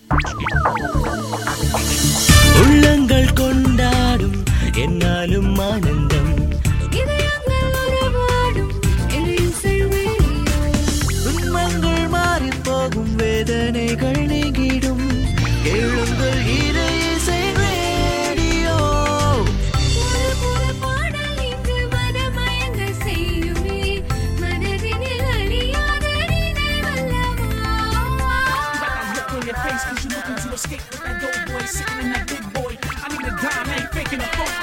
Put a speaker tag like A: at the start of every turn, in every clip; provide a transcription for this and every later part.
A: உள்ளங்கள் கொண்டாடும் என்னாலும் ஆனந்தம்
B: இதயங்கள் உறவாடும் எங்கள் செல்வேலியோ
A: துன்பங்கள் மாறி போகும் வேதனைகள் நீங்கிடும் கேளுங்கள் இரு இசை ரேடியோ
B: ஒரு புது பாடல் இன்று மனமயங்க செய்யுமே மனதினில் அழியாத நினைவல்லவா
C: look on your face cause you looking to escape with that dope boy sitting in that big boy. I need a dime, I ain't faking a phone.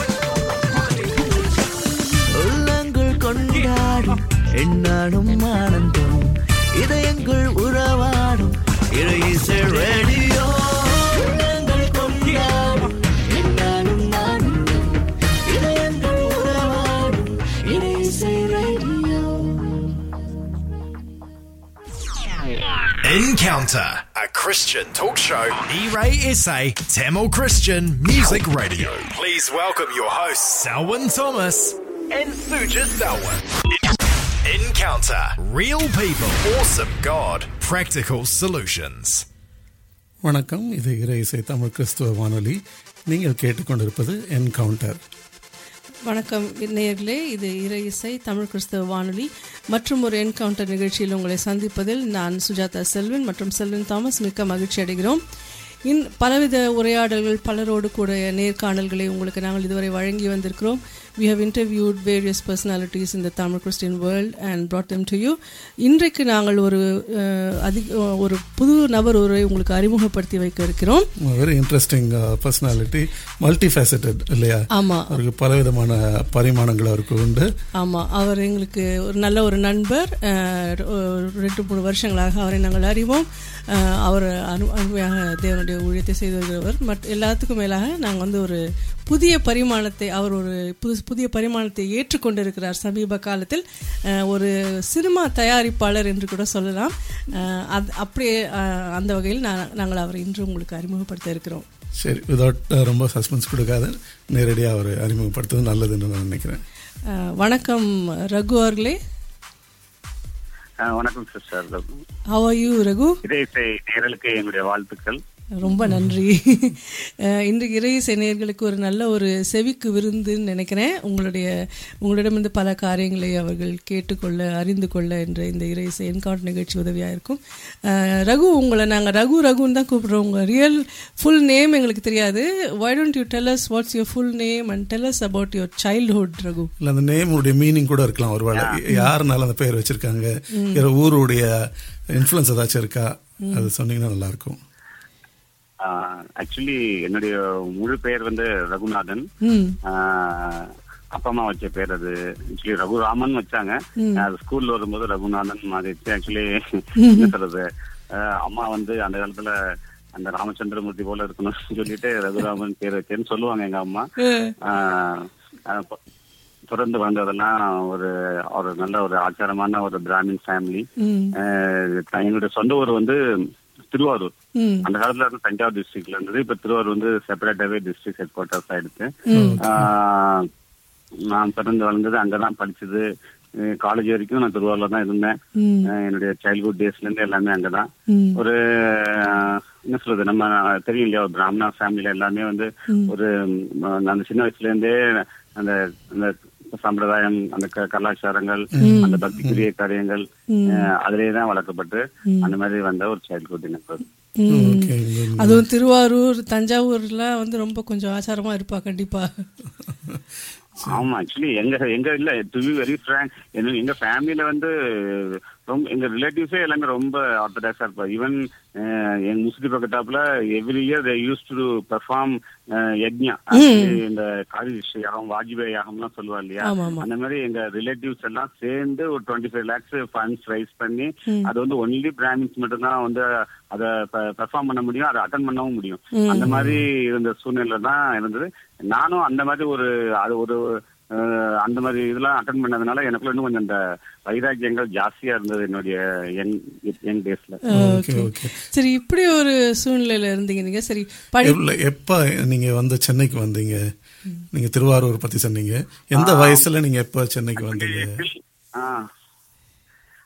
A: உள்ளங்கள் கொண்டாடும் என்னாலும் ஆனந்தம் இதயங்கள் உறவாடும் இரு இசை ரேடியோ உள்ளங்கள் கொண்டாடும் என்னாலும் ஆனந்தம் இதயங்கள் உறவாடும் இரு இசை radio
D: Encounter, a Christian talk show. E-Ray SA, Tamil Christian Music Radio. Please welcome your hosts, Selwyn Thomas and Suja Selwyn. Encounter, real people, awesome God, practical solutions.
E: வணக்கம் இது இறை இசை தமிழ் கிறிஸ்துவ வானொலி நீங்கள் கேட்டுக்கொண்டிருப்பது என்கவுண்டர்
F: வணக்கம் நேயர்களே இது இறை இசை தமிழ் கிறிஸ்தவ வானொலி மற்றும் ஒரு என்கவுண்டர் நிகழ்ச்சியில் உங்களை சந்திப்பதில் நான் சுஜாதா செல்வன் மற்றும் செல்வன் தாமஸ் மிக்க மகிழ்ச்சி அடைகிறோம் இன் பலவித உரையாடல்கள் பலரோடு கூட நேர்காணல்களை உங்களுக்கு நாங்கள் இதுவரை வழங்கி வந்திருக்கிறோம் we have interviewed various personalities in the Tamil Christian world and brought them to you இன்றைக்கு நாங்கள் ஒரு அஹ், அதிக ஒரு புது நபர் ஒருவரை உங்களுக்கு அறிமுகப்படுத்தி வைக்க இருக்கிறோம்
E: very interesting personality multifaceted இல்லையா
F: ஆமா
E: அவருக்கு பலவிதமான பரிமாணங்கள் அவருக்கு உண்டு
F: ஆமாம் அவர் எங்களுக்கு ஒரு நல்ல ஒரு நண்பர் அஹ், ஒரு ரெண்டு மூணு வருஷங்களாக அவரை நாங்கள் அறிவோம் அஹ், அவர் அரு அருமையாக தேவனுடைய ஊழியத்தை செய்து வருகிறவர் மட் எல்லாத்துக்கும் மேலாக நாங்கள் வந்து ஒரு புதிய பரிமாணத்தை அவர் ஒரு புது புதிய பரிமாணத்தை ஏற்றுக்கொண்டிருக்கிறார் சமீப காலத்தில் அஹ், ஒரு சினிமா தயாரிப்பாளர் என்று கூட சொல்லலாம் அஹ், அது அப்படியே அஹ், அந்த வகையில் நான் நாங்கள் அவரை இன்று உங்களுக்கு அறிமுகப்படுத்த இருக்கிறோம்
E: சரி விதவுட் ரொம்ப சஸ்பென்ஸ் கொடுக்காத நேரடியாக அவர் அறிமுகப்படுத்துவது நல்லதுன்னு நான் நினைக்கிறேன்
F: அஹ், வணக்கம் ரகு அவர்களே
G: ஆ, வணக்கம் sister
F: how are you Raghu
G: இதே இசை நேரலுக்கு எங்களுடைய வாழ்த்துக்கள்
F: ரொம்ப நன்றி அஹ் இன்றைக்கு இறையிசை நேயர்களுக்கு ஒரு நல்ல ஒரு செவிக்கு விருந்துன்னு நினைக்கிறேன் உங்களுடைய உங்களிடமிருந்து பல காரியங்களை அவர்கள் கேட்டுக்கொள்ள அறிந்து கொள்ள என்ற இந்த இறையிசை என்கவுண்டர் நிகழ்ச்சி உதவியாக இருக்கும் அஹ் ரகு உங்களை நாங்கள் ரகு ரகுன்னு தான் கூப்பிடுறோம் உங்கள் ரியல் ஃபுல் நேம் எங்களுக்கு தெரியாது why don't you tell us what's your full name and tell us about your childhood Raghu
E: இல்லை அந்த நேமுடைய மீனிங் கூட இருக்கலாம் ஒருவேளை யாருனால அந்த பேர் வச்சிருக்காங்க வேற ஊருடைய இன்ஃப்ளூயன்ஸ் ஏதாச்சும் இருக்கா அது சொன்னீங்கன்னா நல்லா இருக்கும்
G: ஆக்சுவலி என்னுடைய முழு பெயர் வந்து ரகுநாதன்
F: ம்
G: ஆ, அப்பா அம்மா வச்ச பேர் அது ஆக்சுவலி ரகுராமன் வச்சாங்க அது ஸ்கூல்ல வரும்போது ரகுநாதன் மாறிடுச்சு ஆக்சுவலி என்ன சொல்றது ஆ, அம்மா வந்து அந்த காலத்துல அந்த ராமச்சந்திரமூர்த்தி போல இருக்கணும்னு சொல்லிட்டு ரகுராமன் பேர் வச்சேன்னு சொல்லுவாங்க எங்க அம்மா ஆ, ஆ, ப- பிறந்து வந்ததெல்லாம் ஒரு ஒரு நல்ல ஒரு ஆச்சாரமான ஒரு பிராமின் ஃபேமிலி
F: ம்
G: எங்களுடைய சொந்த ஊர் வந்து திருவாரூர்
F: ம்
G: அந்த காலத்துல வந்து தஞ்சாவூர் டிஸ்ட்ரிக்ட்ல இருந்தது இப்ப திருவாரூர் வந்து செப்பரேட்டாவே டிஸ்ட்ரிக்ட் ஹெட் குவார்டர்ஸ் ஆயிடுச்சு ஆஹ் நான் பிறந்து வளர்ந்தது அங்கதான் படிச்சது காலேஜ் வரைக்கும் நான் திருவாரூர்ல தான் இருந்தேன்
F: ம்
G: ஆஹ் என்னுடைய சைல்ட்ஹுட் டேஸ்ல இருந்து எல்லாமே அங்கதான்
F: ம்
G: ஒரு ஆஹ், என்ன சொல்றது நம்ம தெரியும் இல்லையா ஒரு பிராமணா ஃபேமிலில எல்லாமே வந்து ஒரு ம், அந்த சின்ன வயசுல இருந்தே அந்த அந்த சம்பிரதாயம் அந்த க- கலாச்சாரங்கள் அந்த பக்திக்குரிய காரியங்கள் ஆஹ், அதிலேயே தான் வளர்க்கப்பட்டு அந்த மாதிரி வந்த ஒரு சைல்ட்ஹுட் எனக்கு
F: ம்
E: ஓகே
F: அதுவும் திருவாரூர் தஞ்சாவூர்லாம் வந்து ரொம்ப கொஞ்சம் ஆச்சாரமா இருப்பா கண்டிப்பா
G: ஆமா ஆக்சுவலி எங்க எங்க இல்ல டு பி வெரி ஃப்ரேங்க் எங்க ஃபேமிலில வந்து ரொம்ப எங்க ரிலேட்டிவ்ஸே எல்லாமே ரொம்ப ஆர்த்தடாக்ஸா இருப்பா ஈவன் எங்க முஸ்லி பக்கத்தாப்புல every year they used to perform யக்ஞா Actually, இந்த காதி யாகம் வாஜ்பேயி யாகம்லாம் சொல்லுவா இல்லையா
F: ஆமா, ஆமா.
G: அந்த மாதிரி எங்க ரிலேட்டிவ்ஸ் எல்லாம் சேர்ந்து ஒரு twenty five lakhs funds raise பண்ணி அது வந்து ஒன்லி பிராமின்ஸ் மட்டும் தான் வந்து அதை பெர்ஃபார்ம் பண்ண முடியும் அதை அட்டன் பண்ணவும் முடியும் அந்த மாதிரி இருந்த சூழ்நிலை தான் இருந்தது நானும் அந்த மாதிரி ஒரு அது ஒரு அஹ், அந்த மாதிரி இதெல்லாம் அட்டன் பண்ணதுனால எனக்குள்ள இன்னும் கொஞ்சம் அந்த வைராக்கியங்கள் ஜாஸ்தியா இருந்தது என்னுடைய யங் யங் டேஸ்ல
E: ஓகே ஓகே
F: சரி இப்படி ஒரு சூழ்நிலையில இருந்தீங்க நீங்க சரி படி
E: எவ்வளவு- எப்ப நீங்க வந்து சென்னைக்கு வந்தீங்க நீங்க திருவாரூர் பத்தி சொன்னீங்க எந்த வயசுல நீங்க எப்ப சென்னைக்கு வந்தீங்க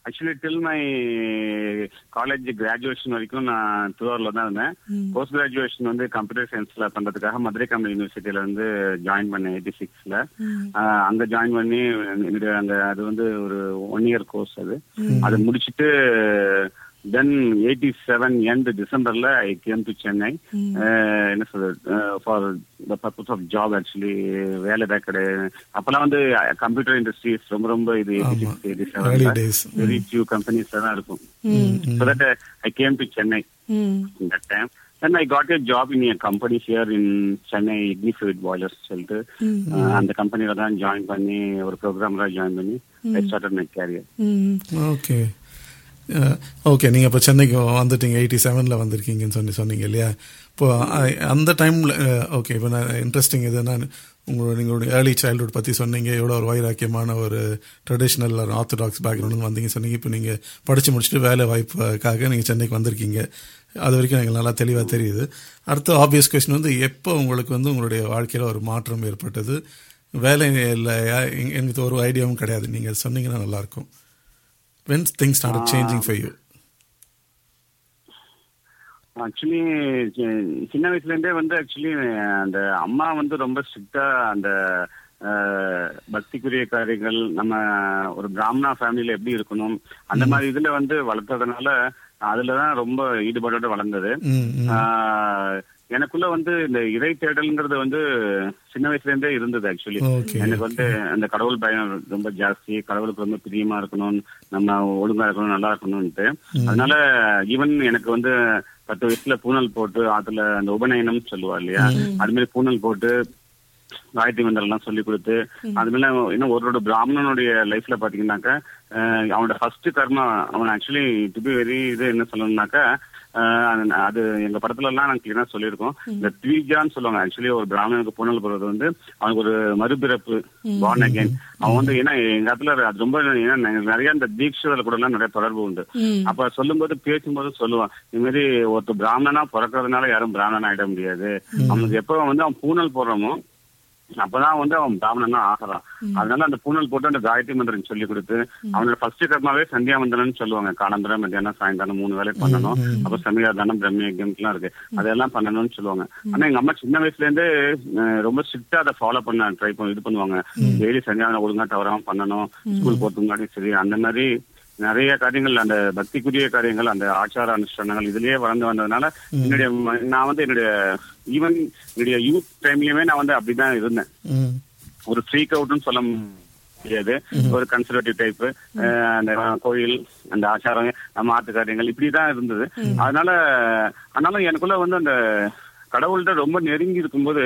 G: actually till my college graduation வரைக்கும் நான் திருவாரூர்ல தான் இருந்தேன் போஸ்ட் கிராஜுவேஷன் வந்து கம்ப்யூட்டர் சயின்ஸ்ல பண்றதுக்காக மதுரை கம்பெனி யூனிவர்சிட்டியில வந்து ஜாயின் பண்ணேன் எயிட்டி சிக்ஸ்ல அங்க ஜாயின் பண்ணி என்னுடைய அந்த அது வந்து ஒரு ஒன் இயர் கோர்ஸ் அது அது முடிச்சிட்டு தென் எயிட்டி செவன் எண்ட் டிசம்பர்ல I came to Chennai ah, என்ன சொல்றது for the purpose of job actually வேலை தான் கிடையாது அப்பெல்லாம் வந்து கம்ப்யூட்டர் இண்டஸ்ட்ரீஸ் ரொம்ப ரொம்ப இது eighty six eighty
E: Early days.
G: Seven very few companies தான் இருக்கும் so that I came to Chennai
F: hmm
G: in that time. Then I got a job in a company here in Chennai, Ignifuid Boilers சொல்லிட்டு அஹ், அந்த கம்பெனில தான் join பண்ணி ஒரு ப்ரோக்ராமரா join பண்ணி I started my career
F: hmm
E: okay okay நீங்கள் இப்போ சென்னைக்கு வந்துட்டீங்க எயிட்டி செவனில் வந்திருக்கீங்கன்னு சொல்லி சொன்னீங்க இல்லையா இப்போ அ- அந்த டைமில் ஓகே இப்போ நான் இன்ட்ரெஸ்டிங் இது நான் உங்களோட நீங்களுடைய ஏர்லி சைல்ட்ஹுட் பற்றி சொன்னீங்க எவ்வளோ ஒரு வைராக்கியமான ஒரு ட்ரெடிஷ்னல் ஒரு ஆர்த்தடாக்ஸ் பேக்ரவுண்ட் வந்தீங்க சொன்னீங்க இப்போ நீங்கள் படித்து முடிச்சுட்டு வேலை வாய்ப்புக்காக நீங்கள் சென்னைக்கு வந்திருக்கீங்க அது வரைக்கும் எனக்கு நல்லா தெளிவாக தெரியுது அடுத்த ஆப்வியஸ் கொஸ்டின் வந்து எப்போ உங்களுக்கு வந்து உங்களுடைய வாழ்க்கையில் ஒரு மாற்றம் ஏற்பட்டது வேலை இல்லையா எங்க- எனக்கு ஒரு ஐடியாவும் கிடையாது நீங்கள் சொன்னீங்கன்னா நல்லாயிருக்கும் when things started changing for you
G: actually சின்ன வயசுல இருந்தே வந்து ஆக்சுவலி அந்த அம்மா வந்து ரொம்ப ஸ்ட்ரிக்டா அந்த அஹ், பக்திக்குரிய காரியங்கள் நம்ம ஒரு பிராமணா ஃபேமிலியில எப்படி இருக்கணும் அந்த மாதிரி இதுல வந்து வளர்த்ததுனால அதுலதான் ரொம்ப ஈடுபாடோட வளர்ந்தது
E: ம், ம்.
G: ஆஹ், எனக்குள்ள வந்து இந்த இறை தேடல்ங்கிறது வந்து சின்ன வயசுல இருந்தே இருந்தது ஆக்சுவலி
E: Okay,
G: எனக்கு வந்து அந்த கடவுள் பயம் ரொம்ப ஜாஸ்தி கடவுளுக்கு ரொம்ப பிரியமா இருக்கணும் நம்ம ஒழுங்கா இருக்கணும் நல்லா இருக்கணும்ட்டு அதனால ஈவன் எனக்கு வந்து பத்து வயசுல பூனல் போட்டு அதுல அந்த உபநயனம் சொல்லுவா இல்லையா அது மாதிரி பூனல் போட்டு காயத்ரி மந்திரம் எல்லாம் சொல்லி கொடுத்து அது மேல இன்னும் ஒரு பிராமணனுடைய லைஃப்ல பாத்தீங்கன்னாக்கா அஹ், அவனோட ஃபர்ஸ்ட் கர்மா அவன் ஆக்சுவலி டு பி வெரி இது என்ன சொல்லணும்னாக்கா அஹ், அது- அது எங்க படத்துல எல்லாம் நாங்க கிளியரா சொல்லியிருக்கோம் இந்த த்வீஜான்னு சொல்லுவாங்க ஆக்சுவலி ஒரு பிராமணனுக்கு பூனல் போடுறது வந்து அவனுக்கு ஒரு மறுபிறப்பு பார்ன் அகைன் அவன் வந்து ஏன்னா எங்க இடத்துல அது ரொம்ப ஏன்னா நாங்க நிறைய இந்த தீட்சைகள் கூட எல்லாம் நிறைய தொடர்பு உண்டு அப்ப சொல்லும்போது பேசும்போது சொல்லுவான் இது மாதிரி ஒருத்தர் பிராமணனா பிறக்கறதுனால யாரும் பிராமணனா ஆயிட முடியாது அவனுக்கு எப்ப வந்து அவன் பூனல் போடுறோமோ அப்பதான் வந்து அவன் பிராமணனா ஆகிறான் அதனால அந்த பூனல் போட்டு அந்த காயத்ரி மந்திரம் சொல்லி கொடுத்து அவனோட ஃபர்ஸ்ட் கர்மாவே சந்தியா மந்திரம்னு சொல்லுவாங்க காலம்பரம் மத்தியானம் சாயங்காலம் மூணு வேலை பண்ணணும் அப்ப சமீரா தானம் பிரம்மயஜம் எல்லாம் இருக்கு அதெல்லாம் பண்ணணும்னு சொல்லுவாங்க ஆனா எங்க அம்மா சின்ன வயசுல இருந்தே அஹ், ரொம்ப ஸ்ட்ரிக்டா அதை ஃபாலோ பண்ண ட்ரை பண்ணி இது பண்ணுவாங்க டெய்லி சந்தியாவனம் ஒழுங்கா தவறாம பண்ணணும் ஸ்கூல் போறதுக்கு முன்னாடி சரி அந்த மாதிரி நிறைய காரியங்கள் அந்த பக்திக்குரிய காரியங்கள் அந்த ஆச்சார அனுஷ்டானங்கள் இதுலயே வளர்ந்து வந்ததுனால என்னுடைய ம- நான் வந்து என்னுடைய ஈவன் என்னுடைய யூத் டைம்லயுமே நான் வந்து அப்படிதான் இருந்தேன்
E: ம்
G: ஒரு ஃப்ரீக் அவுட்னு சொல்ல முடியாது ஒரு கன்சர்வேட்டிவ் டைப் அந்த கோயில் அந்த ஆச்சாரம் நம்ம ஆத்து காரியங்கள் இப்படிதான் இருந்தது அதனால ஆனாலும் எனக்குள்ள வந்து அந்த கடவுள்கிட்ட ரொம்ப நெருங்கி இருக்கும்போது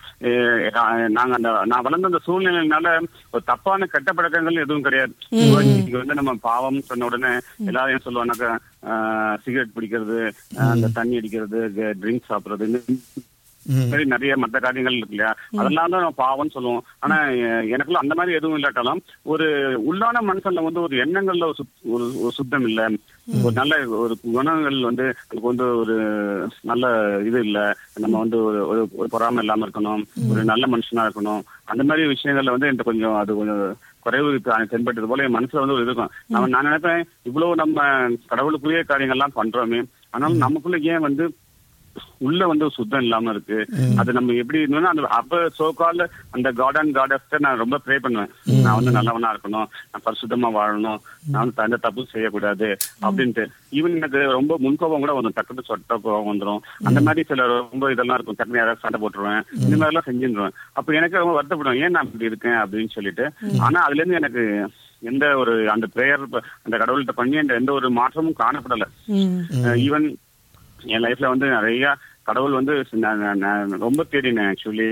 G: அஹ், நாங்க அந்த நான் வளர்ந்த அந்த சூழ்நிலையினால ஒரு தப்பான கெட்ட பழக்கங்கள் எதுவும் கிடையாது இன்னைக்கு வந்து நம்ம பாவம் சொன்ன உடனே எல்லாரும் என்ன சொல்லுவாங்கன்னாக்கா சிகரெட் பிடிக்கிறது அஹ், அந்த தண்ணி அடிக்கிறது ட்ரிங்க் சாப்பிடுறது இந்த
E: ம்
G: மாதிரி நிறைய மற்ற காரியங்கள் இருக்கு இல்லையா அதெல்லாம் தான் நம்ம பாவம்னு சொல்லுவோம் ஆனா எ- எனக்குள்ள அந்த மாதிரி எதுவும் இல்லாட்டாலும் ஒரு உள்ளான மனுஷன்ல வந்து ஒரு எண்ணங்கள்ல ஒரு சுத்- ஒரு ஒரு சுத்தம் இல்ல ஒரு நல்ல ஒரு குணங்கள் வந்து அதுக்கு வந்து ஒரு நல்ல இது இல்ல நம்ம வந்து ஒரு ஒரு ஒரு பொறாமை இல்லாம இருக்கணும் ஒரு நல்ல மனுஷனா இருக்கணும் அந்த மாதிரி விஷயங்கள்ல வந்து எனக்கு கொஞ்சம் அது கொஞ்சம் குறைவு இருக்கு தென்பட்டது போல என் மனசுல வந்து ஒரு இருக்கும் நம்ம நான் நினைப்பேன் இவ்வளவு நம்ம கடவுளுக்குரிய காரியங்கள்லாம் பண்றோமே ஆனாலும் நமக்குள்ள ஏன் வந்து உள்ள வந்து ஒரு சுத்தம் இல்லாம இருக்கு அது நம்ம எப்படி இருந்தோம்னா அந்த அப்ப சோ கால் அந்த காட் அண்ட் காட் நான் ரொம்ப ப்ரே பண்ணுவேன் நான் வந்து நல்லவனா இருக்கணும் நான் பரிசுத்தமா வாழணும் நான் வந்து எந்த தப்பு செய்யக்கூடாது அப்படின்ட்டு ஈவன் எனக்கு ரொம்ப முன்கோபம் கூட வரும் டக்குனு சொட்ட கோபம் வந்துரும் அந்த மாதிரி சில ரொம்ப இதெல்லாம் இருக்கும் டக்குனு யாராவது சண்டை போட்டுருவேன் இந்த மாதிரி எல்லாம் செஞ்சிருவேன் அப்ப எனக்கு ரொம்ப வருத்தப்படுவேன் ஏன் நான் இப்படி இருக்கேன் அப்படின்னு சொல்லிட்டு ஆனா அதுல இருந்து எனக்கு எந்த ஒரு அந்த பிரேயர் அந்த கடவுள்கிட்ட பண்ணி அந்த எந்த ஒரு மாற்றமும் காணப்படல
F: ம்
G: ஈவன் என் லைஃப்ல வந்து நிறைய கடவுள் வந்து நான் நான் நான் ரொம்ப தேடினேன் ஆக்சுவலி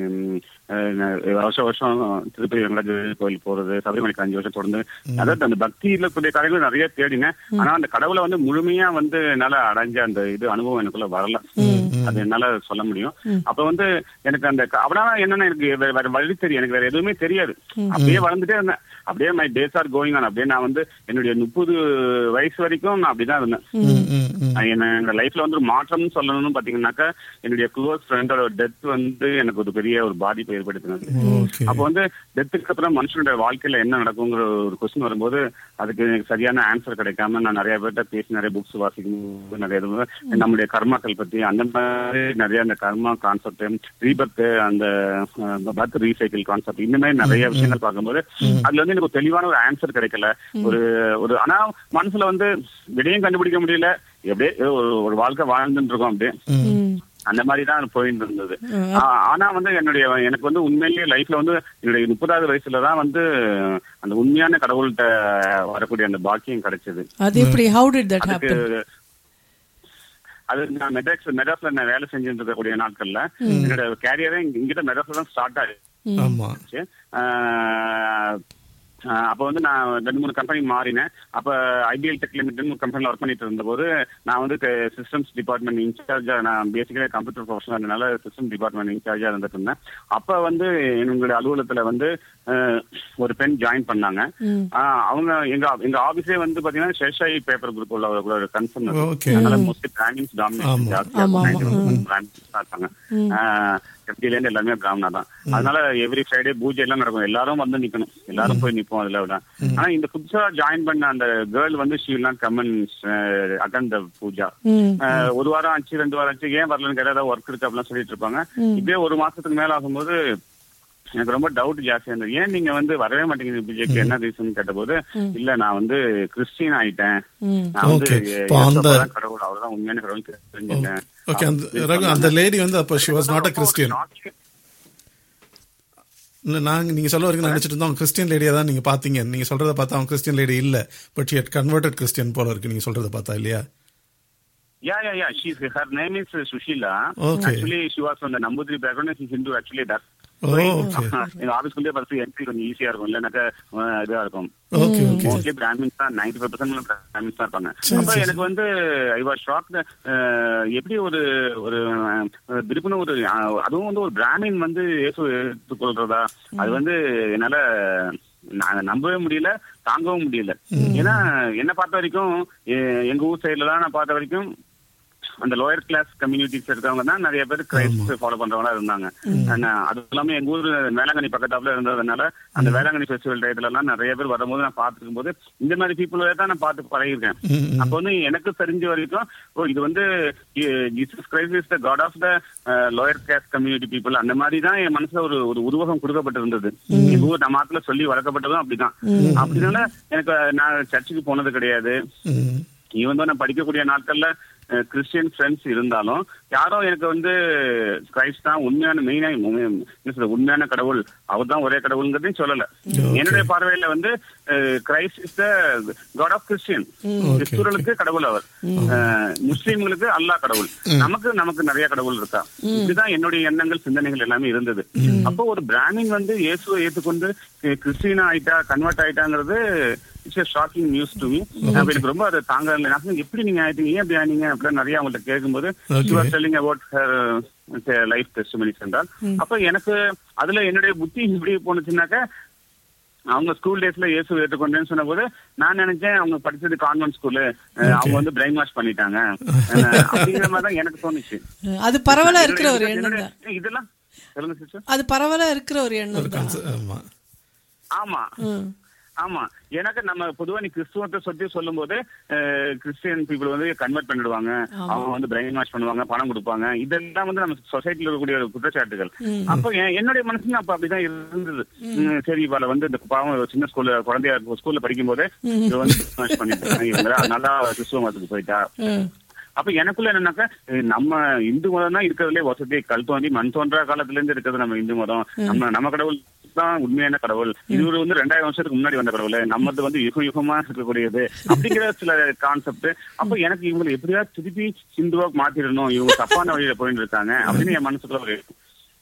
G: வருஷம் வருஷம் திருப்பதி வெங்கடாஜி கோயில் போறது சபரிமலைக்கு அஞ்சு வருஷம் தொடர்ந்து அதாவது அந்த பக்தியில கூடிய காரியங்கள் நிறைய தேடினேன் ஆனா அந்த கடவுளை வந்து முழுமையா வந்து என்னால அடைஞ்ச அந்த இது அனுபவம் எனக்குள்ள வரல அது என்னால சொல்ல முடியும் அப்ப வந்து எனக்கு அந்த க- அப்படின்னா என்னன்னா எனக்கு வேற வேற வழி தெரியும் எனக்கு வேற எதுவுமே தெரியாது அப்படியே வளர்ந்துட்டே இருந்தேன் அப்படியே my days are going on அப்படியே நான் வந்து என்னுடைய முப்பது வயசு வரைக்கும் நான் அப்படிதான் இருந்தேன்
E: ம், ம், ம்.
G: அஹ் என்ன எங்க லைஃப்ல வந்து ஒரு மாற்றம்னு சொல்லணும்னு பாத்தீங்கன்னாக்கா என்னுடைய க்ளோஸ் ஃப்ரெண்டோட டெத் வந்து எனக்கு ஒரு பெரிய ஒரு பாதிப்பை ஏற்படுத்தினது
E: ஓகே
G: அப்போ வந்து டெத்துக்கு அப்புறம் மனுஷனுடைய வாழ்க்கையில என்ன நடக்குங்கிற ஒரு கொஸ்டின் வரும்போது அதுக்கு எனக்கு சரியான ஆன்சர் கிடைக்காம நான் நிறைய பேர்ட்ட பேசி நிறைய புக்ஸ் வாசிக்கும் நிறைய இது நம்முடைய கர்மாக்கள் பத்தி அந்த மாதிரி நிறைய அந்த கர்மா கான்செப்ட் ரீபர்த் அந்த பர்த் ரீசைக்கிள் கான்செப்ட் இந்த மாதிரி நிறைய விஷயங்கள் பார்க்கும்போது அதுல வந்து எனக்கு ஒரு தெளிவான ஒரு ஆன்சர் கிடைக்கல ஒரு ஒரு ஆனா மனசுல வந்து விடையும் கண்டுபிடிக்க முடியல எப்படியே ஏதோ ஒரு ஒரு வாழ்க்கை வாழ்ந்துட்டு இருக்கோம் அப்படியே
F: ம்.
G: அந்த மாதிரி தான் போயிட்டு இருந்தது ஆ- ஆனா வந்து என்னுடைய எனக்கு வந்து உண்மையிலேயே லைஃப்ல வந்து என்னுடைய முப்பதாவது வயசுல தான் வந்து அந்த உண்மையான கடவுள்கிட்ட வரக்கூடிய அந்த பாக்கியம் கிடைச்சது
F: அது எப்படி ஹவு டிட் தட்
G: அதுக்கு
F: ஹேப்பன்
G: அது நான் மெட்ராக்ஸ் மெட்ராஸ்ல நான் வேலை செஞ்சுட்டு இருக்கக்கூடிய நாட்கள்ல என்னோட கேரியரே இங்கிட்ட மெட்ராஸ்ல தான் ஸ்டார்ட் ஆயிடுச்சு
E: ஆமா
G: ஆஹ் ஆஹ் அப்ப வந்து நான் ரெண்டு மூணு கம்பெனி மாறினேன் அப்ப ஐபிஎல் டெக் லிமிடெட் ஒரு கம்பெனில ஒர்க் பண்ணிட்டு இருந்தபோது நான் வந்து சிஸ்டம்ஸ் டிபார்ட்மெண்ட் இன்சார்ஜா நான் basically computer professional system department இன்சார்ஜா இருந்துட்டு இருந்தேன் அப்ப வந்து எங்களுடைய அலுவலகத்துல வந்து ஆஹ் ஒரு பெண் ஜாயின் பண்ணாங்க ஆஹ் அவங்க எங்க எங்க ஆபீஸே வந்து பாத்தீங்கன்னா ஷேஷாயி பேப்பர் குரூப் உள்ள ஒரு கன்சர்ன்
E: Okay.
G: அதனால மோஸ்ட்லி பிராமின்ஸ் டாமினேஷன்
E: ஆமா.
G: ஜாஸ்தியா
F: ஆமா,
G: இருக்கும் பிராமின்ஸ் தான் இருப்பாங்க எஃப்டில இருந்து எல்லாமே பிராமணா தான் அதனால எவ்ரி ஃப்ரைடே பூஜை எல்லாம் நடக்கும் எல்லாரும் வந்து நிக்கணும் எல்லாரும் போய் நிப்போம் அதுல விட ஆனா இந்த புதுசா ஜாயின் பண்ண அந்த கேர்ள் வந்து she will not come and attend the pooja
F: ம்.
G: அஹ், ஒரு வாரம் ஆச்சு ரெண்டு வாரம் ஆச்சு ஏன் வரலன்னு கேட்டா ஏதாவது ஒர்க் இருக்கு அப்படிலாம் சொல்லிட்டு இருப்பாங்க இப்படியே ஒரு மாசத்துக்கு மேல ஆகும்போது எனக்கு ரொம்ப டவுட் ஜாஸ்தியா இருந்தது ஏன் நீங்க வந்து வரவே மாட்டேங்குது பூஜைக்கு என்ன ரீசன் கேட்டபோது இல்ல நான் வந்து கிறிஸ்டின் ஆயிட்டேன்
F: ம்.
G: நான் வந்து
E: Okay. இப்போ அந்த-
G: இயேசுதான் கடவுள் அவர்தான் உண்மையான கடவுள் தெரிஞ்சுட்டேன்
E: ஓகே அந்த ரகு அந்த லேடி வந்து அப்போ she was not a Christian இல்ல நாங்க நீங்க சொல்ல வரைக்கும் நினைச்சிட்டு இருந்தோம் அவங்க கிறிஸ்டியன் லேடியா தான் நீங்க பாத்தீங்க நீங்க சொல்றத பார்த்தா அவங்க கிறிஸ்டியன் லேடி இல்ல பட் ஷி கன்வெர்டட் கிறிஸ்டியன் போல இருக்கு நீங்க சொல்றத பார்த்தா இல்லையா
G: Yeah, yeah, yeah. She's her name is uh, Sushila.
E: Okay.
G: Actually, she was from the Nambudri background. and She's Hindu. Actually, that.
E: Oh okay
G: எங்க ஆபீஸ்க்குள்ளே பஸ் என்ட்ரி கொஞ்சம் ஈஸியா இருக்கும் இல்லைனாக்கா அஹ், இதா இருக்கும்
E: ஓகே ஓகே
G: மோஸ்ட்லி பிராமின்ஸ் தான் நைன்டி ஃபைவ் பர்சன்ட் பிராமின்ஸ் தான் இருப்பாங்க அப்ப எனக்கு வந்து ஐ வாஸ் ஷாக் எப்படி ஒரு ஒரு அஹ், திருப்பின ஒரு அஹ், அதுவும் வந்து ஒரு பிராமின் வந்து இயேசு எடுத்துக்கொள்றதா அது வந்து என்னால நான் நம்பவே முடியல தாங்கவும் முடியல ஏன்னா என்ன பார்த்த வரைக்கும் எ- எங்க ஊர் சைடுல தான் நான் பார்த்த வரைக்கும் அந்த லோயர் கிளாஸ் கம்யூனிட்டிஸ் இருக்கவங்க தான் நிறைய பேர் கிரைஸ்ட் ஃபாலோ பண்றவங்களா இருந்தாங்க ஆனா, அதுவும் இல்லாம எங்க ஊர் வேளாங்கண்ணி பக்கத்தாப்புல இருந்ததுனால அந்த வேளாங்கண்ணி ஃபெஸ்டிவல் டயத்துல எல்லாம் நிறைய பேர் வரும்போது நான் பார்த்துருக்கும் போது இந்த மாதிரி பீப்புளே தான் நான் பார்த்து பழகிருக்கேன் அப்போ வந்து எனக்கு தெரிஞ்ச வரைக்கும் ஓ இது வந்து Jesus Christ is the God of the lower class community people அந்த மாதிரி தான் என் மனசுல ஒரு ஒரு உருவகம் கொடுக்கப்பட்டிருந்தது எங்க ஊர் நம்ம ஆத்துல சொல்லி வளர்க்கப்பட்டதும் அப்படிதான் அப்படினால எனக்கு நான் சர்ச்சுக்கு போனது கிடையாது
E: ம்
G: ஈவன் தான் நான் படிக்கக்கூடிய நாட்கள்ல கிறிஸ்டியன் ஃப்ரெண்ட்ஸ் இருந்தாலும் யாரோ எனக்கு வந்து கிரைஸ்ட் தான் உண்மையான மெயினா என்ன சொல்றது உண்மையான கடவுள் அவர் தான் ஒரே கடவுள்ங்கிறதையும் சொல்லல என்னுடைய பார்வையில வந்து Christ is the God of Christian கிறிஸ்துவர்களுக்கு கடவுள் அவர் அஹ், முஸ்லீம்களுக்கு அல்லாஹ் கடவுள் நமக்கு நமக்கு நிறைய கடவுள் இருக்கா இதுதான் என்னுடைய எண்ணங்கள் சிந்தனைகள் எல்லாமே இருந்தது அப்போ ஒரு பிராமின் வந்து இயேசுவை ஏத்துக்கொண்டு கிறிஸ்டினா ஆயிட்டா கன்வெர்ட் ஆயிட்டாங்கிறது it's shocking news to me எனக்கு ரொம்ப அது தாங்க இல்லை. நான் சொன்னேன், எப்படி நீங்க ஆயிட்டீங்க ஏன் அப்படி ஆனீங்க அப்படின்னு நிறைய அவங்கள்ட்ட கேட்கும்போது
E: Okay.
G: Telling about life testimonies என்றால் அப்ப எனக்கு அதுல என்னுடைய புத்தி இப்படி போனுச்சுனாக்க அவங்க ஸ்கூல் டேஸ்ல இயேசு ஏற்றுக்கொண்டேன்னு சொன்னபோது நான் நினைச்சேன் அவங்க படிச்சது கான்வென்ட் ஸ்கூலு அவங்க வந்து பிரைன் வாஷ் பண்ணிட்டாங்க அஹ், அப்படிங்கிற மாதிரி தான் எனக்கு தோணுச்சு
F: அது பரவலா இருக்கிற ஒரு எண்ணம்
G: என்னுடைய-
F: தான்
G: இதெல்லாம் சொல்லுங்க சிஸ்டர்
F: அது பரவலா இருக்கிற ஒரு எண்ணம் தான்
E: concept- ஆமா
G: ஆமா
F: ம்.
G: ஆமா எனக்கு நம்ம பொதுவா நீ கிறிஸ்துவத்தை சொல்லி சொல்லும் போது கிறிஸ்டியன் பீப்புள் வந்து கன்வெர்ட் பண்ணிடுவாங்க அவங்க வந்து பிரெயின் வாஷ் பண்ணுவாங்க பணம் கொடுப்பாங்க இதெல்லாம் வந்து நம்ம சொசைட்டில இருக்கக்கூடிய ஒரு குற்றச்சாட்டுகள் அப்போ என்- என்னுடைய மனசுல அப்ப அப்படிதான் இருந்தது ம், சரி இவள வந்து இந்த பாவம் ஒரு சின்ன ஸ்கூல்ல குழந்தையா ஸ்கூல்ல படிக்கும் போது இவ வந்து brain wash பண்ணிட்டாங்க இவங்க அதனால கிறிஸ்துவ மதத்துக்கு போயிட்டா
F: ம்.
G: அப்ப எனக்குள்ள என்னன்னாக்கா அஹ் நம்ம இந்து மதம் தான் இருக்கிறதுலே வசதி கல் தோண்டி மண் தோன்றா காலத்துல இருந்து இருக்கிறது நம்ம இந்து மதம் நம்ம நம்ம கடவுள் தான் உண்மையான கடவுள் இது ஒரு வந்து ரெண்டாயிரம் வருஷத்துக்கு முன்னாடி வந்த கடவுள் நம்மது வந்து யுக யுகமா இருக்கக்கூடியது அப்படிங்கிற சில கான்செப்ட் அப்ப எனக்கு இவங்களை எப்படியாவது திருப்பி ஹிந்துவா மாத்திடணும் இவங்க தப்பான வழியில போயிட்டு இருக்காங்க அப்படின்னு என் மனசுக்குள்ள ஒரு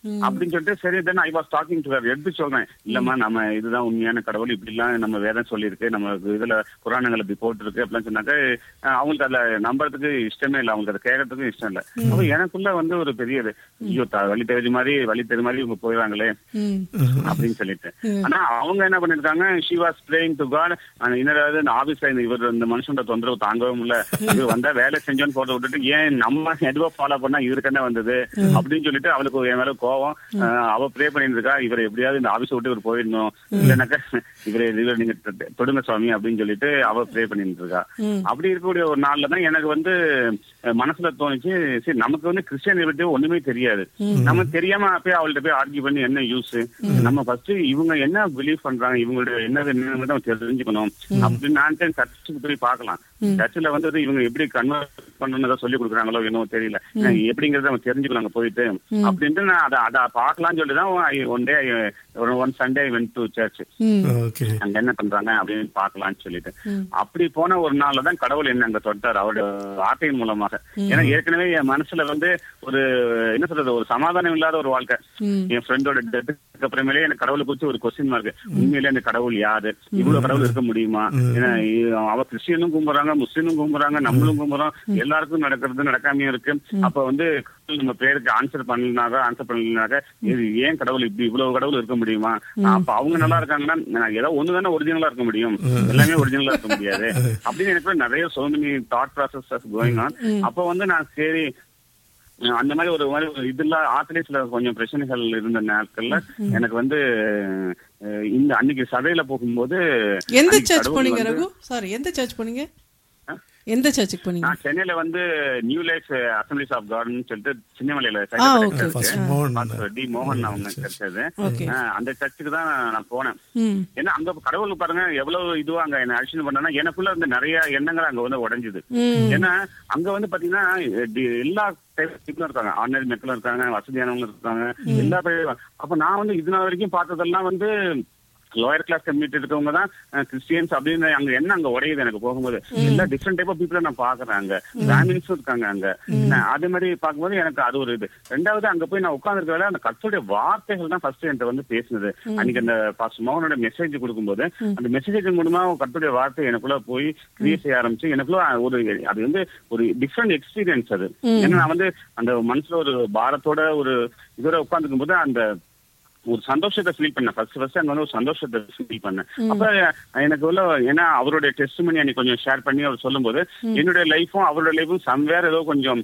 G: அப்படின்னு சொல்லிட்டு சரி then I was talking to எடுத்து சொல்றேன் இல்லம்மா நம்ம இதுதான் உண்மையான கடவுள் இப்படி எல்லாம் நம்ம வேதம் சொல்லியிருக்கு நம்ம இதுல புராணங்கள் இப்படி போட்டுருக்கு அப்படின்னு சொன்னாக்க அஹ், அவங்களுக்கு அதுல நம்புறதுக்கு இஷ்டமே இல்லை அவங்களுக்கு அதை கேட்கறதுக்கும் இஷ்டம் இல்லை அப்ப எனக்குள்ள வந்து ஒரு பெரிய இது, ஐயோ த- வழி தெரிஞ்ச மாதிரி வழி தெரிஞ்ச மாதிரி இவங்க போயிடுறாங்களே
F: ம்
G: அப்படின்னு சொல்லிட்டு ஆனா அவங்க என்ன பண்ணிருக்காங்க she was praying to God இன்னொரு இந்த ஆபீஸ்ல இந்த இவர் இந்த மனுஷனோட தொந்தரவு தாங்கவும் இல்ல இவர் வந்தா வேலை செஞ்சோன்னு போட்டு விட்டுட்டு ஏன் நம்ம எதுவோ ஃபாலோ பண்ணா இவருக்கு என்ன வந்தது அப்படின்னு சொல்லிட்டு அவளுக்கு என் மேல கோவம் அஹ், அவ ப்ரே பண்ணிட்டு இருக்கா இவர் எப்படியாவது இந்த ஆபீஸ் விட்டு இவர் போயிடணும் இல்லைனாக்கா இவரை இவர் நீங்க தொ- தொடுங்க சுவாமி அப்படின்னு சொல்லிட்டு அவ ப்ரே பண்ணிட்டு இருக்கா அப்படி இருக்கக்கூடிய ஒரு நாள்ல தான் எனக்கு வந்து அஹ், மனசுல தோணுச்சு சரி நமக்கு வந்து கிறிஸ்டியன் பத்தி ஒண்ணுமே தெரியாது நம்ம தெரியாம போய் அவள்கிட்ட போய் ஆர்கியூ பண்ணி என்ன யூஸ் நம்ம ஃபர்ஸ்ட் இவங்க என்ன பிலீவ் பண்றாங்க இவங்களுடைய என்ன என்னன்னு நம்ம தெரிஞ்சுக்கணும் அப்படின்னு நான் சர்ச்சுக்கு போய் பார்க்கலாம் சர்ச்சில் வந்து இவங்க எப்படி கன்வெர்ட் பண்ணணும் சொல்லி கொடுக்குறாங்களோ என்னவோ தெரியல எப்படிங்கறத நம்ம தெரிஞ்சுக்கணும் அங்க போயிட்டு அப்படின்ட்டு நான் அதை அதை பார்க்கலாம்னு சொல்லி தான் one day one Sunday went to church
E: okay
G: அங்க என்ன பண்றாங்க அப்படின்னு பார்க்கலாம்னு சொல்லிட்டு அப்படி போன ஒரு நாள்ல தான் கடவுள் என்ன அங்க தொட்டார் அவருடைய வார்த்தையின் மூலமாக ஏன்னா ஏற்கனவே என் மனசுல வந்து ஒரு என்ன சொல்றது ஒரு சமாதானம் இல்லாத ஒரு வாழ்க்கை என் ஃப்ரெண்டோட டெத்துக்கு அப்புறமேலே எனக்கு கடவுளை குறிச்சு ஒரு கொஸ்டின் மார்க் உண்மையிலே அந்த கடவுள் யாரு இவ்வளவு கடவுள் இருக்க முடியுமா ஏன்னா இ- அவ கிறிஸ்டியனும் கும்பிடுறாங்க முஸ்லீமும் கும்பிடுறாங்க நம்மளும் கும்பிடுறோம் எல்லாருக்கும் நடக்கிறது நடக்காமையும் இருக்கு அப்ப வந்து நம்ம பேருக்கு ஆன்சர் பண்ணலனாக்க ஆன்சர் பண்ணலனாக்க இது ஏன் கடவுள் இப்படி இவ்வளவு கடவுள் இருக்க முடியுமா அப்ப அவங்க நல்லா இருக்காங்கன்னா நான் ஏதோ ஒண்ணு தானே ஒரிஜினலா இருக்க முடியும் எல்லாமே ஒரிஜினலா இருக்க முடியாது அப்படின்னு எனக்கு நிறைய so many thought process going on அப்ப வந்து நான் சரி அஹ் அந்த மாதிரி ஒரு மாதிரி ஒரு இதெல்லாம் ஆத்திலேஸ்ல கொஞ்சம் பிரச்சனைகள் இருந்த நாட்கள்ல எனக்கு வந்து அஹ் இந்த அன்னைக்கு சபையில போகும்போது
F: எந்த
G: அன்னைக்கு
F: சர்ச்
G: கடவுள்
F: போனீங்க
G: வந்து-
F: ரகு சாரி எந்த சர்ச் போனீங்க எந்த சர்ச்சுக்கு போனீங்க
G: நான் சென்னையில வந்து நியூ லைஃப் அசம்பிளிஸ் ஆஃப் காட்னு சொல்லிட்டு சின்னமலையில
F: ஆ, okay,
E: First மோகன்.
G: டி மோகன் அவங்க கிடைச்சது
F: Okay.
G: அந்த சர்ச்சுக்கு தான் நான் போனேன்
F: ம்
G: ஏன்னா அங்க கடவுள் பாருங்க எவ்வளவு இதுவா அங்க என்ன அடிஷன் பண்ணனா எனக்குள்ள வந்து நிறைய எண்ணங்கள் அங்க வந்து உடைஞ்சுது
F: ம்
G: ஏன்னா அங்க வந்து பாத்தீங்கன்னா டி- எல்லா டைப்ல இருக்காங்க ஆர்டினரி மக்களும் இருக்காங்க வசதியானவங்களும் இருக்காங்க எல்லா பேரும் அப்ப நான் வந்து இது நாள் வரைக்கும் பார்த்ததெல்லாம் வந்து லோயர் கிளாஸ் கம்யூனிட்டி இருக்கவங்க தான் கிறிஸ்டியன்ஸ் அப்படின்னு அங்க என்ன அங்க உடையுது எனக்கு போகும்போது எல்லா டிஃப்ரெண்ட் டைப் ஆஃப் பீப்புள் நான் பாக்குறேன் அங்க பிராமின்ஸும் இருக்காங்க அங்க நான் அதே மாதிரி பார்க்கும்போது எனக்கு அது ஒரு இது ரெண்டாவது அங்க போய் நான் உட்கார்ந்துருக்க அந்த கத்துடைய வார்த்தைகள் தான் ஃபர்ஸ்ட் என்கிட்ட வந்து பேசுனது அன்னைக்கு அந்த பாஸ்டர் மோகனோட மெசேஜ் கொடுக்கும்போது அந்த மெசேஜ் மூலமா கத்துடைய வார்த்தை எனக்குள்ள போய் கிரியேட் செய்ய ஆரம்பிச்சு எனக்குள்ள ஒரு அது வந்து ஒரு டிஃப்ரெண்ட் எக்ஸ்பீரியன்ஸ் அது ஏன்னா நான் வந்து அந்த மனசுல ஒரு பாரத்தோட ஒரு இதோட உட்கார்ந்துக்கும் போது அந்த ஒரு சந்தோஷத்தை ஃபீல் பண்ணேன் ஃபர்ஸ்ட் ஃபர்ஸ்ட் அங்க வந்து ஒரு சந்தோஷத்தை ஃபீல் பண்ணேன் அப்ப எனக்கு உள்ள ஏன்னா அவருடைய டெஸ்ட் பண்ணி அன்னைக்கு கொஞ்சம் ஷேர் பண்ணி அவர் சொல்லும்போது என்னுடைய லைஃபும் அவருடைய லைஃபும் சம்வேர் ஏதோ கொஞ்சம்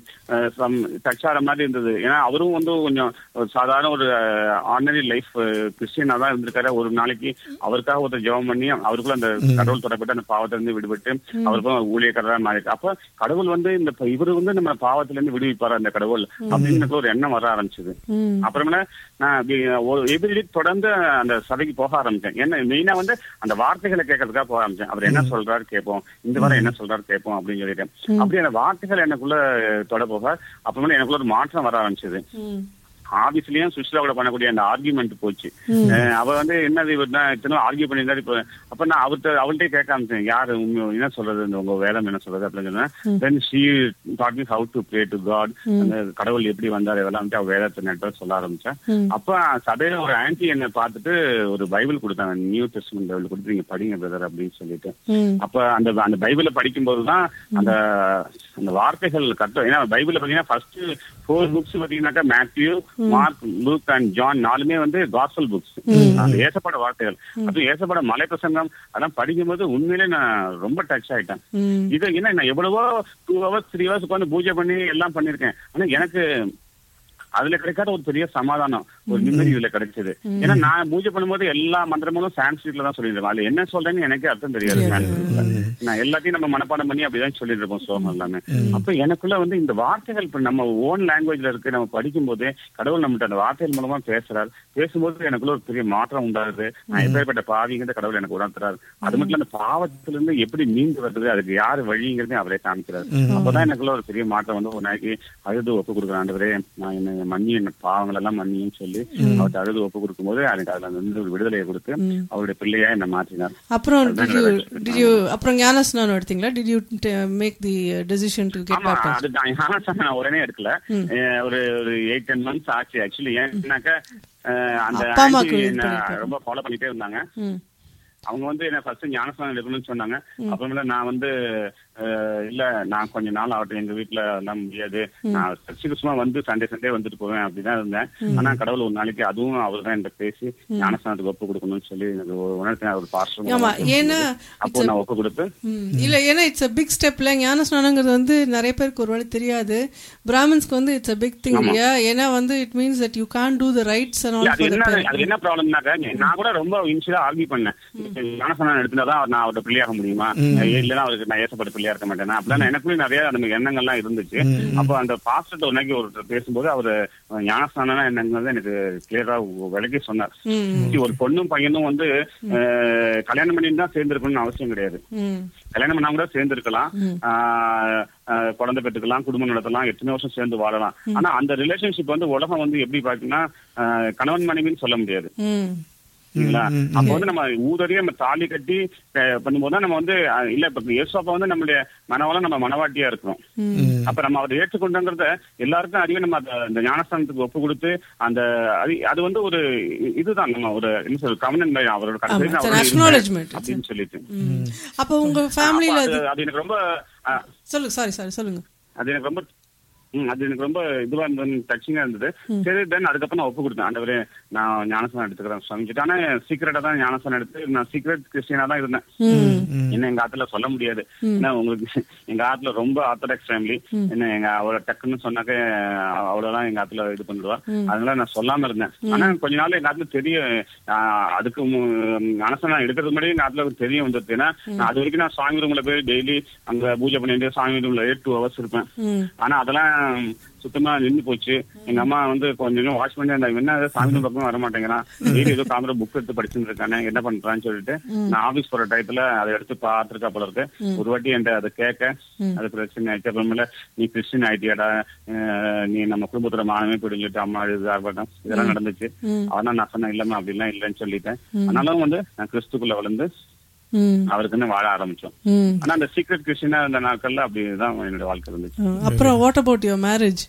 G: டச் ஆகிற மாதிரி இருந்தது ஏன்னா அவரும் வந்து கொஞ்சம் ஒரு சாதாரண ஒரு ஆர்டினரி லைஃப் கிறிஸ்டியனா தான் இருந்திருக்காரு ஒரு நாளைக்கு அவருக்காக ஒருத்தர் ஜெபம் பண்ணி அவருக்குள்ள அந்த கடவுள் தொடப்பட்டு அந்த பாவத்துல இருந்து விடுபட்டு அவருக்கும் ஊழியக்காரராக மாறி அப்ப கடவுள் வந்து இந்த இவரு வந்து நம்ம பாவத்துல இருந்து விடுவிப்பாரு அந்த கடவுள் அப்படின்னு எனக்கு ஒரு எண்ணம் வர ஆரம்பிச்சது அப்புறமேல நான் அப்படி ஒரு எதிரி தொடர்ந்து அந்த சபைக்கு போக ஆரம்பிச்சேன் என்ன மெயினா வந்து அந்த வார்த்தைகளை கேட்கறதுக்காக போக ஆரம்பிச்சேன் அவர் என்ன சொல்றாரு கேட்போம் இந்த வாரம் என்ன சொல்றாரு கேட்போம் அப்படின்னு சொல்லிட்டேன் அப்படி அந்த வார்த்தைகள் எனக்குள்ள தொட போக அப்புறமேல எனக்குள்ள ஒரு மாற்றம் வர ஆரம்பிச்சது
F: ம்
G: ஆபீஸ்லயும் சுஷ்லாவோட பண்ணக்கூடிய அந்த ஆர்கியூமெண்ட் போச்சு அஹ் அவ வந்து என்னது இவர் தான் இத்தனை ஆர்கியூ பண்ணியிருந்தாரு இப்ப அப்ப நான் அவர்கிட்ட அவள்கிட்டே கேட்க ஆரம்பிச்சேன் யாரு உங்க என்ன சொல்றது இந்த உங்க வேதம் என்ன சொல்றது அப்படின்னு சொன்னேன் then she taught me how to pray to God அந்த கடவுள் எப்படி வந்தார் இதெல்லாம் வந்து அவ வேதத்தை நெட்வொர்க் சொல்ல ஆரம்பிச்சேன் அப்ப சபையில ஒரு ஆன்டி என்னை பார்த்துட்டு ஒரு பைபிள் கொடுத்தாங்க நியூ டெஸ்ட்மெண்ட் பைபிள் கொடுத்து நீங்க படிங்க பிரதர் அப்படின்னு சொல்லிட்டு
F: ம்
G: அப்ப அந்த அந்த பைபிளை படிக்கும்போது தான் அந்த அந்த வார்த்தைகள் கரெக்டா ஏன்னா பைபிள்ல பாத்தீங்கன்னா ஃபர்ஸ்ட் ஃபோர் புக்ஸ் பாத்தீங்கன்னாக்கா Matthew Mark Luke and John நாலுமே வந்து காஸ்பல் புக்ஸ் அந்த ஏசப்பட வார்த்தைகள் அதுவும் ஏசப்பட மலை பிரசங்கம் அதெல்லாம் படிக்கும்போது உண்மையிலே நான் ரொம்ப டச் ஆயிட்டேன்
F: ம்
G: இது என்ன நான் எவ்வளவோ டூ ஹவர்ஸ் த்ரீ ஹவர்ஸ் உட்காந்து பூஜை பண்ணி எல்லாம் பண்ணிருக்கேன் ஆனா எனக்கு அதுல கிடைக்காத ஒரு பெரிய சமாதானம் ஒரு நிம்மதி இதுல கிடைச்சது ஏன்னா நான் பூஜை பண்ணும்போது எல்லா மந்திரங்களும் சான்ஸ்கிரிட்ல தான் சொல்லிருக்கேன் அதுல என்ன சொல்றேன்னு எனக்கே அர்த்தம் தெரியாது சான்ஸ்கிரிட்ல நான் எல்லாத்தையும் நம்ம மனப்பாடம் பண்ணி அப்படிதான் சொல்லிட்டு இருப்போம் சோகம் எல்லாமே அப்ப எனக்குள்ள வந்து இந்த வார்த்தைகள் இப்ப நம்ம ஓன் லாங்குவேஜ்ல இருக்கு நம்ம படிக்கும் போதே கடவுள் நம்மகிட்ட அந்த வார்த்தைகள் மூலமா பேசுறாரு பேசும்போது எனக்குள்ள ஒரு பெரிய மாற்றம் உண்டாகுது நான் எப்பேற்பட்ட பாவிங்கிறத கடவுள் எனக்கு உணர்த்துறாரு அது மட்டும் இல்ல அந்த பாவத்திலிருந்து எப்படி மீண்டு வருது அதுக்கு யாரு வழிங்கிறதையும் அவரே காமிக்கிறாரு அப்பதான் எனக்குள்ள ஒரு பெரிய மாற்றம் வந்து ஒரு நாளைக்கு அழுது ஒப்பு கொடுக்குற ஆண்டவரே நான் என்ன மன்னி என்ன பாவங்கள் எல்லாம் மன்னியும் சொல்லி சொல்லி அவர்கிட்ட அழுது ஒப்பு கொடுக்கும்போது எனக்கு அதுல இருந்து ஒரு விடுதலையை கொடுத்து அவருடைய பிள்ளையா என்ன மாற்றினார்
F: அப்புறம் did you did you அப்புறம் ஞானஸ்நானம் எடுத்தீங்களா did you make the decision to get
G: ஆமா
F: பேப்டைஸ்ட்
G: அதுதான் ஞானஸ்நானம் நான் உடனே எடுக்கல அஹ் ஒரு ஒரு எயிட் டென் மந்த்ஸ் ஆச்சு ஆக்சுவலி ஏன்னாக்கா அஹ் அந்த
F: அப்பா அம்மாக்கு
G: aunty
F: இது
G: என்ன
F: பண்ணிருக்காரு.
G: ரொம்ப ஃபாலோ பண்ணிட்டே இருந்தாங்க
F: ம்
G: அவங்க வந்து என்ன ஃபர்ஸ்ட் ஞானஸ்தானம் எடுக்கணும்னு சொன்னாங்க அப்புறமேல நான் வந்து அஹ், இல்ல நான் கொஞ்ச நாள் ஆகட்டும் எங்க வீட்டுல எல்லாம் முடியாது நான் சர்ச்சுக்கு சும்மா வந்து சண்டே சண்டே வந்துட்டு போவேன் அப்படிதான் இருந்தேன் ஆனா கடவுள் ஒரு நாளைக்கு அதுவும் அவர் தான் என்கிட்ட பேசி ஞானஸ்தானத்துக்கு ஒப்பு கொடுக்கணும்னு சொல்லி எனக்கு உணர்த்தின ஒரு பாஸ்டர்
F: ஆமா ஏன்னா
G: அப்போ நான் ஒப்பு கொடுத்து
F: ம், இல்ல ஏன்னா இட்ஸ் a பிக் ஸ்டெப்ல ஞான ஸ்நானங்கிறது வந்து நிறைய பேருக்கு ஒரு வேளை தெரியாது பிராமின்ஸ்க்கு வந்து இட்ஸ் a பிக் திங் இல்லையா ஏன்னா வந்து it means that you can do the rights and
G: இல்ல,
F: ஆல்
G: அது
F: ஃபார்
G: என்ன அது என்ன ப்ராப்ளம்னாக்கா நான் கூட ரொம்ப இனிஷியலா ஆர்கியூ பண்ணேன் ஞானசனம் எடுத்துனாதான் நான் அவரோட பிள்ளையாக முடியுமா இல்லைன்னா அவருக்கு நான் ஏசப்பட்ட பிள்ளையா இருக்க மாட்டேனா அப்படிலாம் எனக்குள்ளே நிறைய அந்த மாதிரி எண்ணங்கள்லாம் இருந்துச்சு அப்போ அந்த பாஸ்டர் உனக்கு ஒரு பேசும்போது அவர் ஞானஸ்தானம் என்னங்கிறது எனக்கு கிளியரா விளக்கி சொன்னார் See, ஒரு பொண்ணும் பையனும் வந்து அஹ், கல்யாணம் பண்ணி தான் சேர்ந்திருக்கணும்னு அவசியம் கிடையாது
F: ம்
G: கல்யாணம் பண்ணா கூட சேர்ந்து இருக்கலாம் ஆஹ் ஆஹ் குழந்தை பெற்றுக்கலாம் குடும்பம் நடத்தலாம் எத்தனை வருஷம் சேர்ந்து வாழலாம் ஆனா அந்த ரிலேஷன்ஷிப் வந்து உலகம் வந்து எப்படி பாத்தீங்கன்னா ஆஹ் கணவன் மனைவின்னு சொல்ல முடியாது
F: ம்
G: சரிங்களா அப்ப வந்து நம்ம ஊதறிய நம்ம தாலி கட்டி அஹ், பண்ணும்போது தான் நம்ம வந்து அஹ், இல்ல இப்ப இயேசுப்பா வந்து நம்மளுடைய மனவளம் நம்ம மனவாட்டியா இருக்கிறோம் அப்ப நம்ம அதை ஏற்றுக்கொண்டங்கிறத எல்லாருக்கும் அறிவு நம்ம அத- அந்த ஞானஸ்தானத்துக்கு ஒப்பு கொடுத்து அந்த அது- அது வந்து ஒரு இ- இதுதான் நம்ம ஒரு என்ன சொல்றது கவர்னன் அவரோட
F: ஆமா,
G: கடைசி
F: it's an
G: அவரோட
F: acknowledgement.
G: அப்படின்னு சொல்லிட்டு
F: ம். அப்போ உங்க ஃபேமிலியில
G: அப்ப
F: அது
G: அது அது எனக்கு ரொம்ப அஹ்,
F: சொல்லுங்க சாரி சாரி சொல்லுங்க
G: அது எனக்கு ரொம்ப ம், அது எனக்கு ரொம்ப இதுவா இருந்தது டச்சிங்கா இருந்தது சரி தென் அதுக்கப்புறம் நான் ஒப்பு கொடுத்தேன் ஆண்டவரே நான் ஞானசனம் எடுத்துக்கிறேன் சுவாமிக்கிட்ட ஆனா சீக்கிரட்டா தான் ஞானசனம் எடுத்து நான் சீக்கிரட் கிறிஸ்டியனா தான் இருந்தேன் என்ன எங்க ஆத்துல சொல்ல முடியாது ஏன்னா உங்களுக்கு எங்க ஆத்துல ரொம்ப ஆர்த்தடாக்ஸ் ஃபேமிலி என்ன எங்க அவளை டக்குன்னு சொன்னாக்க அவ்வளவுதான் எங்க ஆத்துல இது பண்ணிடுவா அதனால நான் சொல்லாம இருந்தேன் ஆனா கொஞ்ச நாள் எங்க ஆத்துல தெரிய ஆஹ், அதுக்கு ஞானசனம் எடுக்கிறது முன்னாடி எங்க ஆத்துல தெரிய வந்தது ஏன்னா நான் அது வரைக்கும் நான் சாமி ரூம்ல போய் டெய்லி அங்க பூஜை பண்ணிட்டு சாமி ரூம்ல எயிட் டூ ஹவர்ஸ் இருப்பேன்
F: ம்
G: ஆனா அதெல்லாம் சுத்தமா நின்னு போச்சு எங்க அம்மா வந்து கொஞ்சம் வாட்ச் பண்ணி அந்த என்ன இது சாமி ரூம் பக்கம் வர மாட்டேங்கிறான் டெய்லி ஏதோ காமரா புக் எடுத்து படிச்சுட்டு இருக்கானே என்ன பண்றான்னு சொல்லிட்டு நான் ஆபீஸ் போற டயத்துல அதை எடுத்து பார்த்துருக்கா போல இருக்கு ஒரு வாட்டி என்கிட்ட அதை கேட்க அது பிரச்சனை ஆயிடுச்சு அப்புறமேல நீ கிறிஸ்டின் ஆயிட்டியாடா அஹ் நீ நம்ம குடும்பத்துல மானமே போயிடும் சொல்லிட்டு அம்மா இது ஆர்ப்பாட்டம் இதெல்லாம் நடந்துச்சு ஆனா நான் சொன்னேன் இல்லம்மா அப்படிலாம் இல்லைன்னு சொல்லிட்டேன் ஆனாலும் வந்து நான் கிறிஸ்துக்குள்ள வளர்ந்து
F: ம்
G: அவருக்குன்னு வாழ ஆரம்பிச்சோம்
F: ம்
G: ஆனா அந்த சீக்ரெட் கிறிஸ்டினா இருந்த நாட்கள்ல அப்படிதான் என்னோட வாழ்க்கை இருந்துச்சு
F: ஆ, அப்புறம் வாட் அபவுட் யுவர் மேரேஜ்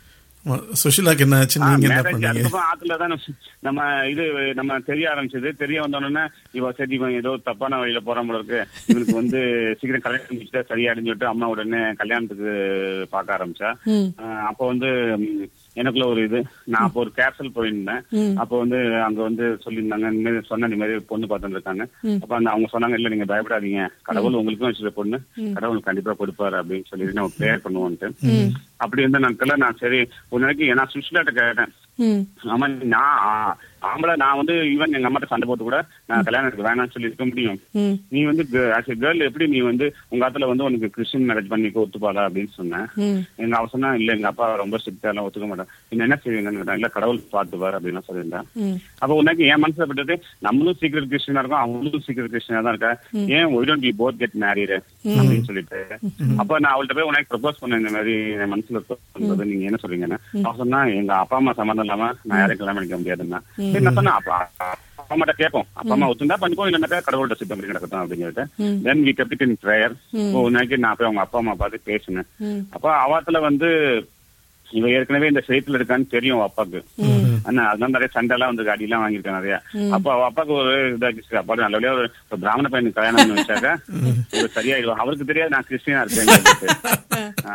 E: சுஷிலாக்கு என்ன ஆச்சு நீங்க என்ன
G: மேரேஜ்
E: பண்ணீங்க
G: அதுக்கப்புறம் ஆத்துல தான் நம்ம- நம்ம இது நம்ம தெரிய ஆரம்பிச்சது தெரிய வந்தோடனே இவ சரி இவன் ஏதோ தப்பான வழியில போறான் போல இருக்கு இவனுக்கு வந்து சீக்கிரம் கல்யாணம் முடிச்சுட்டா சரியா சொல்லிட்டு அம்மா உடனே கல்யாணத்துக்கு பார்க்க ஆரம்பிச்சா
F: ம்
G: ஆஹ் அப்போ வந்து ம், எனக்குள்ள ஒரு இது நான் அப்போ ஒரு கேப்சல் போயிருந்தேன் அப்போ வந்து அங்க வந்து சொல்லியிருந்தாங்க இந்த மாதிரி சொன்ன இந்த மாதிரி பொண்ணு பார்த்துட்டு இருக்காங்க அப்ப அந்த அவங்க சொன்னாங்க இல்ல நீங்க பயப்படாதீங்க கடவுள் உங்களுக்கும் வச்சிருக்க பொண்ணு கடவுள் கண்டிப்பா கொடுப்பாரு அப்படின்னு சொல்லிட்டு நம்ம ப்ரேயர் பண்ணுவோம்ட்டு அப்படி இருந்த நாட்கள்ல நான் சரி ஒரு நாளைக்கு நான் சுஷ்லாட்ட கேட்டேன்
F: ம்
G: ஆமா நான் ஆ- ஆம்பளை நான் வந்து ஈவன் எங்க அம்மாட்ட சண்டை போட்டு கூட நான் கல்யாணம் எனக்கு வேணாம்னு சொல்லி இருக்க முடியும்
F: ம்
G: நீ வந்து ஆஸ் எ கேர்ள் எப்படி நீ வந்து உங்க ஆத்துல வந்து உனக்கு கிறிஸ்டின் மேரேஜ் பண்ணி ஒத்துப்பாளா அப்படின்னு சொன்னேன்
F: ம்
G: எங்க அவ சொன்னா இல்ல எங்க அப்பா ரொம்ப ஸ்ட்ரிக்டா எல்லாம் ஒத்துக்க மாட்டேன் நீங்க என்ன செய்வீங்கன்னு கேட்டேன். இல்ல கடவுள் பார்த்துவார் அப்படின்னு சொல்லியிருந்தேன்
F: ம்
G: அப்ப உனக்கு என் மனசுல பட்டது நம்மளும் சீக்கிரம் கிறிஸ்டினா இருக்கோம் அவங்களும் சீக்கிரம் கிறிஸ்டினா தான் இருக்கா ஏன் why don't we both get married அப்படின்னு சொல்லிட்டு அப்ப நான் அவள்கிட்ட போய் உனக்கு ப்ரப்போஸ் பண்ண இந்த மாதிரி என் மனசுல சொல்றது நீங்க என்ன சொல்றீங்கன்னு அவ சொன்னா எங்க அப்பா அம்மா சம்மந்தம் இல்லாம நான் யாரையும் கல்யாணம் பண்ணிக்க முடியாதுன்னா சரி நான் சொன்னேன் அப்பா அப்பா அம்மாட்ட கேட்போம் அப்பா அம்மா ஒத்துந்தா பண்ணிக்கோ இல்லைனாக்கா கடவுள்கிட்ட சித்தம் பண்ணி கிடக்கட்டும் அப்படின்னு சொல்லிட்டு then we kept in prayer ஒரு நாளைக்கு நான் போய் அவங்க அப்பா அம்மா பார்த்து பேசினேன் அப்ப அவாத்துல வந்து இவ ஏற்கனவே இந்த சேத்துல இருக்கான்னு தெரியும் அவ அப்பாக்கு ஆனா அதனால நிறைய சண்டை எல்லாம் வந்து அடி எல்லாம் வாங்கியிருக்கேன் நிறைய அப்ப அவ அப்பாக்கு ஒரு இதாச்சு அப்பா நல்லபடியா ஒரு ஒரு பிராமண பையனுக்கு கல்யாணம் பண்ணி வச்சாக்க இது சரியாயிடும் அவருக்கு தெரியாது நான் கிறிஸ்டியனா இருக்கேன் ஆ.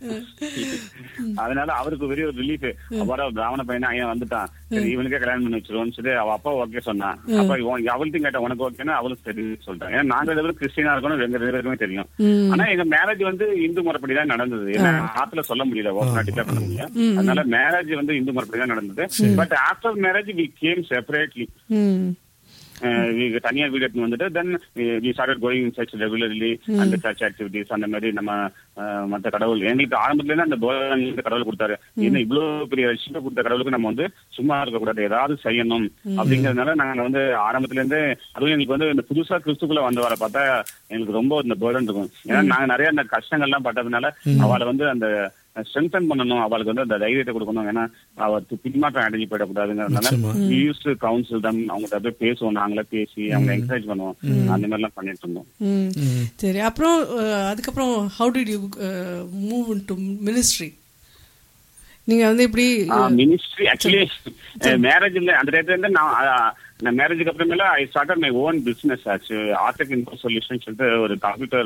G: அதனால அவருக்கு பெரிய ஒரு ரிலீஃப் அப்பாடா ஒரு பிராமண பையனா ஐயன் வந்துட்டான் சரி இவனுக்கே கல்யாணம் பண்ணி வச்சிருவோம்னு சொல்லி அவ அப்பா ஓகே சொன்னான் அப்ப இவன் அவள்கிட்ட கேட்ட உனக்கு ஓகேன்னா அவளுக்கு சரி சொல்லிட்டான் ஏன்னா நாங்க ரெண்டு பேரும் கிறிஸ்டியனா இருக்கணும் ரெண்டு பேருக்குமே தெரியும் ஆனா எங்க மேரேஜ் வந்து இந்து முறைப்படி தான் நடந்தது ஏன்னா ஆத்துல சொல்ல முடியல ஓப்பனா டிக்ளேர் பண்ண முடியல அதனால மேரேஜ் வந்து இந்து முறைப்படி தான் நடந்தது but after marriage we came separately
F: ம்
G: தனியார் வீடு எடுத்து வந்துட்டு then we started going church regularly அந்த சர்ச் ஆக்டிவிட்டிஸ் அந்த மாதிரி நம்ம அஹ், மத்த கடவுள் எங்களுக்கு ஆரம்பத்துல இருந்து அந்த போதனை கடவுள் கொடுத்தாரு என்ன இவ்வளவு பெரிய விஷயம் கொடுத்த கடவுளுக்கு நம்ம வந்து சும்மா இருக்க கூடாது ஏதாவது செய்யணும் அப்படிங்கறதுனால நாங்க வந்து ஆரம்பத்துல இருந்து அதுவும் எங்களுக்கு வந்து இந்த புதுசா கிறிஸ்துக்குள்ள வந்தவரை பார்த்தா எங்களுக்கு ரொம்ப இந்த பேர்டன் இருக்கும் ஏன்னா நாங்க நிறைய அந்த கஷ்டங்கள்லாம் பட்டதுனால அவளை வந்து அந்த ஸ்ட்ரென்தன் பண்ணணும் அவளுக்கு வந்து அந்த தைரியத்தை கொடுக்கணும் ஏன்னா அவருக்கு பின்மாற்றம் அடைஞ்சு போயிடக்கூடாதுங்கிறதுனால
E: நிச்சயமா.
G: யூஸ் கவுன்சில் தான் அவங்க அப்படியே பேசுவோம் நாங்களே பேசி அவங்க என்கரேஜ் பண்ணுவோம் அந்த மாதிரி எல்லாம் பண்ணிட்டு இருந்தோம்
F: ம். சரி அப்புறம் அஹ், அதுக்கப்புறம் how did you move to ministry நீங்க வந்து இப்படி
G: மினிஸ்ட்ரி ஆக்சுவலி மேரேஜ் இல்ல அந்த டயத்துல இருந்து நான் அஹ், நான் மேரேஜுக்கு அப்புறமேல I start my own business ஆச்சு ஆர்டெக் இன்ஃபோ சொல்யூஷன் சொல்லிட்டு ஒரு கம்ப்யூட்டர்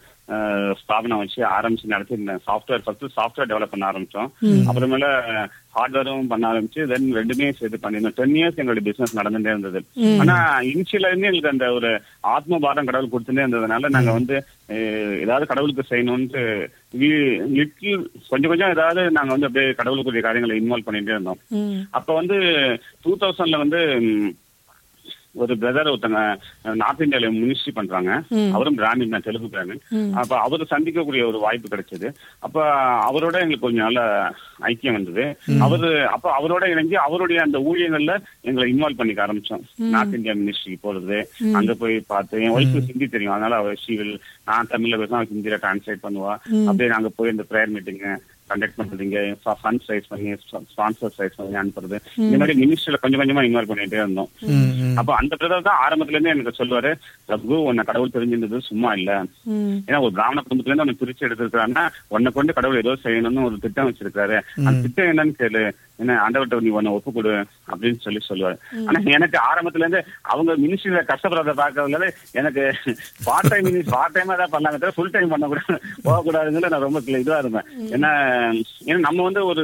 G: ஸ்தாபனம் வச்சு ஆரம்பிச்சு நடத்திருந்தேன் சாஃப்ட்வேர் ஃபர்ஸ்ட் சாஃப்ட்வேர் டெவலப் பண்ண ஆரம்பிச்சோம் அப்புறமேல ஹார்ட்வேரும் பண்ண ஆரம்பிச்சு தென் ரெண்டுமே சேர்த்து பண்ணிருந்தோம் டென் இயர்ஸ் எங்களுடைய பிசினஸ் நடந்துட்டே இருந்தது ஆனா இனிஷியலா இருந்து எங்களுக்கு அந்த ஒரு ஆத்ம பாரம் கடவுள் கொடுத்துட்டே இருந்ததுனால நாங்க வந்து அஹ், ஏதாவது கடவுளுக்கு செய்யணும்னு லிட்டில் கொஞ்சம் கொஞ்சம் ஏதாவது நாங்க வந்து அப்படியே கடவுளுக்குரிய காரியங்களை இன்வால்வ் பண்ணிட்டே இருந்தோம்
F: ம்.
G: அப்ப வந்து டூ தௌசண்ட்ல வந்து ம், ஒரு பிரதர் ஒருத்தங்க நார்த் இந்தியால மினிஸ்ட்ரி பண்றாங்க அவரும் பிராமின் தான் தெலுங்கு பிராமின் அப்ப அவரை சந்திக்கக்கூடிய ஒரு வாய்ப்பு கிடைச்சது அப்ப அவரோட எங்களுக்கு கொஞ்சம் நல்ல ஐக்கியம் வந்தது அவரு அப்ப அவரோட இணைஞ்சு அவருடைய அந்த ஊழியங்கள்ல எங்களை இன்வால்வ் பண்ணிக்க ஆரம்பிச்சோம் நார்த் இந்தியா மினிஸ்ட்ரி போறது அங்க போய் பார்த்து என் ஒய்ஃபு ஹிந்தி தெரியும் அதனால அவ ஷீவில் நான் தமிழ்ல பேசுனா அவ ஹிந்தியில டிரான்ஸ்லேட் பண்ணுவா அப்படியே நாங்க போய் இந்த ப்ரேயர் மீட்டிங் கண்டக்ட் பண்றது இங்க ஃபண்ட்ஸ் ரைஸ் பண்ணி ஸ்பான்சர்ஸ் ரைஸ் பண்ணி அனுப்புறது இந்த மாதிரி மினிஸ்ட்ரியில கொஞ்சம் கொஞ்சமா இன்வால்வ் பண்ணிட்டே இருந்தோம் அப்ப அந்த பிரதர் தான் ஆரம்பத்துல இருந்தே எனக்கு சொல்லுவாரு ரகு உன்னை கடவுள் தெரிஞ்சிருந்தது சும்மா இல்ல ஏன்னா ஒரு பிராமண குடும்பத்துல இருந்து உன்னை பிரிச்சு எடுத்திருக்காருன்னா உன்னை கொண்டு கடவுள் ஏதோ செய்யணும்னு ஒரு திட்டம் வச்சிருக்காரு அந்த திட்டம் என்னன்னு கேளு என்ன ஆண்டவர்கிட்ட நீ உன்னை ஒப்பு கொடு அப்படின்னு சொல்லி சொல்லுவாரு ஆனா எனக்கு ஆரம்பத்துல இருந்து அவங்க மினிஸ்ட்ரியில கஷ்டப்படுறத பாக்குறதுல எனக்கு பார்ட் டைம் பார்ட் டைமா தான் பண்ணாங்க தவிர ஃபுல் டைம் பண்ணக்கூடாது போகக்கூடாதுன்னு நான் ரொம்ப இதுவா இருந்தேன் ஏன்னா ஏன்னா நம்ம வந்து ஒரு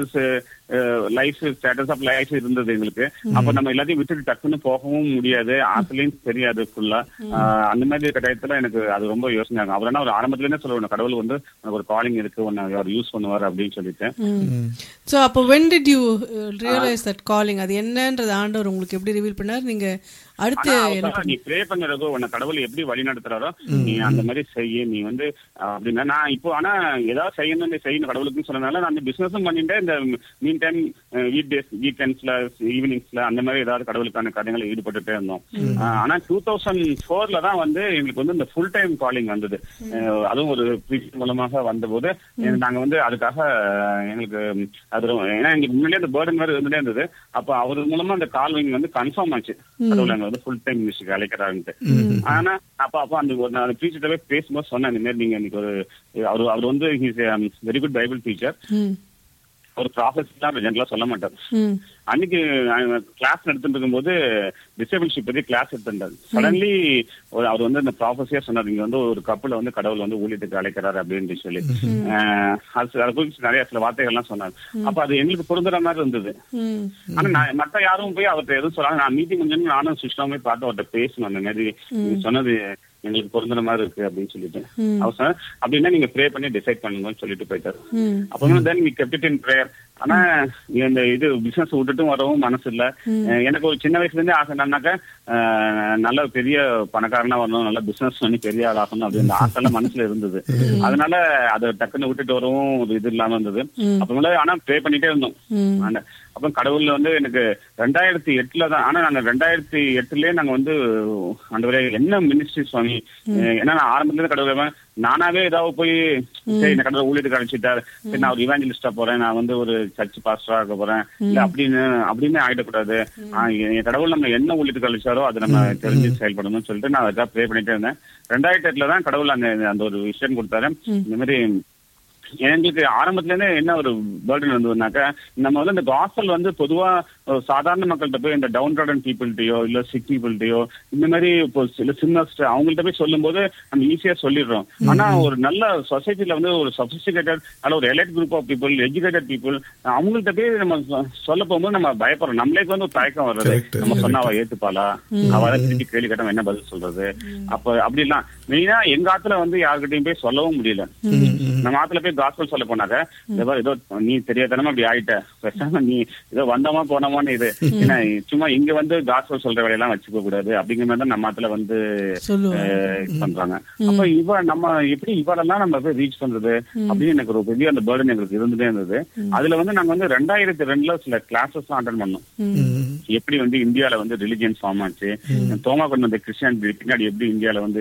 G: லைஃப் ஸ்டேட்டஸ் ஆஃப் லைஃப் இருந்தது எங்களுக்கு அப்ப நம்ம எல்லாத்தையும் விட்டுட்டு டக்குன்னு போகவும் முடியாது ஆசையும் தெரியாது ஃபுல்லா அந்த மாதிரி இருக்க டயத்துல எனக்கு அது ரொம்ப யோசனை ஆகும் அவர் என்ன ஒரு ஆரம்பத்துல இருந்தே சொல்லுவேன் கடவுள் வந்து உனக்கு ஒரு காலிங் இருக்கு உன்னை அவர் யூஸ் பண்ணுவார் அப்படின்னு சொல்லிட்டு
F: ஸோ அப்போ when did you realise that calling அது என்னன்றது ஆண்டவர் உங்களுக்கு எப்படி ரிவீல் பண்ணார் நீங்க அடுத்து
G: ஆனா அவர்
F: என்ன
G: சொல்றாரு, நீ ப்ரே பண்ணுறதோ உன்னை கடவுள் எப்படி வழி நடத்துறாரோ நீ அந்த மாதிரி செய்ய நீ வந்து அஹ், அப்படின்னா நான் இப்போ ஆனா ஏதாவது செய்யணும் நீ செய்யணும் கடவுளுக்குன்னு சொன்னதுனால நான் அந்த பிசினஸும் பண்ணிட்டு இந்த மீன் டைம் வீக் டேஸ் வீக்கெண்ட்ஸ்ல ஈவினிங்ஸ்ல அந்த மாதிரி ஏதாவது கடவுளுக்கான காரியங்களை ஈடுபட்டுட்டே இருந்தோம் அஹ், ஆனா டூ தௌசண்ட் ஃபோர்ல தான் வந்து எங்களுக்கு வந்து இந்த ஃபுல் டைம் காலிங் வந்தது அஹ், அதுவும் ஒரு preaching மூலமாக வந்தபோது எங்க- நாங்க வந்து அதுக்காக அஹ், எங்களுக்கு அது ரொம்ப- ஏன்னா எங்களுக்கு முன்னாடியே அந்த பேர்டன் மாதிரி இருந்துட்டே இருந்தது அப்ப அவர் மூலமா அந்த கால்விங் வந்து கன்ஃபார்ம் ஆச்சு கடவுள் அங்க வந்து ஃபுல் டைம் மியூசிக் அழைக்கிறாருன்ட்டு ஆனா அப்ப அப்ப அந்த ஒரு நான் பிரீச்சர்ட்ட போய் பேசும்போது சொன்னேன் இந்த மாதிரி நீங்க இன்னைக்கு ஒரு அவர் அவர் வந்து வெரி குட் பைபிள் டீச்சர்
F: ம்
G: ஒரு ப்ராஃபஸ் தான் ஜென்ரலா சொல்ல மாட்டார்
F: ம்
G: அன்னைக்கு கிளாஸ் நடத்திட்டு இருக்கும்போது டிசேபிள்ஷிப் பத்தி கிளாஸ் எடுத்திருந்தாரு சடன்லி அவர் வந்து இந்த ப்ராஃபஸியா சொன்னார் இங்க வந்து ஒரு கப்பல வந்து கடவுள் வந்து ஊழியத்துக்கு அழைக்கிறாரு அப்படின்னு சொல்லி அஹ், அது அதை குறித்து நிறைய சில வார்த்தைகள்லாம் சொன்னார் அப்ப அது எங்களுக்கு பொருந்துற மாதிரி இருந்தது
F: ம்
G: ஆனா நான் மத்த யாரும் போய் அவர்கிட்ட எதுவும் சொல்லாங்க நான் மீட்டிங் முடிஞ்சு நானும் சிஸ்டம் போய் பார்த்து அவர்கிட்ட பேசணும் அந்த மாதிரி நீங்க சொன்னது எங்களுக்கு பொருந்துற மாதிரி இருக்கு அப்படின்னு சொல்லிட்டு அவர் சொன்னார் அப்படின்னா நீங்க ப்ரே பண்ணி டிசைட் பண்ணுங்கன்னு சொல்லிட்டு போயிட்டாரு
F: ம்
G: அப்போ then we kept in prayer ஆனா இந்த இது பிசினஸ் விட்டுட்டும் வரவும் மனசு இல்ல அஹ் எனக்கு ஒரு சின்ன வயசுல இருந்தே ஆசை என்னன்னாக்கா அஹ் நல்ல பெரிய பணக்காரனா வரணும் நல்ல பிசினஸ் பண்ணி பெரிய ஆள் ஆகணும் அப்படின்னு ஆசை எல்லாம் மனசுல இருந்தது அதனால அதை டக்குன்னு விட்டுட்டு வரவும் ஒரு இது இல்லாம இருந்தது அப்புறமேல ஆனா ப்ரே பண்ணிட்டே இருந்தோம் ஆனா, அப்ப கடவுள்ல வந்து எனக்கு ரெண்டாயிரத்தி எட்டுல தான் ஆனா நாங்க ரெண்டாயிரத்தி எட்டுலயே நாங்க வந்து ஆண்டவரே என்ன மினிஸ்ட்ரி சுவாமி அஹ் ஏன்னா நான் ஆரம்பத்துல இருந்து கடவுளை நானாவே ஏதாவது போய் சரி நான் கடவுளை ஊழியத்துக்கு அழைச்சிட்டாரு சரி நான் ஒரு இவாஞ்சலிஸ்டா போறேன் நான் வந்து ஒரு சர்ச் பாஸ்டரா இருக்க போறேன் இல்ல அப்படின்னு அப்படின்னு ஆயிடக்கூடாது ஆஹ் என் கடவுள் நம்ம என்ன ஊழியத்துக்கு அழைச்சாரோ அதை நம்ம தெரிஞ்சு செயல்படணும்னு சொல்லிட்டு நான் அதுக்காக ப்ரே பண்ணிட்டே இருந்தேன் ரெண்டாயிரத்தி எட்டுல தான் கடவுள் அந்த அந்த ஒரு விஷயம் கொடுத்தாரு இந்த மாதிரி எங்களுக்கு ஆரம்பத்துல இருந்தே என்ன ஒரு பேர்டன் வந்ததுனாக்கா நம்ம வந்து இந்த காசல் வந்து பொதுவா ஒரு சாதாரண மக்கள்கிட்ட போய் இந்த டவுன் ரோடன் பீப்புள்கிட்டயோ இல்ல சிக் பீப்புள்கிட்டயோ இந்த மாதிரி இப்போ சில சின்னஸ்ட் அவங்கள்ட்ட போய் சொல்லும்போது நம்ம ஈஸியா சொல்லிடுறோம் ஆனா ஒரு நல்ல சொசைட்டில வந்து ஒரு சபிஸ்டிகேட்டட் அல்ல ஒரு elite group of people educated people அவங்கள்ட்ட போய் நம்ம சொ- சொல்ல போகும்போது நம்ம பயப்படுறோம் நம்மளே வந்து ஒரு தயக்கம் வர்றது
E: Correct.
G: நம்ம சொன்னா அவ ஏத்துப்பாளா அவ திருப்பி கேள்வி கேட்டா என்ன பதில் சொல்றது அப்ப அப்படிலாம் மெயினா எங்க ஆத்துல வந்து யாருக்கிட்டையும் போய் சொல்லவும் முடியல நம்ம ஆத்துல போய் காஸ்பல் சொல்ல போனாக்க இந்த மாதிரி ஏதோ நீ தெரியாதனமா அப்படி ஆயிட்ட பேசாம நீ ஏதோ வந்தோமா போனோமான்னு இது ஏன்னா சும்மா இங்க வந்து காஸ்பல் சொல்ற வேலையெல்லாம் வச்சுக்க கூடாது அப்படிங்கிற மாதிரி தான் நம்ம ஆத்துல வந்து
F: சொல்லுவாங்க
G: அஹ், இது பண்றாங்க அப்ப இவ நம்ம எப்படி இவரெல்லாம் நம்ம போய் ரீச் பண்றது அப்படின்னு எனக்கு ஒரு பெரிய அந்த பேர்டன் எங்களுக்கு இருந்துட்டே இருந்தது அதுல வந்து நாங்க வந்து ரெண்டாயிரத்தி ரெண்டுல சில கிளாஸஸ் அட்டன் பண்ணோம் எப்படி வந்து இந்தியால வந்து ரிலிஜியன் ஃபார்ம் ஆச்சு தோமா கொண்டு வந்த கிறிஸ்டியானிட்டி பின்னாடி எப்படி இந்தியால வந்து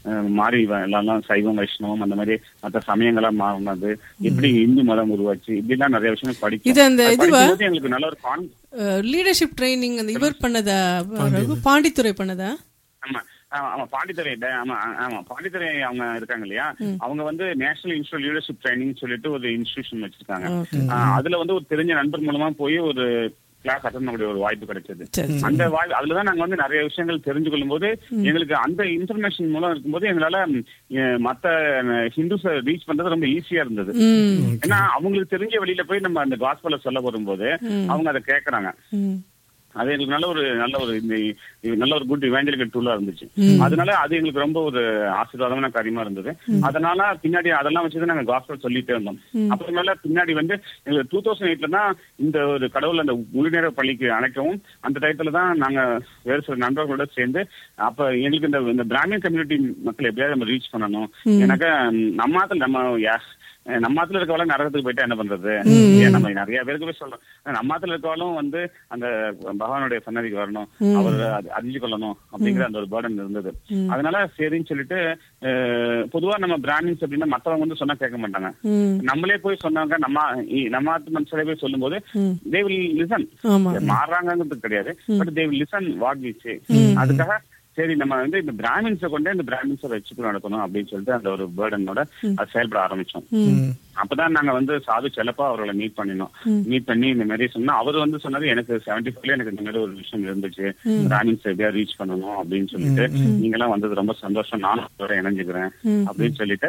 G: அஹ், மாறி வ- எல்லாம் சைவம் வைஷ்ணவம் அந்த மாதிரி மற்ற சமயங்களா மாறினது எப்படி இந்து மதம் உருவாச்சு இப்படிலாம் நிறைய விஷயங்கள் படிக்கும்
F: இது அந்த
G: அது
F: இதுவா?
G: படிக்கும்போது எங்களுக்கு நல்ல ஒரு கான்
F: லீடர்ஷிப் ட்ரைனிங் அந்த இவர் பண்ணதா ரகு? பாண்டித்துறை பண்ணதா
G: ஆமா ஆமா, ஆமா பாண்டித்துறை ட- ஆமா ஆ- ஆமா பாண்டித்துறை அவங்க இருக்காங்க இல்லையா அவங்க வந்து நேஷனல் இன்ஸ்டியூட் லீடர்ஷிப் ட்ரைனிங் சொல்லிட்டு ஒரு இன்ஸ்டிடியூஷன் வச்சிருக்காங்க ஆ, அதுல வந்து ஒரு தெரிஞ்ச நண்பர் மூலமா போய் ஒரு கிளாஸ் அட்டன் பண்ணக்கூடிய ஒரு வாய்ப்பு கிடைச்சது
F: சரி,
G: அந்த வாய்ப்பு அதுலதான் நாங்க வந்து நிறைய விஷயங்கள் தெரிஞ்சு கொள்ளும் போது எங்களுக்கு அந்த இன்ஃபர்மேஷன் மூலம் இருக்கும்போது எங்களால ம், எ- மத்த ஹிந்துஸ ரீச் பண்றது ரொம்ப ஈஸியா இருந்தது ஏன்னா அவங்களுக்கு தெரிஞ்ச வெளியில போய் நம்ம அந்த காஸ்பல சொல்ல வரும்போது அவங்க அதை கேக்குறாங்க
F: ம்.
G: அது எங்களுக்கு நல்ல ஒரு நல்ல ஒரு இந்த இது நல்ல ஒரு குட் இவாஞ்சலிக்கல் டூலா இருந்துச்சு அதனால அது எங்களுக்கு ரொம்ப ஒரு ஆசீர்வாதமான காரியமா இருந்தது அதனால பின்னாடி அதெல்லாம் வச்சுதான் நாங்க காஸ்பல் சொல்லிட்டே இருந்தோம் அப்புறமேல பின்னாடி வந்து எங்களுக்கு டூ தௌசண்ட் எயிட்ல தான் இந்த ஒரு கடவுள் அந்த முழுநேர பள்ளிக்கு அழைக்கவும் அந்த டயத்துல தான் நாங்க வேறு சில நண்பர்களோட சேர்ந்து அப்ப எங்களுக்கு இந்த இந்த பிராமின் கம்யூனிட்டி மக்கள் எப்படியாவது நம்ம ரீச் பண்ணணும் எனக்கு நம்ம ஆத்துல நம்ம யா- நம்ம ஆத்துல இருக்கவள நரகத்துக்கு போயிட்டா என்ன பண்றது ஏன் நம்ம நிறைய பேருக்கு போய் சொல்றோம் நம்ம ஆத்துல இருக்கவளும் வந்து அந்த பகவானுடைய சன்னதிக்கு வரணும் அவர் அது அறிஞ்சு கொள்ளணும் அப்படிங்கிற அந்த ஒரு பேர்டன் இருந்தது அதனால சரின்னு சொல்லிட்டு அஹ், பொதுவா நம்ம பிராமின்ஸ் அப்படின்னா மத்தவங்க வந்து சொன்னா கேட்க மாட்டாங்க நம்மளே போய் சொன்னாங்க நம்ம இ- நம்ம ஆத்து மனுஷரே போய் சொல்லும்போது தே வில் லிசன்
F: ஆமா.
G: மாறுறாங்கிறது கிடையாது but they will listen what we say அதுக்காக சரி நம்ம வந்து இந்த பிராமின்ஸை கொண்டே இந்த பிராமின்ஸை வச்சுட்டு நடக்கணும் அப்படின்னு சொல்லிட்டு அந்த ஒரு பேர்டனோட அது செயல்பட ஆரம்பிச்சோம் அப்பதான் நாங்க வந்து சாது செல்லப்பா அவர்களை மீட் பண்ணினோம் மீட் பண்ணி இந்த மாதிரி சொன்னா அவர் வந்து சொன்னது எனக்கு செவன்டி ஃபைவ்ல எனக்கு இந்த மாதிரி ஒரு விஷயம் இருந்துச்சு பிராமின்ஸ் எப்படியா ரீச் பண்ணணும் அப்படின்னு சொல்லிட்டு நீங்க எல்லாம் வந்தது ரொம்ப சந்தோஷம் நானும் அதோட இணைஞ்சுக்கிறேன் அப்படின்னு சொல்லிட்டு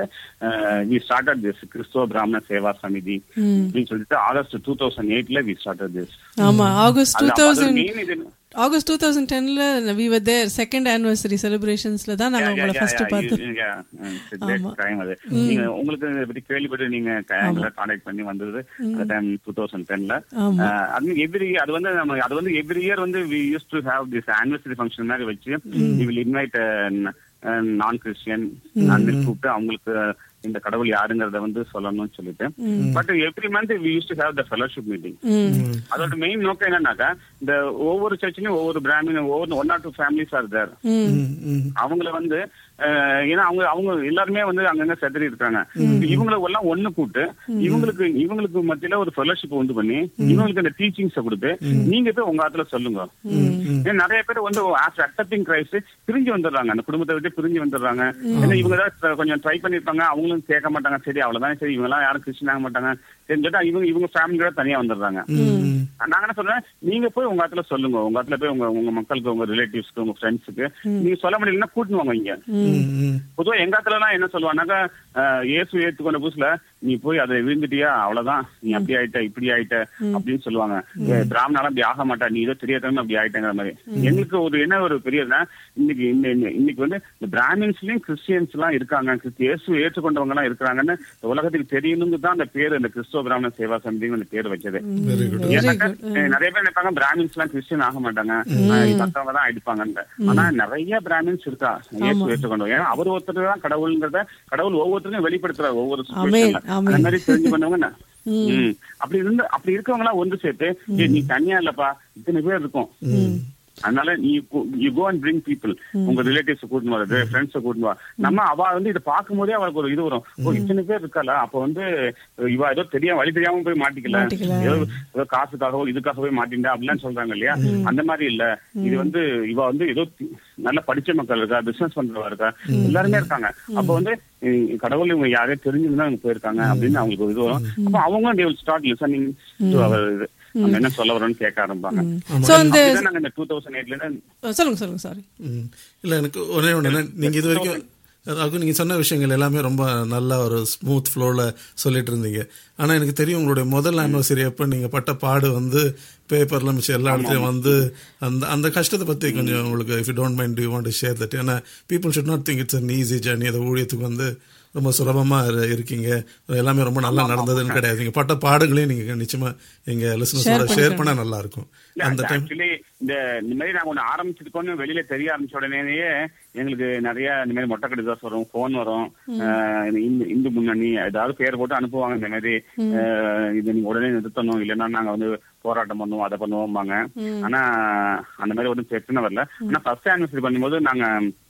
G: வி ஸ்டார்டட் திஸ் கிறிஸ்துவ பிராமண சேவா சமிதி அப்படின்னு சொல்லிட்டு ஆகஸ்ட் டூ தௌசண்ட் எயிட்ல வி ஸ்டார்டட் திஸ்
F: ஆமா ஆகஸ்ட் டூ
G: அது
F: தௌசண்ட்
G: main இது
F: ஆகஸ்ட் டூ தௌசண்ட் டென்ல we were there second anniversary செலிப்ரேஷன்ஸ்ல தான் நாங்க உங்களை ஃபர்ஸ்ட் பார்த்து ஆமா.
G: டைம் அது நீங்க உங்களுக்கு இதை பத்தி கேள்விப்பட்டு நீங்க கான்டாக்ட் பண்ணி வந்தது அந்த டைம் டூ தௌசண்ட் டென்ல
F: ஆமா.
G: அது எவ்ரி அது வந்து நம்ம அது வந்து எவ்ரி இயர் வந்து we used to have this anniversary function மாதிரி வச்சு வி வில் இன்வைட் நான் கிறிஸ்டியன் அந்த கூப்பிட்டு அவங்களுக்கு இந்த கடவுள் யாருங்கிறத வந்து சொல்லணும்னு சொல்லிட்டு but every month we used to have the fellowship meeting அதோட மெயின் நோக்கம் என்னன்னாக்கா இந்த ஒவ்வொரு சர்ச்சிலும் ஒவ்வொரு பிராமின் ஒவ்வொரு one or two families are there அவங்கள வந்து அஹ், ஏன்னா அவங்க அவங்க எல்லாருமே வந்து அங்கங்க செதறி இருக்காங்க இவங்களை எல்லாம் ஒண்ணு கூட்டு இவங்களுக்கு இவங்களுக்கு மத்தியில ஒரு ஃபெலோஷிப் உண்டு பண்ணி இவங்களுக்கு அந்த டீச்சிங்ஸ கொடுத்து நீங்க போய் உங்க ஆத்துல சொல்லுங்க ஏன்னா நிறைய பேர் வந்து ஆஃப்டர் அக்செப்டிங் கிரைஸ்ட் பிரிஞ்சு வந்துடுறாங்க அந்த குடும்பத்தை விட்டு பிரிஞ்சு வந்துடுறாங்க ஏன்னா இவங்க ஏதாவது கொஞ்சம் ட்ரை பண்ணிருப்பாங்க அவங்களும் கேட்க மாட்டாங்க சரி அவ்வளவுதான் சரி இவங்க எல்லாம் யாரும் கிறிஸ்டின் ஆக மாட்டாங்க சரின்னு சொல்லிட்டு இவங்க இவங்க ஃபேமிலியோட தனியா வந்துடுறாங்க நாங்க என்ன சொல்றேன் நீங்க போய் உங்க ஆத்துல சொல்லுங்க உங்க ஆத்துல போய் உங்க உங்க மக்களுக்கு உங்க ரிலேட்டிவ்ஸ்க்கு உங்க ஃப்ரெண்ட்ஸுக்கு நீங்க சொல்ல முடியலன்னா கூட்டின்னு வாங்க இங்க பொதுவா எங்க ஆத்துல எல்லாம் என்ன சொல்லுவாங்கன்னாக்கா அஹ், இயேசு ஏத்துக்கொண்ட புதுசுல நீ போய் அதை விழுந்துட்டியா அவ்வளவுதான் நீ அப்படி ஆயிட்ட இப்படி ஆயிட்ட அப்படின்னு சொல்லுவாங்க ஏ, பிராமணாலாம் அப்படி ஆக மாட்டா நீ ஏதோ தெரியாதவங்க அப்படி ஆயிட்டங்கிற மாதிரி எங்களுக்கு ஒரு என்ன ஒரு பெரியதுன்னா இன்னைக்கு இந்த- இந்த- இன்னைக்கு வந்து இந்த பிராமின்ஸ்லயும் கிறிஸ்டியன்ஸ் எல்லாம் இருக்காங்க கிறிஸ்து- இயேசு ஏற்றுக்கொண்டவங்க எல்லாம் இருக்கிறாங்கன்னு இந்த உலகத்துக்கு தெரியணும்னு தான் அந்த பேர் இந்த கிறிஸ்துவ பிராமண சேவா சமிதின்னு அந்த பேர் வச்சது
E: வெரி குட்
G: ஏன்னாக்கா, அஹ், நிறைய பேர் நினைப்பாங்க பிராமின்ஸ் எல்லாம் கிறிஸ்டியன் ஆக மாட்டாங்க அஹ், மத்தவங்க தான் அடிப்பாங்க ஆனா நிறைய பிராமின்ஸ் இருக்கா இயேசு ஏற்றுக்கொண்டோம் ஏன்னா அவர் ஒருத்தர் தான் கடவுள்ங்கிறத கடவுள் ஒவ்வொருத்தருக்கும் வெளிப்படுத்துறாரு ஒவ்வொரு சுச்சுவேஷன்ல
F: ஆமென்.
G: அந்த மாதிரி தெரிஞ்சு பண்ணவங்க ந- ம். அப்படி இருந்து அப்படி இருக்கவங்க எல்லாம் ஒன்று சேர்த்து "ஏய், நீ தனியா இல்லப்பா இத்தனை பேர் இருக்கும் அதனால நீ you go and bring people உங்க ரிலேட்டிவ்ஸ் கூட்டின்னு வரது ஃப்ரெண்ட்ஸ் கூட்டின்னு வா நம்ம அவ வந்து இதை பார்க்கும் போதே அவளுக்கு ஒரு இது வரும் ஓ இத்தனை பேர் இருக்கால அப்ப வந்து இவ ஏதோ தெரியாம வழி தெரியாம போய் மாட்டிக்கல
F: மாட்டிக்கல.
G: ஏதோ ஏதோ காசுக்காகவோ இதுக்காக போய் மாட்டிண்டா அப்படிலாம் சொல்றாங்க இல்லையா அந்த மாதிரி இல்ல இது வந்து இவ வந்து ஏதோ தி- நல்ல படிச்ச மக்கள் இருக்கா பிசினஸ் பண்றவா இருக்கா எல்லாருமே இருக்காங்க அப்ப வந்து அஹ், கடவுள் இவங்க யாரையும் தெரிஞ்சுதான் இவங்க போயிருக்காங்க அப்படின்னு அவங்களுக்கு ஒரு இது வரும் அப்ப அவங்க they will start listening to our இது நம்ம என்ன சொல்ல வரோம்னு கேட்க ஆரம்பிப்பாங்க
F: சோ அந்த
G: அப்படிதான் நாங்க இந்த டூ தௌசண்ட் எயிட்ல இருந்து
F: சொல்லுங்க சொல்லுங்க சாரி
E: ம். இல்ல எனக்கு ஒரே ஒன்று என்ன நீங்க இது வரைக்கும் ரகு நீங்க சொன்ன விஷயங்கள் எல்லாமே ரொம்ப நல்ல ஒரு ஸ்மூத் ஃப்ளோல சொல்லிட்டு இருந்தீங்க ஆனா எனக்கு தெரியும் உங்களுடைய முதல் ஆனிவர்சரி அப்ப நீங்க பட்ட பாடு வந்து பேப்பர்ல மிச்சம் எல்லா இடத்துலயும் வந்து அந்த அந்த கஷ்டத்தை பத்தி கொஞ்சம் உங்களுக்கு if you don't mind you want share that ஏன்னா people should not think it's an easy journey அந்த ஊழியத்துக்கு வந்து ரொம்ப சுலபமா இரு- இருக்கீங்க எல்லாமே ரொம்ப நல்லா நடந்ததுன்னு கிடையாது நீங்க பட்ட பாடுகளையும் நீங்க நிச்சயமா எங்க லிசனர்ஸோட ஷேர் பண்ணா நல்லா இருக்கும் அந்த டைம்
G: ஆக்சுவலி இந்த இந்த மாதிரி நாங்க ஒண்ணு ஆரம்பிச்சிருக்கோம்னு வெளியில தெரிய ஆரம்பிச்ச உடனேயே எங்களுக்கு நிறைய இந்த மாதிரி மொட்டை கடிதாஸ் வரும் போன் வரும் அஹ் இந்து இந்து முன்னணி ஏதாவது பேர் போட்டு அனுப்புவாங்க இந்த மாதிரி அஹ் இது நீங்க உடனே நிறுத்தணும் இல்லைன்னா நாங்க வந்து போராட்டம் பண்ணுவோம் அதை பண்ணுவோம்பாங்க ஆனா அந்த மாதிரி ஒன்றும் பிரச்சனை வரல ஆனா ஃபர்ஸ்ட் ஆனிவர்சரி பண்ணும்போது நாங்க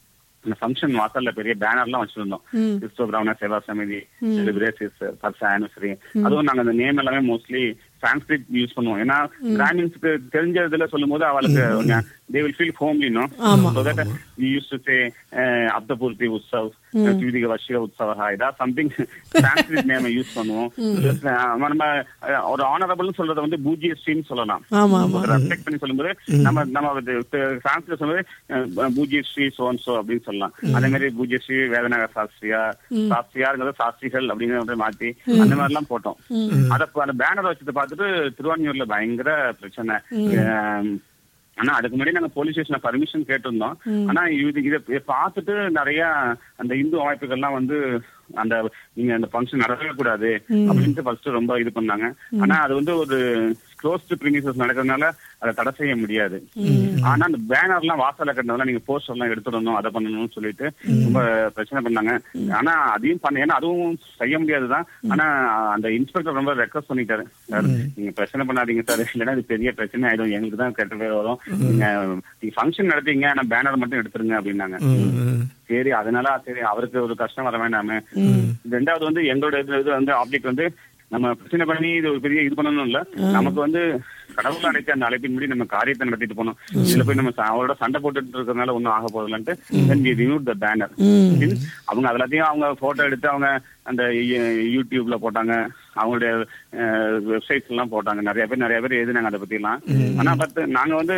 G: அந்த ஃபங்க்ஷன் வாசல்ல பெரிய பேனர்லாம் வச்சிருந்தோம் Christo Brahmana Seva Samiti celebrates first anniversary அதுவும் நாங்க அந்த நேம் எல்லாமே மோஸ்ட்லி சான்ஸ்கிரிட் யூஸ் பண்ணுவோம் ஏன்னா பிராமின்ஸ்க்கு தெரிஞ்சதுல சொல்லும் போது அவளுக்கு they will feel homely no so that uh, we used to say uh, அப்தபூர்த்தி உற்சவ் தீபிக வர்ஷிக உற்சவா இதா சம்திங் சான்ஸ்கிரிட் நேம் யூஸ் பண்ணுவோம் Just, uh, நம்ம uh, ஒரு ஆனரபிள்னு சொல்றத வந்து பூஜ்ய ஸ்ரீன்னு சொல்லலாம்
F: ஆமா ஆமா
G: ரெஸ்பெக்ட் பண்ணி சொல்லும்போது நம்ம நம்ம சான்ஸ்கிரிட் சொல்லும்போது அஹ், பூஜ்ய ஸ்ரீ சோன் சோ அப்படின்னு சொல்லலாம் அதே மாதிரி பூஜ்ய ஸ்ரீ வேதநகர சாஸ்திரியா சாஸ்திரியாங்கிறத சாஸ்திரிகள் அப்படிங்கறத மாத்தி அந்த மாதிரி எல்லாம் போட்டோம் அத அந்த பேனர் வச்சதை பார்த்துட்டு திருவான்மியூர்ல பயங்கர பிரச்சனை அஹ், ஆனா அதுக்கு முன்னாடி நாங்க போலீஸ் ஸ்டேஷன்ல பர்மிஷன் கேட்டிருந்தோம் ஆனா இது இதை இதை பார்த்துட்டு நிறைய அந்த இந்து அமைப்புகள்லாம் வந்து அந்த நீங்க அந்த ஃபங்க்ஷன் நடக்கவே கூடாது அப்படின்ட்டு ஃபர்ஸ்ட் ரொம்ப இது பண்ணாங்க ஆனா அது வந்து ஒரு க்ளோஸ்ட் ப்ரீமிசஸ் நடக்கிறதுனால அதை தடை செய்ய முடியாது ஆனா அந்த பேனர் எல்லாம் வாசல்ல கட்டினதுல நீங்க போஸ்டர் எல்லாம் எடுத்துடணும் அதை பண்ணணும்னு சொல்லிட்டு ரொம்ப பிரச்சனை பண்ணாங்க ஆனா அதையும் பண்ண ஏன்னா அதுவும் செய்ய முடியாதுதான் ஆனா அந்த இன்ஸ்பெக்டர் ரொம்ப ரெக்வஸ்ட் பண்ணிட்டாரு சார் நீங்க பிரச்சனை பண்ணாதீங்க சார் இல்லைன்னா இது பெரிய பிரச்சனை ஆயிடும் எங்களுக்கு தான் கெட்ட பேர் வரும் நீங்க நீங்க ஃபங்க்ஷன் நடத்தீங்க ஆனா பேனர் மட்டும் எடுத்துருங்க அப்படின்னாங்க சரி அதனால சரி அவருக்கு ஒரு கஷ்டம் வர வேண்டாமே ரெண்டாவது வந்து எங்களோட இது இது வந்து ஆப்ஜெக்ட் வந்து நம்ம பிரச்சனை பண்ணி இது ஒரு பெரிய இது பண்ணணும் இல்ல நமக்கு வந்து கடவுள் அழைத்த அந்த அழைப்பின் முடி நம்ம காரியத்தை நடத்திட்டு போனோம் இதுல போய் நம்ம ச- அவரோட சண்டை போட்டுட்டு இருக்கிறதுனால ஒண்ணும் ஆக போதில்லன்ட்டு then we removed the banner அவங்க அது எல்லாத்தையும் அவங்க போட்டோ எடுத்து அவங்க அந்த யூ- யூடியூப்ல போட்டாங்க அவங்களுடைய வெப்சைட்ஸ் எல்லாம் போட்டாங்க நிறைய பேர் நிறைய பேர் எழுதினாங்க அதை பத்தி எல்லாம் ஆனா பட் நாங்க வந்து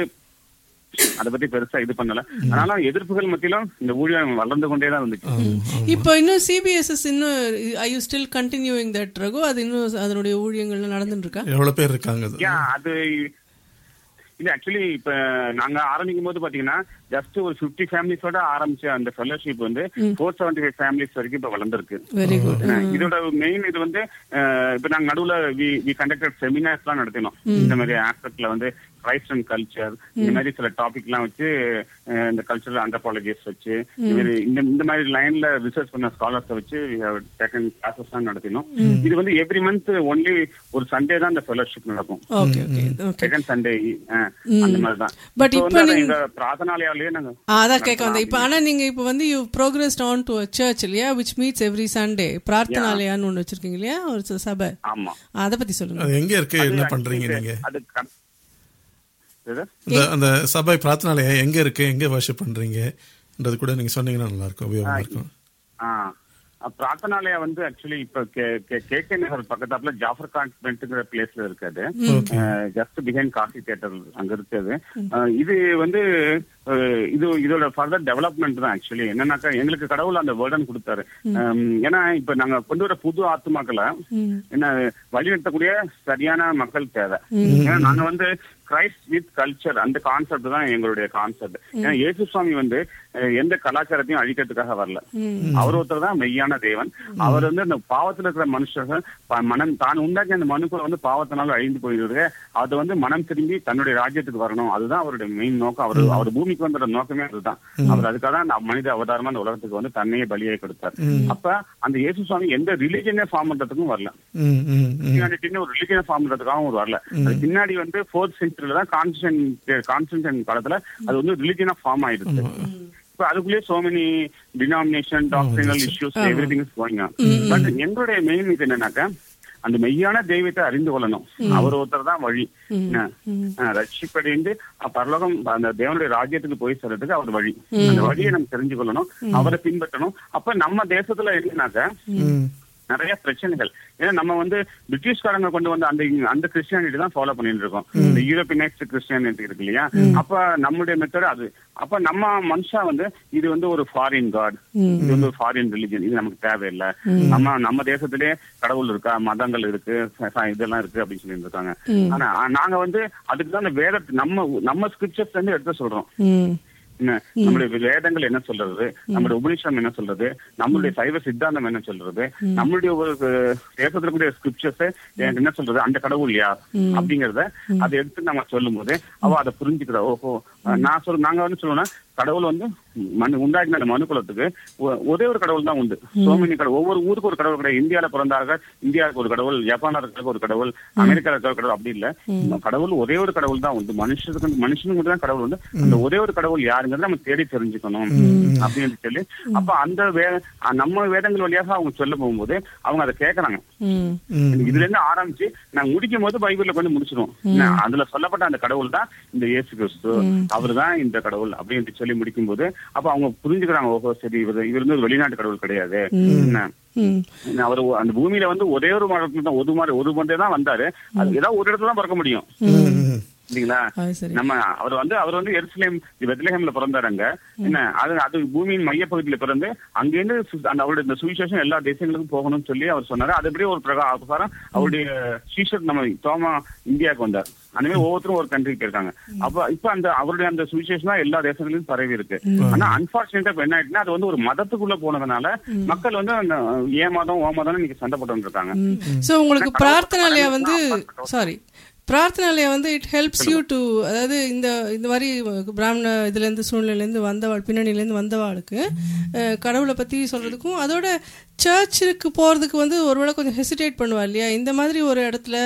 G: அதை பத்தி பெருசா இது பண்ணல அதனால எதிர்ப்புகள் மத்தியிலும் இந்த ஊழியம் வளர்ந்து கொண்டே தான் இருந்துச்சு
F: இப்போ இன்னும் சிபிஎஸ்எஸ் இன்னும் I you still continuing that Raghu அது இன்னும் அதனுடைய ஊழியங்கள்லாம் நடந்துட்டு இருக்கா
E: எவ்வளவு பேர் இருக்காங்க அது?
G: யா அது இல்ல ஆக்சுவலி இப்ப நாங்க ஆரம்பிக்கும் போது பாத்தீங்கன்னா ஜஸ்ட் ஒரு 50 ஃபேமிலிஸோட ஆரம்பிச்ச அந்த ஃபெலோஷிப் வந்து ஃபோர் செவன்டி ஃபைவ் ஃபேமிலிஸ் வரைக்கும் இப்ப வளர்ந்துருக்கு
F: வெரி குட்
G: ஏன்னா, இதோட மெயின் இது வந்து அஹ், இப்ப நாங்க நடுவுல வி வி கண்டக்டட் செமினார்ஸ் எல்லாம் நடத்தினோம் இந்த மாதிரி ஆஸ்பெக்ட்ல வந்து கிரைஸ்ட் அண்ட் கல்ச்சர் இந்த மாதிரி சில டாபிக் எல்லாம் வச்சு அஹ், இந்த கல்ச்சரல் ஆண்டர்பாலஜிஸ்ட் வச்சு இந்த மாதிரி இந்த இந்த மாதிரி லைன்ல ரிசர்ச் பண்ண ஸ்காலர்ஸ் வச்சு டேக்கன் கிளாஸஸ் தான் நடத்தினோம் இது வந்து எவ்ரி மந்த் ஒன்லி ஒரு சண்டே தான் இந்த ஃபெலோஷிப் நடக்கும்
F: okay okay okay
G: second Sunday அந்த மாதிரி தான்
F: But
G: இப்போ
F: இப்ப
G: வந்து அதை
F: நீங்க-
G: எங்க பிரார்த்தனாலயாலேயே நாங்க
F: அதான் கேட்க வந்தேன் இப்போ ஆனா நீங்க இப்போ வந்து you progressed on to church இல்லையா விச் மீட்ஸ் எவ்ரி சண்டே பிரார்த்தனாலயான்னு ஒன்று வச்சிருக்கீங்க இல்லையா ஒரு ச- சபை
G: ஆமா
F: அதை பத்தி சொல்லுங்க
E: அது எங்க இருக்கு
G: அது
E: என்ன
G: actually
E: பண்றீங்க நீங்க
G: அது க- எது?
E: இந்த அந்த சபை பிரார்த்தனாலயம் எங்க இருக்கு எங்க வர்ஷிப் பண்றீங்கன்றது கூட நீங்க சொன்னீங்கன்னா நல்லா இருக்கும் உபயோகமா இருக்கும்
G: ஆ அஹ் பிரார்த்தனாலயா வந்து ஆக்சுவலி இப்ப K- K- K K Nagar பக்கத்தாப்புல ஜாஃபர் கான்வென்ட்ங்கிற பிளேஸ்ல இருக்காது ஜஸ்ட் பிஹைண்ட் காஃபி தியேட்டர் அங்க இருக்குது அஹ் இது வந்து அஹ் இது இதோட ஃபர்தர் டெவலப்மெண்ட் தான் ஆக்சுவலி என்னன்னாக்கா எங்களுக்கு கடவுள் அந்த வேர்டன் கொடுத்தாரு அஹ் ஏன்னா இப்ப நாங்க கொண்டு வர புது ஆத்துமாக்களை என்ன வழிநடத்தக்கூடிய சரியான மக்கள் தேவை ஏன்னா நாங்க வந்து கிரைஸ்ட் வித் கல்ச்சர் அந்த கான்செப்ட் தான் எங்களுடைய கான்செப்ட் ஏன்னா இயேசு சுவாமி வந்து அஹ், எந்த கலாச்சாரத்தையும் அழிக்கிறதுக்காக வரல அவர் ஒருத்தர் தான் மெய்யான தேவன் அவர் வந்து அந்த பாவத்துல இருக்கிற மனுஷர்கள் ப- மனம் தான் உண்டாக்கிய அந்த மனுக்குள்ள வந்து பாவத்தினால அழிந்து போயிருக்கு அது வந்து மனம் திரும்பி தன்னுடைய ராஜ்யத்துக்கு வரணும் அதுதான் அவருடைய மெயின் நோக்கம் அவர் அவர் பூமிக்கு வந்த நோக்கமே அதுதான் அவர் அதுக்காக தான் அந்த மனித அவதாரமா அந்த உலகத்துக்கு வந்து தன்னையே பலியை கொடுத்தார் அப்ப அந்த இயேசு சுவாமி எந்த ரிலிஜனே ஃபார்ம் பண்றதுக்கும் வரல
E: ம், ம், ம்.
G: கிறிஸ்டியானிட்டின்னு ஒரு ரிலிஜியன் ஃபார்ம் பண்றதுக்காகவும் ஒரு வரல அது பின்னாடி வந்து ஃபோர்த் சென்ச்சுரியில தான் கான்ஸ்டன்ட் கான்ஸ்டன்ட் காலத்துல அது வந்து ரிலிஜியனா ஃபார்ம் ஆயிடுச்சு இப்ப அதுக்குள்ளேயே so many denomination doctrinal issues every thing is going but எங்களுடைய மெயின் இது என்னன்னாக்கா அந்த மெய்யான தெய்வத்தை அறிந்து கொள்ளணும் அவர் ஒருத்தர் தான் வழி என்ன? அஹ் ரட்சிப்படைந்து அஹ் பரலோகம் அந்த தேவனுடைய ராஜ்யத்துக்கு போய் சேர்றதுக்கு அவர் வழி அந்த வழியை நம்ம தெரிஞ்சு கொள்ளணும் அவரை பின்பற்றணும் அப்ப நம்ம தேசத்துல என்னன்னாக்கா நிறைய பிரச்சனைகள் ஏன்னா நம்ம வந்து பிரிட்டிஷ்காரங்க கொண்டு வந்த அந்த அந்த கிறிஸ்டியானிட்டி தான் ஃபாலோ பண்ணிட்டு இருக்கோம் இந்த யூரோப்பியனைஸ்ட் கிறிஸ்டியானிட்டி இருக்கு இல்லையா அப்ப நம்முடைய மெத்தட் அது அப்ப நம்ம மனுஷா வந்து இது வந்து ஒரு ஃபாரின் காட் இது வந்து ஒரு ஃபாரின் ரிலிஜன் இது நமக்கு தேவையில்லை நம்ம நம்ம தேசத்திலே கடவுள் இருக்கா மதங்கள் இருக்கு ச- ச- இதெல்லாம் இருக்கு அப்படின்னு சொல்லிட்டு இருக்காங்க ஆனா நாங்க வந்து அதுக்கு தான் அந்த வேத நம்ம நம்ம ஸ்கிரிப்சர்ஸ் வந்து எடுத்து சொல்றோம்
F: ம்
G: என்ன நம்மளுடைய வேதங்கள் என்ன சொல்றது நம்மளுடைய உபனிஷம் என்ன சொல்றது நம்மளுடைய சைவ சித்தாந்தம் என்ன சொல்றது நம்மளுடைய ஒரு தேசத்துல கூடிய ஸ்கிரிப்சர்ஸ் எனக்கு என்ன சொல்றது அந்த கடவுள் யார் அப்படிங்கறத அதை எடுத்து நம்ம சொல்லும் போது அவ அதை புரிஞ்சுக்கிறா ஓஹோ அஹ் நான் சொல்ல நாங்க வந்து சொல்லுவோம்னா கடவுள் வந்து மண் உண்டாக்கின அந்த மனு குலத்துக்கு ஒ- ஒரே ஒரு கடவுள் தான் உண்டு சோமினி கடவுள் ஒவ்வொரு ஊருக்கு ஒரு கடவுள் கிடையாது இந்தியால பிறந்தாங்க இந்தியாவுக்கு ஒரு கடவுள் ஜப்பான்ல இருக்கிற ஒரு கடவுள் அமெரிக்கால இருக்கிற ஒரு கடவுள் அப்படி இல்ல கடவுள் ஒரே ஒரு கடவுள் தான் உண்டு மனுஷனுக்கு மனுஷனுக்கு மட்டும் தான் கடவுள் உண்டு அந்த ஒரே ஒரு கடவுள் யாருங்கிறத நம்ம தேடி தெரிஞ்சுக்கணும் அப்படின்னு சொல்லி அப்ப அந்த வே அஹ் நம்ம வேதங்கள் வழியாக அவங்க சொல்ல போகும்போது அவங்க அதை கேக்குறாங்க
F: ம்
G: இதுல இருந்து ஆரம்பிச்சு நான் முடிக்கும் போது பைபிள்ல கொண்டு முடிச்சிடும் அதுல சொல்லப்பட்ட அந்த கடவுள் தான் இந்த இயேசு கிறிஸ்து அவர்தான் இந்த கடவுள் அப்படின்னு சொல்லி முடிக்கும் போது அப்ப அவங்க புரிஞ்சுக்கிறாங்க ஓஹோ சரி இவர் இவர் வந்து ஒரு வெளிநாட்டு கடவுள் கிடையாது என்ன
F: ம்
G: அவர் அந்த பூமியில வந்து ஒரே ஒரு மரத்துல தான் ஒரு மாதிரி ஒரு மந்தே தான் வந்தாரு அது ஏதாவது ஒரு இடத்துல தான் பிறக்க முடியும் இல்லைங்களா
F: அது சரி
G: நம்ம அவர் வந்து அவர் வந்து எருசலேம் பெத்லஹேம்ல பிறந்தாரு அங்க என்ன அது அது பூமியின் மையப்பகுதியில பிறந்து அங்கிருந்து சு- அந்த அவருடைய இந்த சுவிசேஷம் எல்லா தேசங்களுக்கும் போகணும்னு சொல்லி அவர் சொன்னாரு அது அப்படியே ஒரு பிரகா பிரகாரம் அவருடைய சீஷர் நம்ம தோமா இந்தியாவுக்கு வந்தார் அந்த மாதிரி ஒவ்வொருத்தரும் ஒரு கண்ட்ரிக்கு போயிருக்காங்க அப்ப இப்ப அந்த அவருடைய அந்த சுவிசேஷம் தான் எல்லா தேசங்களிலும் பரவி இருக்கு ஆனா அன்பார்ச்சுனேட்டா இப்ப என்ன ஆயிடுச்சுன்னா அது வந்து ஒரு மதத்துக்குள்ள போனதுனால மக்கள் வந்து அந்த ஏ மதம் ஓ மதம் இன்னைக்கு சண்டை போட்டு இருக்காங்க
F: ஸோ உங்களுக்கு பிரார்த்தனாலயா வந்து சாரி பிரார்த்தனாலயா வந்து இட் ஹெல்ப்ஸ் யூ டு அதாவது இந்த இந்த மாதிரி பிராமண இதுலேருந்து சூழ்நிலையிலேருந்து வந்தவாள் பின்னணியிலேருந்து வந்தவாளுக்கு அஹ், கடவுளை பற்றி சொல்கிறதுக்கும் அதோட சர்ச்சுக்கு போகிறதுக்கு வந்து ஒருவேளை கொஞ்சம் ஹெசிடேட் பண்ணுவா இல்லையா இந்த மாதிரி ஒரு இடத்துல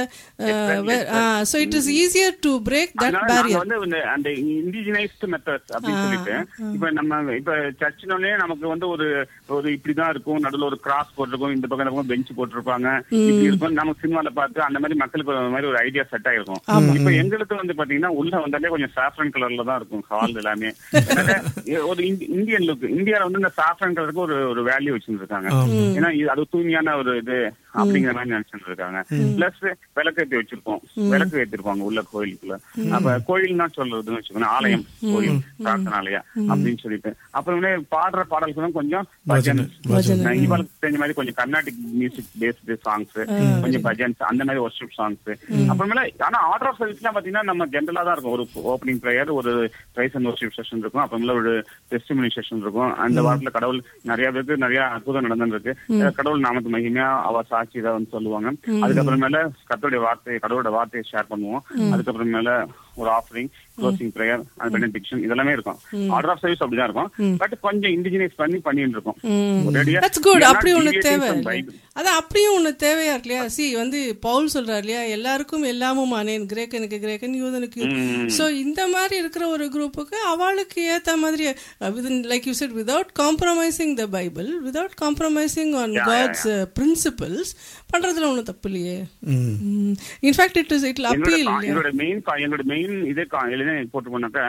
F: so it is easier to break that
G: அதனால நாங்க
F: பேரியர்
G: வந்து இந்த- அந்த இண்டிஜினைஸ்ட் மெத்தட்ஸ் அப்படின்னு சொல்லிட்டு இப்ப நம்ம இப்ப சர்ச்சினோடனே நமக்கு வந்து ஒரு ஒரு இப்படிதான் இருக்கும் நடுவுல ஒரு கிராஸ் போட்டிருக்கும் இந்த பக்கம் இந்த பக்கம் பெஞ்ச் போட்டிருப்பாங்க இப்படி இருக்கும் நம்ம சினிமால பார்த்து அந்த மாதிரி மக்களுக்கு ஒரு மாதிரி ஒரு ஐடியா செட் ஆயிருக்கும் இப்ப எங்களுக்கு வந்து பாத்தீங்கன்னா உள்ள வந்தாலே கொஞ்சம் சாஃப்ரன் கலர்ல தான் இருக்கும் ஹால் எல்லாமே அதனால ஒரு இந்தி- இந்தியன் லுக் இந்தியால வந்து இந்த சாஃப்ரன் கலருக்கு ஒரு ஒரு வேல்யூ வச்சிருக்காங்க ஏன்னா இது அது தூய்மையான ஒரு இது அப்படிங்கிற மாதிரி நினைச்சிட்டு இருக்காங்க பிளஸ் விளக்கேத்தி வச்சிருக்கோம் விளக்கு ஏத்திருப்பாங்க உள்ள கோயிலுக்குள்ள அப்ப கோயில்னா சொல்றதுன்னு வச்சுக்கோங்க ஆலயம் கோயில் பிரார்த்தனாலயா அப்படின்னு சொல்லிட்டு அப்புறமே பாடுற பாடல்களும் கொஞ்சம் பஜன் இவளுக்கு தெரிஞ்ச மாதிரி கொஞ்சம் கர்நாடிக் மியூசிக் பேஸ்டு சாங்ஸ் கொஞ்சம் பஜன்ஸ் அந்த மாதிரி ஒர்ஷிப் சாங்ஸ் அப்புறமேல ஆனா ஆர்டர் ஆஃப் சர்வீஸ்லாம் பாத்தீங்கன்னா நம்ம ஜென்ரலா தான் இருக்கும் ஒரு ஓப்பனிங் ப்ரேயர் ஒரு பிரைஸ் அண்ட் ஒர்ஷிப் செஷன் இருக்கும் அப்புறமேல ஒரு டெஸ்டிமனி செஷன் இருக்கும் அந்த வாரத்துல கடவுள் நிறைய பேருக்கு நிறைய அற்புதம் நடந்துருக்கு கடவுள் நாமத்து மகிமையா அவ சாட்சி இதை வந்து சொல்லுவாங்க அதுக்கப்புறமேல கத்தோடைய வார்த்தை கடவுளோட வார்த்தையை ஷேர் பண்ணுவோம் அதுக்கப்புறமேல ஒரு ஆஃபரிங் க்ளோசிங் ப்ரேயர் அது பெனிடிக்ஷன் இதெல்லாமே இருக்கும் ஆர்டர் ஆஃப் சர்வீஸ் அப்படிதான் இருக்கும் பட் கொஞ்சம் இண்டிஜினைஸ் பண்ணி பண்ணிட்டு இருக்கோம் ஒரேடியா
F: that's good
G: we are not
F: அப்படி ஒண்ணு
G: deviating
F: தேவை
G: from Bible.
F: அதான் அப்படியும் ஒண்ணு தேவையா இருக்கு இல்லையா சி வந்து பவுல் சொல்றாரு இல்லையா எல்லாருக்கும் எல்லாமும் ஆனேன் கிரேக்கனுக்கு கிரேக்கன் யூதனுக்கு சோ இந்த மாதிரி இருக்கிற ஒரு குரூப்புக்கு அவளுக்கு ஏத்த மாதிரி like you said without compromising the Bible without compromising on God's principles பண்றதுல ஒண்ணும் தப்பு இல்லையே இன்ஃபேக்ட் இட் இஸ் இட்
G: என்னோட
F: அப்பீல்
G: கா- என்னோட மெயின் என்னோட மெயின் இதே கா- எழுதி போட்டு போனாக்கா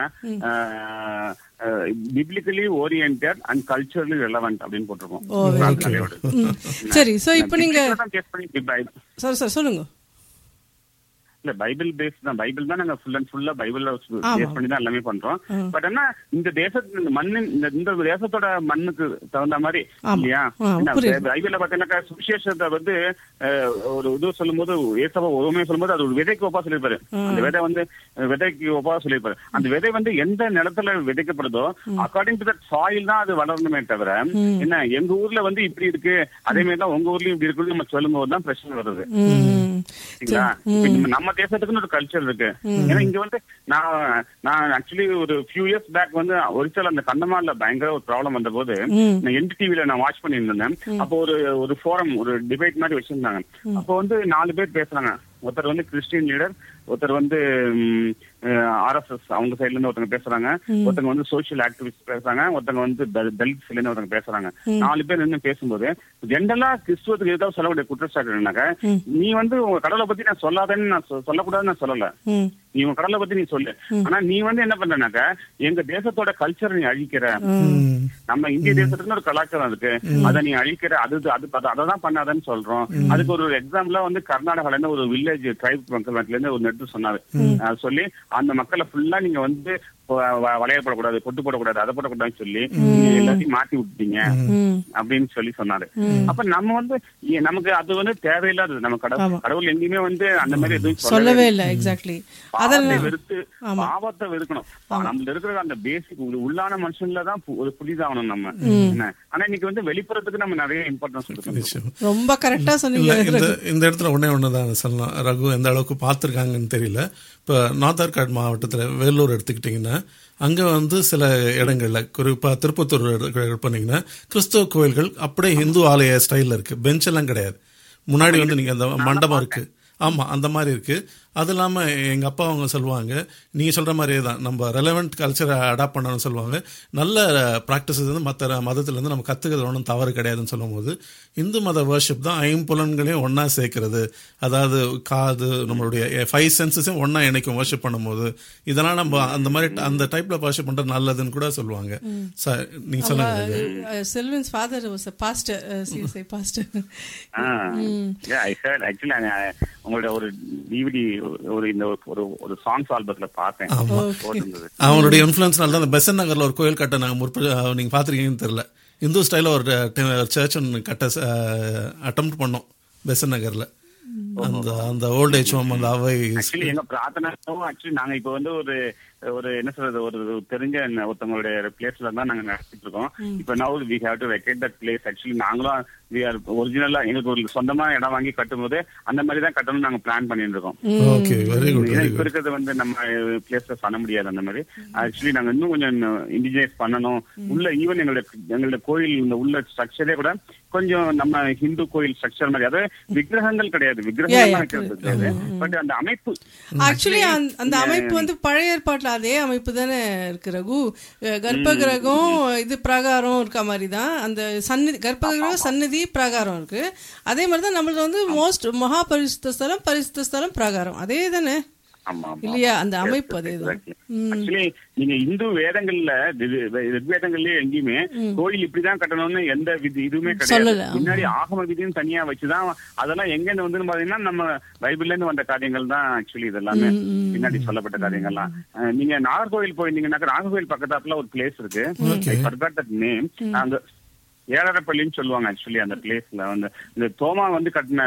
G: biblically oriented and culturally relevant அப்படின்னு போட்டிருக்கோம்
F: ஓ, very good.
G: பிரார்த்தனையோட.
F: ம். சரி சோ இப்போ நீங்க
G: Biblical தான் case பண்ணி இப்படி பை-
F: சார் சார் சொல்லுங்க
G: இல்ல பைபிள் பேஸ் தான் பைபிள் தான் நாங்க ஃபுல் அண்ட் ஃபுல்லா பைபிள்ல
F: ஆமா.
G: பேஸ் பண்ணி தான் எல்லாமே பண்றோம் பட் ஆனா இந்த தேசத்து இந்த மண்ணின் இந்த இந்த தேசத்தோட மண்ணுக்கு தகுந்த மாதிரி
F: ஆமா.
G: இல்லையா
F: ஆ,
G: என்ன,
F: புரியுது.
G: பைபிள்ல பாத்தீங்கன்னாக்கா சுவிசேஷத்தை வந்து அஹ், ஒரு இது சொல்லும்போது ஏசப்பா ஒருமையை சொல்லும்போது அது ஒரு விதைக்கு ஒப்பா சொல்லியிருப்பாரு அந்த விதை வந்து அஹ், விதைக்கு ஒப்பா சொல்லியிருப்பாரு அந்த விதை வந்து எந்த நிலத்துல விதைக்கப்படுதோ அக்கார்டிங் டு தட் சாயில் தான் அது வளரணுமே தவிர என்ன எங்க ஊர்ல வந்து இப்படி இருக்கு அதே மாதிரி தான் உங்க ஊர்லயும் இப்படி இருக்குன்னு நம்ம சொல்லும்போது தான் பிரச்சனை வருது
F: ம்.
G: சரிங்களா? இப்ப நம்ம- நம்ம தேசத்துக்குன்னு ஒரு கல்ச்சர் இருக்கு ஏன்னா இங்க வந்து நான் நான் ஆக்சுவலி ஒரு ஃபியூ இயர்ஸ் பேக் வந்து ஒரிசால அந்த கந்தமால பயங்கர ஒரு ப்ராப்ளம் வந்த போது நான் என் டிவில நான் வாட்ச் பண்ணியிருந்தேன் அப்போ ஒரு ஒரு ஃபோரம் ஒரு டிபேட் மாதிரி வச்சிருந்தாங்க அப்போ வந்து நாலு பேர் பேசுறாங்க ஒருத்தர் வந்து கிறிஸ்டியன் லீடர் ஒருத்தர் வந்து ஆர்எஸ்எஸ் அவங்க சைடுல இருந்து ஒருத்தங்க பேசுறாங்க ஒருத்தங்க வந்து சோஷியல் ஆக்டிவிஸ்ட் பேசுறாங்க ஒருத்தங்க வந்து தல்- தலித் சைடுல இருந்து ஒருத்தங்க பேசுறாங்க நாலு பேர் நின்று பேசும்போது ஜென்ரலா கிறிஸ்துவத்துக்கு எதாவது சொல்லக்கூடிய குற்றச்சாட்டு என்னன்னாக்க நீ வந்து உங்க கடவுளை பத்தி நான் சொல்லாதேன்னு நான் சொ- சொல்லக்கூடாதுன்னு நான் சொல்லல
F: ம்.
G: நீ உன் கடவுளை பத்தி நீ சொல்லு ஆனா நீ வந்து என்ன பண்றனாக்க எங்க தேசத்தோட கல்ச்சரை நீ அழிக்கிற நம்ம இந்திய தேசத்துக்குன்னு ஒரு கலாச்சாரம் இருக்கு அதை நீ அழிக்கிற அது அது அதை தான் பண்ணாதன்னு சொல்றோம் அதுக்கு ஒரு எக்ஸாம்பிளா வந்து கர்நாடகால இருந்து ஒரு வில்லேஜ் ட்ரைப் மக்கள் நாட்டுல இருந்து ஒரு நெட்டு சொன்னாரு அது சொல்லி அந்த மக்களை ஃபுல்லா நீங்க வந்து வ- வ- வளையல் போடக்கூடாது பொட்டு போடக்கூடாது அதை போடக்கூடாதுன்னு சொல்லி நீங்க எல்லாத்தையும் மாத்தி விட்டீங்க அப்படின்னு சொல்லி சொன்னாரு அப்ப நம்ம வந்து ஏ, நமக்கு அது வந்து தேவையில்லாதது நம்ம கடவுள் கடவுள் எங்கேயுமே வந்து அந்த மாதிரி எதுவும்
F: சொல்லவே இல்லை எக்ஸாக்ட்லி
G: பாவத்தை
F: அதெல்லாம்
G: வெறுத்து பாவத்தை வெறுக்கணும் நம்மள இருக்கிற அந்த பேசிக் உள்ளான மனுஷன்ல தான் பு- ஒரு புதிதாகணும் நம்ம என்ன ஆனா இன்னைக்கு வந்து வெளிப்புறத்துக்கு நம்ம நிறைய இம்பார்ட்டன்ஸ் கொடுக்கணும்
E: நிச்சயம்.
F: ரொம்ப கரெக்டா
E: இல்ல
F: சொன்னீங்க
E: இந்த இந்த இடத்துல ஒண்ணே ஒன்று தான் சொல்லலாம் ரகு எந்த அளவுக்கு பார்த்துருக்காங்கன்னு தெரியல இப்போ நார்த் ஆர்காட் மாவட்டத்தில் வேலூர் எடுத்துக்கிட்டிங்கன்னா போனீங்கன்னா அங்க வந்து சில இடங்கள்ல குறிப்பா திருப்பத்தூர் இடங்கள் போனீங்கன்னா கிறிஸ்தவ கோயில்கள் அப்படியே இந்து ஆலய ஸ்டைல்ல இருக்கு பெஞ்ச் எல்லாம் கிடையாது முன்னாடி வந்து நீங்க அந்த மண்டபம் இருக்கு ஆமா அந்த மாதிரி இருக்கு அது இல்லாம எங்க அப்பா அவங்க சொல்லுவாங்க நீங்க சொல்ற மாதிரியே தான் நம்ம ரெலவெண்ட் கல்ச்சரை அடாப்ட் பண்ணணும்னு சொல்லுவாங்க நல்ல ப்ராக்டிஸ் வந்து மற்ற மதத்துல இருந்து நம்ம கத்துக்கிறது ஒன்றும் தவறு கிடையாதுன்னு சொல்லும்போது இந்து மத வர்ஷிப் தான் ஐம்புலன்களையும் ஒண்ணா சேர்க்கிறது அதாவது காது நம்மளுடைய ஃபைவ் சென்சஸையும் ஒண்ணா இணைக்கும் வர்ஷிப் பண்ணும்போது இதெல்லாம் நம்ம அந்த மாதிரி அந்த டைப்ல வர்ஷிப் பண்றது நல்லதுன்னு கூட சொல்லுவாங்க ச- நீங்க சொல்லுங்க
F: Selvan's father was a pastor CSI pastor
G: I heard actually உங்களோட ஒரு டிவிடி ஒரு இந்த ஒரு ஒரு சாங்ஸ் ஆல்பத்துல பார்த்தேன் போட்டிருந்தது
E: அவனுடைய இன்ஃபுளுன்ஸ்னால தான் அந்த பெசன் நகர்ல ஒரு கோயில் கட்ட நாங்க முற்ப நீங்க பாத்திருக்கீங்கன்னு தெரியல இந்து ஸ்டைல ஒரு சர்ச் ஒன்று கட்ட அட்டம் பண்ணோம் பெசன் நகர்ல அந்த அந்த ஓல்ட் ஏஜ் ஹோம் அந்த அவை
G: ஆக்சுவலி எங்க பிரார்த்தனை ஆக்சுவலி நாங்க இப்ப வந்து ஒரு ஒரு என்ன சொல்றது ஒரு தெரிஞ்ச ஒருத்தவங்களுடைய பிளேஸ்ல தான் நாங்க நடத்திட்டு இருக்கோம் இப்ப now we have to vacate that place actually நாங்களும் வி ஆர் ஒரிஜினலா எங்களுக்கு ஒரு சொந்தமா இடம் வாங்கி கட்டும் போது அந்த மாதிரி தான் கட்டணும்னு நாங்க பிளான் பண்ணிட்டு இருக்கோம்
E: ஓகே வெரி குட்
G: ஏன்னா
E: வெரி
G: இப்ப
E: குட்
G: இருக்கிறது வந்து நம்ம பிளேஸ்ல பண்ண முடியாது அந்த மாதிரி ஆக்சுவலி நாங்க இன்னும் கொஞ்சம் இண்டிஜினைஸ் பண்ணணும் உள்ள ஈவன் எங்களுடைய எங்களுடைய கோயில் இந்த உள்ள ஸ்ட்ரக்சரே கூட கொஞ்சம் நம்ம ஹிந்து கோயில் ஸ்ட்ரக்சர் மாதிரி அதாவது விக்கிரகங்கள் கிடையாது
F: Yeah,
G: விக்கிரகங்கள்
F: yeah,
G: வைக்கிறது கிடையாது பட் அந்த அமைப்பு
F: ஆக்சுவலி அந்த அமைப்பு வந்து பழைய ஏற்பாட்டுல அதே அமைப்பு தானே இருக்கு ரகு அஹ் கர்ப்பகிரகம் இது பிரகாரம் இருக்க மாதிரி தான் அந்த சந்நிதி கர்ப்பகிரகம் சந்நிதி பிரகாரம் இருக்கு அதே மாதிரி தான் நம்மளது வந்து மோஸ்ட் மகா பரிசுத்த ஸ்தலம் பரிசுத்த ஸ்தலம் பிரகாரம் அதே தானே
G: ஆமா ஆமா
F: இல்லையா அந்த அமைப்பு அதேதான்
G: ஆக்சுவலி நீங்க இந்து வேதங்கள்ல தி- தி- ரிக்வேதங்கள்லயே எங்கேயுமே கோயில் இப்படிதான் கட்டணும்னு எந்த விதி இதுவுமே கிடையாது
F: சொல்லல.
G: முன்னாடி ஆகம விதின்னு தனியா வச்சுதான் அதெல்லாம் எங்க இருந்து வந்து பாத்தீங்கன்னா நம்ம பைபிள்ல இருந்து வந்த காரியங்கள் தான் ஆக்சுவலி இது எல்லாமே பின்னாடி சொல்லப்பட்ட காரியங்கள்லாம் அஹ் நீங்க நாகர்கோவில் போயிருந்தீங்கன்னாக்கா நாகர்கோவில் பக்கத்தாப்புல ஒரு பிளேஸ் இருக்கு I forgot that name அந்த ஏழரப்பள்ளின்னு சொல்லுவாங்க ஆக்சுவலி அந்த பிளேஸ்ல வந்து இந்த தோமா வந்து கட்டின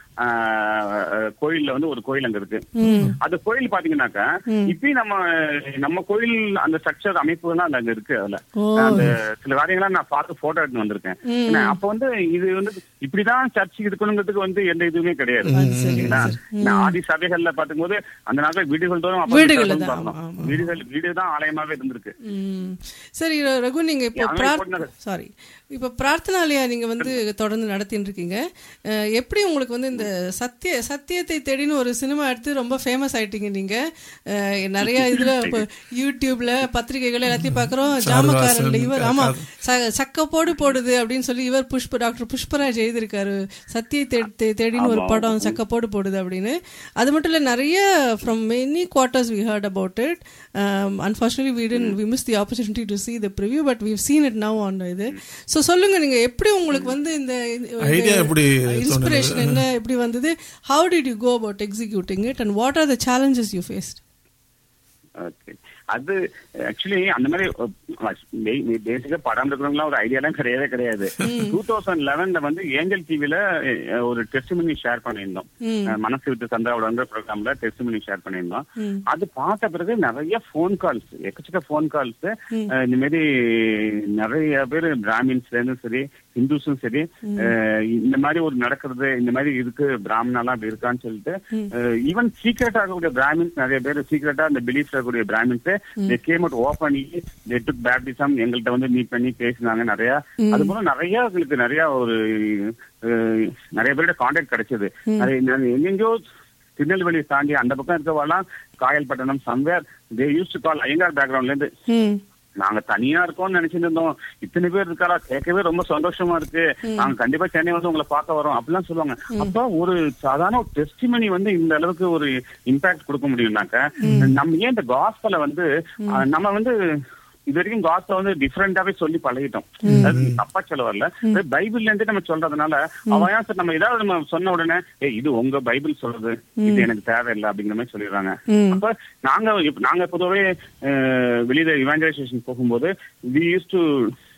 G: ஆஹ், கோயில்ல வந்து ஒரு கோயில் அங்க இருக்கு அந்த கோயில் பாத்தீங்கன்னாக்கா இப்பயும் நம்ம நம்ம கோயில் அந்த ஸ்ட்ரக்சர் அமைப்பு தான் அங்க இருக்கு அதுல அந்த சில காரியங்களாம் நான் பார்த்து போட்டோ எடுத்து வந்திருக்கேன் ஏன்னா, அப்ப வந்து இது வந்து இப்படிதான் சர்ச் இருக்கணுங்கிறதுக்கு வந்து எந்த இதுவுமே கிடையாது சரிங்களா? நான் ஆதி சபைகள்ல பாத்துக்கும்போது அந்த நாட்கள் வீடுகள் தோறும் அப்ப
F: வீடுகள்ல
G: வந்து
F: தான்,
G: வரணும்.
F: ஆமா, ஆமா.
G: வீடுகள் வீடுதான் ஆலயமாவே இருந்திருக்கு
F: ம். சரி ர- ரகு நீங்க இப்போ
G: அவன்
F: பிரார்
G: போட்டது.
F: சாரி இப்போ பிரார்த்தனாலயா நீங்க வந்து தொடர்ந்து நடத்தின்னு இருக்கீங்க அஹ், எப்படி உங்களுக்கு வந்து இந்த சத்திய சத்தியத்தை தேடின்னு ஒரு சினிமா எடுத்து ரொம்ப ஃபேமஸ் ஆயிட்டீங்க நீங்க அஹ், நிறைய இதுல இப்போ யூடியூப்ல பத்திரிகைகள் எல்லாத்தையும் பாக்குறோம் ஜாமக்காரன்ல இவர் ஆமா ச- சக்கப்போடு போடுது அப்படின்னு சொல்லி இவர் புஷ்ப டாக்டர் புஷ்பராஜ் எழுதியிருக்காரு சத்திய தேடின்னு ஒரு படம் சக்கப்போடு போடுது அப்படின்னு அது மட்டும் இல்ல நிறைய from many quarters we heard about it unfortunately we tend we miss the opportunity to see the preview பட் we've seen it now on இது ஸோ சொல்லுங்க நீங்க எப்படி உங்களுக்கு வந்து இந்த
E: Idea எப்படி
F: இன்ஸ்பிரேஷன் என்ன எப்படி வந்தது how did you go about executing it and what are the challenges you faced
G: okay அது ஆக்சுவலி அந்த மாதிரி பேசிக்கா படம் இருக்கிறவங்களாம் ஒரு ஐடியாலாம் கிடையவே கிடையாது டூ தௌசண்ட் லெவன்ல வந்து ஏஞ்சல் டிவில ஒரு டெஸ்டிமனி ஷேர் பண்ணியிருந்தோம் அஹ், மனசு விட்டு சந்திராவோட ப்ரோக்ராம்ல டெஸ்டிமனி ஷேர் பண்ணியிருந்தோம் அது பார்த்த பிறகு நிறைய ஃபோன் கால்ஸ் எக்கச்சக்க ஃபோன் கால்ஸ் இந்த மாதிரி நிறைய பேர் பிராமின்ஸ்ல இருந்து சரி ஹிந்துஸும் சரி அஹ், இந்த மாதிரி ஒரு நடக்கிறது இந்த மாதிரி இருக்கு பிராமணாலாம் அப்படி இருக்கான்னு சொல்லிட்டு ஈவன் சீக்கிரட்டா இருக்கக்கூடிய பிராமின்ஸ் நிறைய பேர் சீக்கிரட்டா அந்த பிலீஃப் இருக்கக்கூடிய Brahmins they came out open they took baptism எங்கள்கிட்ட வந்து மீட் பண்ணி பேசினாங்க நிறைய அது போல நிறைய எங்களுக்கு நிறைய ஒரு அஹ், நிறைய பேரோட கான்டாக்ட் கிடைச்சது அது நான் எங்கெங்கயோ திருநெல்வேலி தாண்டி அந்த பக்கம் இருக்கவாலாம் Kayalpattanam somewhere they used to call Iyengar பேக்ரவுண்ட்ல இருந்து நாங்க தனியா இருக்கோம்னு நினைச்சிட்டு இருந்தோம் இத்தனை பேர் இருக்காரா கேட்கவே ரொம்ப சந்தோஷமா இருக்கு நாங்க கண்டிப்பா சென்னை வந்து உங்களை பார்க்க வரோம் அப்படிலாம் சொல்லுவாங்க அப்ப ஒரு சாதாரண ஒரு டெஸ்டிமனி வந்து இந்த அளவுக்கு ஒரு இம்பாக்ட் கொடுக்க முடியும்னாக்க நம்ம ஏன் இந்த காஸ்பல வந்து அஹ், நம்ம வந்து இது வரைக்கும் காஸ்பல வந்து டிஃப்ரெண்டாவே சொல்லி பழகிட்டோம் அது தப்பா சொல்ல வரல பைபிள்ல இருந்து நம்ம சொல்றதுனால அவன் ஏன் சார் நம்ம ஏதாவது நம்ம சொன்ன உடனே ஏ இது உங்க பைபிள் சொல்றது இது எனக்கு தேவையில்லை அப்படிங்கிற மாதிரி சொல்லிடுறாங்க அப்ப நாங்க இப்ப- நாங்க பொதுவாவே அஹ், வெளியில இவாஞ்சலைசேஷன் போகும்போது we used to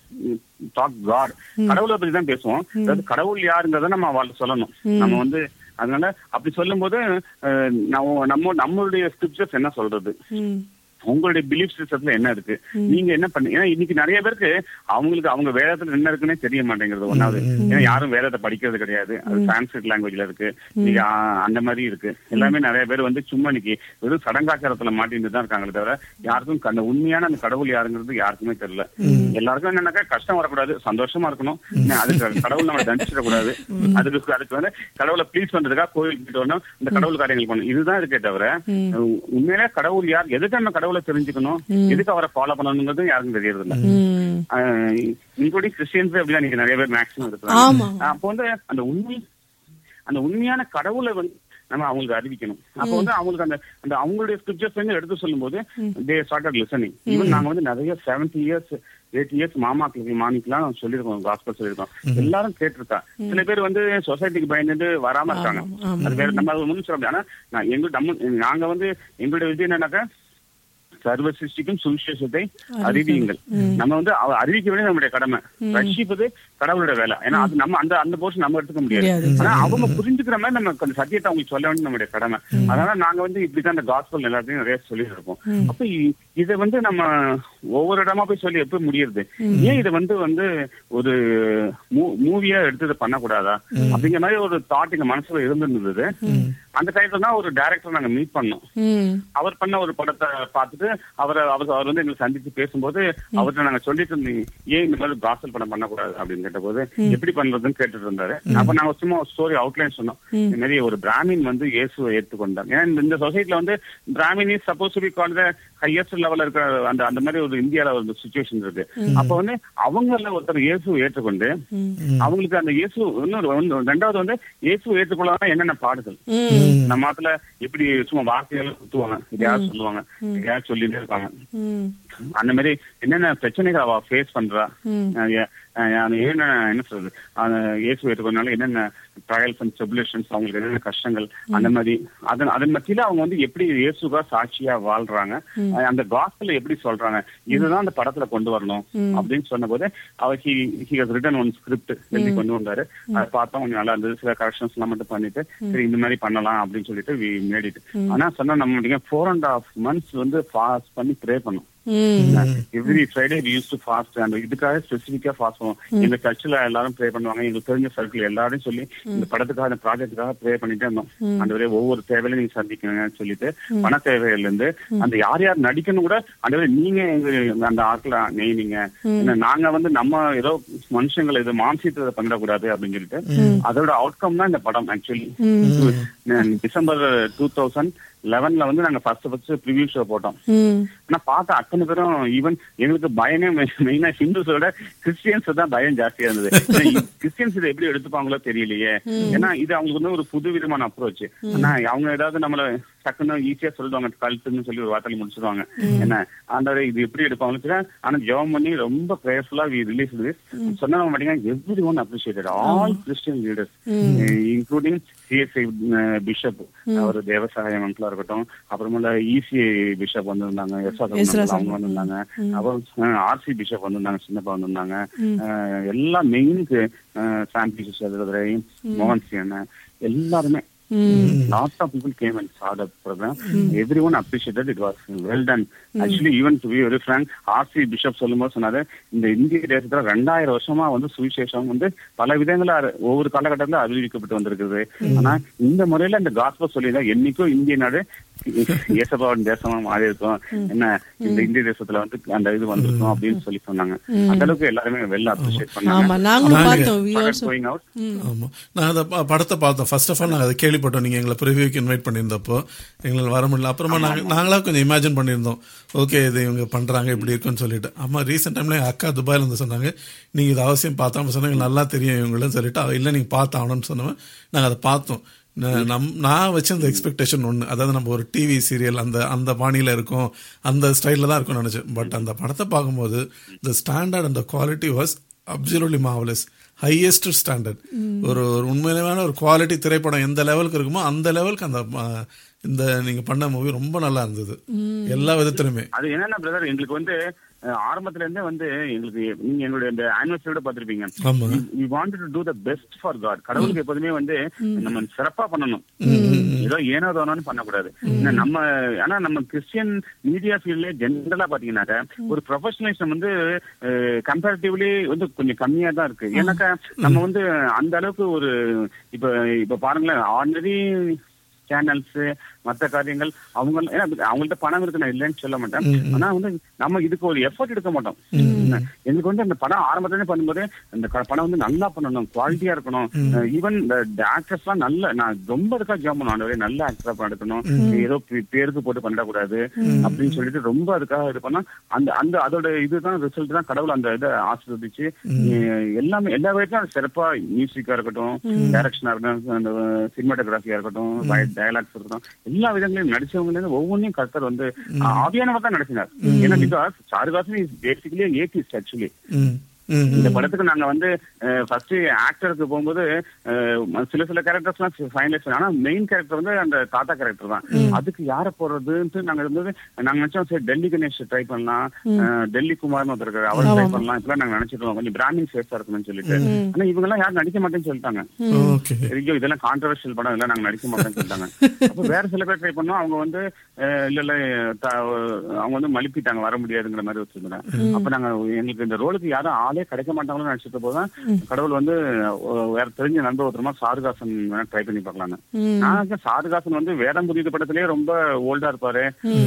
G: talk God கடவுளை பத்தி தான் பேசுவோம் அதாவது கடவுள் யாருங்கிறத நம்ம அவளுக்கு சொல்லணும் நம்ம வந்து அதனால அப்படி சொல்லும்போது அஹ், நம்ம நம்ம நம்மளுடைய ஸ்கிரிப்சர்ஸ் என்ன சொல்றது உங்களுடைய பிலீஃப் சிஸ்டத்துல என்ன இருக்கு நீங்க என்ன பண்ணி ஏன்னா இன்னைக்கு நிறைய பேருக்கு அவங்களுக்கு அவங்க வேதத்துல என்ன இருக்குன்னே தெரிய மாட்டேங்கிறது ஒன்னாவது ஏன்னா யாரும் வேதத்தை படிக்கிறது கிடையாது அது சான்ஸ்கிரிட் லாங்குவேஜ்ல இருக்கு நீங்க ஆ, அந்த மாதிரி இருக்கு எல்லாமே நிறைய பேர் வந்து சும்மா இன்னைக்கு வெறும் சடங்காச்சாரத்துல மாட்டிட்டு தான் இருக்காங்களே தவிர யாருக்கும் அந்த உண்மையான அந்த கடவுள் யாருங்கிறது யாருக்குமே தெரியல எல்லாருக்கும் என்னன்னாக்கா கஷ்டம் வரக்கூடாது சந்தோஷமா இருக்கணும் ஏன்னா அதுக்கு கடவுள் நம்ம தண்டிச்சிடக்கூடாது அதுக்கு அதுக்கு வந்து கடவுளை ப்ளீஸ் பண்றதுக்காக கோயிலுக்கு போயிட்டு வரணும் இந்த கடவுள் காரியங்கள் பண்ணணும் இதுதான் இருக்கே தவிர உண்மையிலே கடவுள் யார் எதுக்கு நம்ம கடவுளை தெரிஞ்சுக்கணும் எதுக்கு அவரை ஃபாலோ பண்ணணுங்கிறது யாருக்கும் தெரியறது இல்ல இன்க்ளூடிங் கிறிஸ்டியன்ஸ் அப்படிதான் நீங்க நிறைய பேர் மேக்ஸிமம்
F: ஆமா.
G: இருக்கிறாங்க அப்போ வந்து அந்த உண்மை அந்த உண்மையான கடவுளை வந்து நம்ம அவங்களுக்கு அறிவிக்கணும் அப்போ வந்து அவங்களுக்கு அந்த அந்த அவங்களுடைய ஸ்கிரிப்சர்ஸ் வந்து எடுத்து சொல்லும்போது தே ஸ்டார்டட் லிசனிங் ஈவன் நாங்க வந்து நிறைய செவன்டி இயர்ஸ் எயிட் இயர்ஸ் மாமாக்கு மாணிக்கெல்லாம் சொல்லியிருக்கோம் காஸ்பல் சொல்லியிருக்கோம் எல்லாரும் கேட்டிருக்கா சில பேர் வந்து சொசைட்டிக்கு பயந்துட்டு வராம இருக்காங்க அது வேற நம்ம அது ஒண்ணும் சொல்ல முடியாது ஆனா நான் எங்க நம்ம நாங்க வந்து எங்களுடைய இது என்னன்னாக்கா சர்வ சிருஷ்டிக்கும் சுவிசேஷத்தை அறிவியுங்கள் நம்ம வந்து அவ அறிவிக்க வேண்டியது நம்முடைய கடமை ரட்சிப்பது கடவுளோட வேலை ஏன்னா அது நம்ம அந்த அந்த போர்ஷன் நம்ம எடுத்துக்க முடியாது
F: முடியாது.
G: ஆனா அவங்க புரிஞ்சுக்கிற மாதிரி நம்ம அந்த சத்தியத்தை அவங்களுக்கு சொல்ல வேண்டியது நம்முடைய கடமை அதனால நாங்க வந்து இப்படிதான் அந்த காஸ்பல் எல்லாத்தையும் நிறைய சொல்லி இருக்கோம் அப்ப இ- இதை வந்து நம்ம ஒவ்வொரு இடமா போய் சொல்லி எப்படி முடியுது ஏன் இதை வந்து வந்து ஒரு மூவியா எடுத்து இதை பண்ணக்கூடாதா அப்படிங்கிற மாதிரி ஒரு தாட் எங்க மனசுல இருந்திருந்தது அந்த டைத்துல தான் ஒரு டைரக்டர் நாங்க மீட் பண்ணோம்
F: ம்
G: அவர் பண்ண ஒரு படத்தை பார்த்துட்டு அவர் அவர் அவர் வந்து எங்களை சந்திச்சு பேசும்போது அவர்கிட்ட நாங்க சொல்லிட்டு இருந்தீங்க ஏன் இந்த மாதிரி காசல் படம் பண்ணக்கூடாது அப்படின்னு கேட்டபோது எப்படி பண்றதுன்னு கேட்டுட்டு இருந்தாரு அப்ப நாங்க சும்மா ஸ்டோரி அவுட்லைன் சொன்னோம் இந்த மாதிரி ஒரு பிராமின் வந்து இயேசுவை ஏற்றுக்கொண்டார் ஏன்னா இந்த- இந்த சொசைட்டில வந்து Brahmin is supposed to be called highest லெவல்ல இருக்கிற அந்த அந்த மாதிரி ஒரு இந்தியால ஒரு சுச்சுவேஷன் இருக்கு அப்ப வந்து அவங்கள ஒருத்தர் இயேசுவை ஏற்றுக்கொண்டு அவங்களுக்கு அந்த இயேசு இன்னொரு ஒண்ணு- ரெண்டாவது வந்து இயேசு ஏற்றுக்கொள்ளாம என்னென்ன பாடுகள் நம்ம மாத்துல எப்படி சும்மா வார்த்தைகள் குத்துவாங்க இதையாவது சொல்லுவாங்க இதையாவது சொல்லிட்டே இருப்பாங்க
F: ம்
G: அந்த மாதிரி என்னென்ன பிரச்சனைகள் அவ ஃபேஸ் பண்றா அஹ் ஏ- அஹ் அது என்ன என்ன சொல்றது அந்த இயேசு ஏற்றுக்கொண்டாலும் என்னென்ன ட்ரையல்ஸ் அண்ட் ட்ரிபுலேஷன்ஸ் அவங்களுக்கு என்னென்ன கஷ்டங்கள் அந்த மாதிரி அதன் அதன் மத்தியில அவங்க வந்து எப்படி இயேசுகா சாட்சியா வாழ்றாங்க அஹ் அந்த காஸ்பல் எப்படி சொல்றாங்க இதுதான் அந்த படத்துல கொண்டு வரணும் அப்படின்னு சொன்னபோது அவர் he he has written one script எழுதி கொண்டு வந்தாரு அதை பார்த்தா கொஞ்சம் நல்லா இருந்தது சில கரெக்ஷன்ஸ் எல்லாம் மட்டும் பண்ணிட்டு சரி இந்த மாதிரி பண்ணலாம் அப்படின்னு சொல்லிட்டு வி மேடிட் ஆனா சொன்னா நம்ம ஃபோர் அண்ட் ஹாஃப் மந்த்ஸ் வந்து ஃபாஸ்ட் பண்ணி ப்ரே பண்ணோம்
F: ம்
G: every Friday we used to fast and இதுக்காக ஸ்பெசிஃபிக்கா ஃபாஸ்ட் பண்ணுவோம் எங்க சர்ச்சில் எல்லாரும் ப்ரே பண்ணுவாங்க எங்களுக்கு தெரிஞ்ச சர்க்கிள் எல்லாரும் சொல்லி இந்த படத்துக்காக இந்த ப்ராஜெக்ட்டுக்காக ப்ரே பண்ணிட்டே இருந்தோம் அந்த வரை ஒவ்வொரு தேவையில நீங்க சந்திக்கணும்னு சொல்லிட்டு பண தேவையில இருந்து அந்த யார் யார் நடிக்கணும் கூட அந்த நீங்க எங்க அந்த ஆட்களை நெய்னீங்க ஏன்னா நாங்க வந்து நம்ம ஏதோ மனுஷங்களை இது மாம்சத்தை பண்ணிடக்கூடாது அப்படின்னு சொல்லிட்டு அதோட அவுட்கம் தான் இந்த படம் ஆக்சுவலி டிசம்பர் டூ தௌசண்ட் லெவன்ல வந்து நாங்க ஃபர்ஸ்ட் ஃபர்ஸ்ட் ப்ரிவியூ ஷோ போட்டோம்
F: ம்
G: ஆனா பார்த்த அத்தனை பேரும் ஈவன் எங்களுக்கு பயமே மெயினா ஹிந்துஸோட கிறிஸ்டியன்ஸ் தான் பயம் ஜாஸ்தியா இருந்தது ஏன்னா கிறிஸ்டியன்ஸ் இதை எப்படி எடுத்துப்பாங்களோ தெரியலையே ஏன்னா இது அவங்களுக்கு வந்து ஒரு புது விதமான அப்ரோச் ஆனா அவங்க ஏதாவது நம்மள டக்குன்னு ஈஸியா சொல்லுவாங்க கழுத்துன்னு சொல்லி ஒரு வார்த்தையில முடிச்சிருவாங்க என்ன அந்த இது எப்படி எடுப்பாங்களோ தெரியல ஆனா ஜெபம் பண்ணி ரொம்ப ப்ரேயர்ஃபுல்லா வி ரிலீஸ் சொன்னா மாட்டீங்கன்னா every one appreciated all Christian leaders including CSI bishop அவர் தேவசாய மண்டலா இருக்கட்டும் அப்புறமேல இசி பிஷப் வந்திருந்தாங்க எஸ்
F: எஸ்ரா
G: அவங்க வந்திருந்தாங்க அப்புறம் ஆர்சி பிஷப் வந்திருந்தாங்க சின்னப்பா வந்திருந்தாங்க அஹ் எல்லா மெயின் சாம்பி சிஸ்டர் மோகன் சி அண்ணன் எல்லாருமே lot of people came and chat up program every one appreciated it was well done actually even to be very frank RC bishop சொல்லும்போது சொன்னாரு இந்த இந்திய தேசத்துல ரெண்டாயிரம் வருஷமா வந்து சுவிசேஷம் வந்து பல விதங்களா அரு- ஒவ்வொரு காலகட்டத்துல அறிவிக்கப்பட்டு வந்திருக்குது ஆனா இந்த முறையில இந்த காஸ்பல் சொல்லிதான் என்னைக்கும் இந்திய நாடு இயேசபாவின் தேசமா மாறி இருக்கும் என்ன இந்த இந்திய தேசத்துல வந்து அந்த இது வந்திருக்கும் அப்படின்னு சொல்லி சொன்னாங்க அந்த அளவுக்கு எல்லாருமே வெல் அப்ரிஷியேட்
F: ஆமா
G: பண்ணாங்க
F: நாங்களும்
E: நாங்க-
F: பார்த்தோம் we also
G: கோயிங் அவுட்
E: ஆமா நான் அந்த ப- படத்தை பார்த்தோம் ஃபர்ஸ்ட் ஆஃப் ஆல் நாங்கள் அதை கேள்விப்பட்டோம் நீங்க எங்களை ப்ரிவியூக்கு இன்வைட் பண்ணியிருந்தப்போ எங்களால் வர முடியல அப்புறமா நாங்க நாங்களா கொஞ்சம் இமேஜின் பண்ணியிருந்தோம் ஓகே இது இவங்க பண்றாங்க இப்படி இருக்குன்னு சொல்லிட்டு அம்மா ரீசெண்ட் டைம்ல எங்க அக்கா துபாயில இருந்து சொன்னாங்க நீங்க இது அவசியம் பார்த்தா சொன்னாங்க நல்லா தெரியும் இவங்களும் சொல்லிட்டு அவ இல்ல நீங்க பார்த்தாகணும்னு சொன்னவன் நாங்க அதை பார்த்தோம் ந- நம் நான் வச்சிருந்த எக்ஸ்பெக்டேஷன் ஒன்று அதாவது நம்ம ஒரு டிவி சீரியல் அந்த அந்த பாணியில் இருக்கும் அந்த ஸ்டைலில் தான் இருக்கும்னு நினச்சேன் பட் அந்த படத்தை பார்க்கும்போது த ஸ்டாண்டர்ட் அந்த quality was absolutely marvellous highest standard ஒரு ஒரு உண்மையிலேயான ஒரு குவாலிட்டி திரைப்படம் எந்த லெவலுக்கு இருக்குமோ அந்த லெவலுக்கு அந்த இந்த நீங்க பண்ண மூவி ரொம்ப நல்லா இருந்தது எல்லா விதத்திலுமே
G: அது என்னன்னா பிரதர் எங்களுக்கு வந்து அஹ், ஆரம்பத்துல இருந்தே வந்து எங்களுக்கு நீங்க எங்களுடைய இந்த ஆனிவர்சரியோட பார்த்திருப்பீங்க
E: ஆமா
G: we wanted to do the best for God கடவுளுக்கு எப்போதுமே வந்து நம்ம சிறப்பா பண்ணணும் ஏதோ ஏனோ தானோன்னு பண்ணக்கூடாது ஏன்னா நம்ம ஆனா நம்ம கிறிஸ்டியன் மீடியா ஃபீல்ட்ல ஜென்ரலா பாத்தீங்கன்னாக்க ஒரு ப்ரொஃபஷனலிசம் வந்து கம்பேரிட்டிவ்லி வந்து கொஞ்சம் கம்மியா தான் இருக்கு ஏன்னாக்கா நம்ம வந்து அந்த அளவுக்கு ஒரு இப்ப இப்ப பாருங்களேன் ஆர்டினரி சேனல்ஸ் மத்த காரியங்கள் அவங்க ஏன்னா அவங்கள்ட்ட பணம் இருக்கு நான் இல்லைன்னு சொல்ல மாட்டேன் ஆனா வந்து நம்ம இதுக்கு ஒரு எஃபர்ட் எடுக்க மாட்டோம் என்ன, எங்களுக்கு வந்து அந்த படம் ஆரம்பத்துல பண்ணும்போது அந்த க- படம் வந்து நல்லா பண்ணணும் குவாலிட்டியா இருக்கணும் ஈவன் இந்த ஆக்டர்ஸ் எல்லாம் நல்ல நான் ரொம்ப இருக்கா ஜாம் பண்ணுவேன் நல்ல ஆக்டரா எடுக்கணும் ஏதோ பே- பேருக்கு போட்டு பண்ணிடக்கூடாது அப்படின்னு சொல்லிட்டு ரொம்ப அதுக்காக இது பண்ணா அந்த அந்த அதோட இதுதான் ரிசல்ட் தான் கடவுள் அந்த இதை ஆசீர்வதிச்சு அஹ் எல்லாமே எல்லா வகைக்கும் அது சிறப்பா மியூசிக்கா இருக்கட்டும் டைரக்ஷனா இருக்கட்டும் அந்த சினிமாட்டோகிராஃபியா இருக்கட்டும் டயலாக்ஸ் இருக்கட்டும் எல்லா விதங்களையும் நடிச்சவங்க இருந்து ஒவ்வொன்றையும் கர்த்தர் வந்து ஆவியானவர் தான் நடிச்சினார் ஏன்னா because Charuhasan is basically atheist actually
E: ம் ம்
G: இந்த படத்துக்கு நாங்க வந்து ஃபர்ஸ்ட் ஆக்டருக்கு போகும்போது அஹ், சில சில கேரக்டர்ஸ் எல்லாம் ஃபைனலைஸ் ஆனா மெயின் கேரக்டர் வந்து அந்த தாத்தா கேரக்டர் தான் அதுக்கு யார போறதுன்ட்டு நாங்க இருந்தது நாங்க நினைச்சோம் சரி டெல்லி கணேஷ் ட்ரை பண்ணலாம் அஹ், டெல்லி குமார்னு ஒருத்தர் இருக்காரு அவர் ட்ரை பண்ணலாம் இப்பெல்லாம் நாங்க நினைச்சிருக்கோம் கொஞ்சம் பிராமின் ஃபேஸா இருக்கணும்னு சொல்லிட்டு ஆனா இவங்க எல்லாம் யாரும் நடிக்க மாட்டேன்னு சொல்லிட்டாங்க
E: ஓகே
G: ஐயோ இதெல்லாம் கான்ட்ரவர்ஷியல் படம் இதெல்லாம் நாங்க நடிக்க மாட்டோம்னு சொல்லிட்டாங்க அப்ப வேற சில பேர் ட்ரை பண்ணோம் அவங்க வந்து அஹ், இல்ல இல்ல த- அவங்க வந்து மலிப்பிட்டாங்க வர முடியாதுங்கிற மாதிரி வச்சிருந்தாங்க அப்ப நாங்க எங்களுக்கு இந்த ரோலுக்கு யாரும் ஆளே கிடைக்க மாட்டாங்களோன்னு நினைச்சிட்டு போதுதான் கடவுள் வந்து அஹ், வேற தெரிஞ்ச நண்பர் ஒருத்தரமா சாருகாசன் வேணா ட்ரை பண்ணி பார்க்கலாங்க நான் நினைச்சேன் சாருகாசன் வந்து வேடம் புரியுது படத்திலேயே ரொம்ப ஓல்டா இருப்பாரு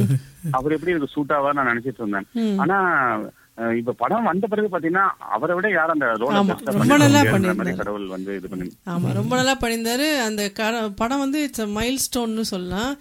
G: அவர் எப்படி இதுக்கு சூட் ஆவா நான் நினைச்சிட்டு இருந்தேன் ஆனா அஹ், இப்ப படம் வந்த பிறகு பாத்தீங்கன்னா அவரை விட யாரும் அந்த ரோலை
F: ஆமா,
G: பெருசா
F: ரொம்ப
G: பண்ணிருக்க
F: நல்லா
G: முடியாதுங்கிற மாதிரி
F: பண்ணியிருந்தாரு.
G: கடவுள் வந்து இது பண்ணி
F: ஆமா ரொம்ப நல்லா பண்ணியிருந்தாரு அந்த கர- படம் வந்து இட்ஸ் மைல் ஸ்டோன்னு சொல்லலாம்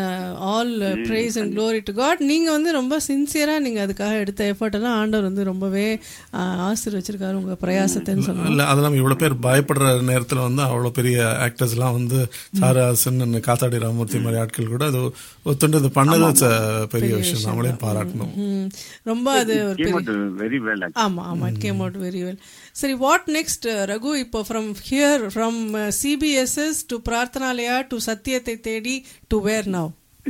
F: all praise and glory to God நீங்க வந்து ரொம்ப சின்சியரா நீங்க அதுக்காக எடுத்த எஃபர்ட் எல்லாம் ஆண்டவர் வந்து ரொம்பவே ஆஹ், ஆசீர்வச்சிருக்காரு உங்க பிரயாசத்தைன்னு சொல்லலாம்
E: இல்ல அதெல்லாம் இவ்வளவு பேர் பயப்படுற நேரத்துல வந்து அவ்வளவு பெரிய ஆக்டர்ஸ் எல்லாம் வந்து சாரஹாசன் காத்தாடி ராமூர்த்தி மாதிரி ஆட்கள் கூட அது ஒத்துண்டு இது பண்ணது it's a பெரிய விஷயம் நம்மளையும் பாராட்டணும்
F: ம், ரொம்ப அது ஒரு பெரிய
G: வெரி வெல்
F: ஆமா ஆமா it came out very well சரி வாட் நெக்ஸ்ட் ரகு இப்போ from here from CBSS to Prarthanalaya to சத்தியத்தை தேடி to where now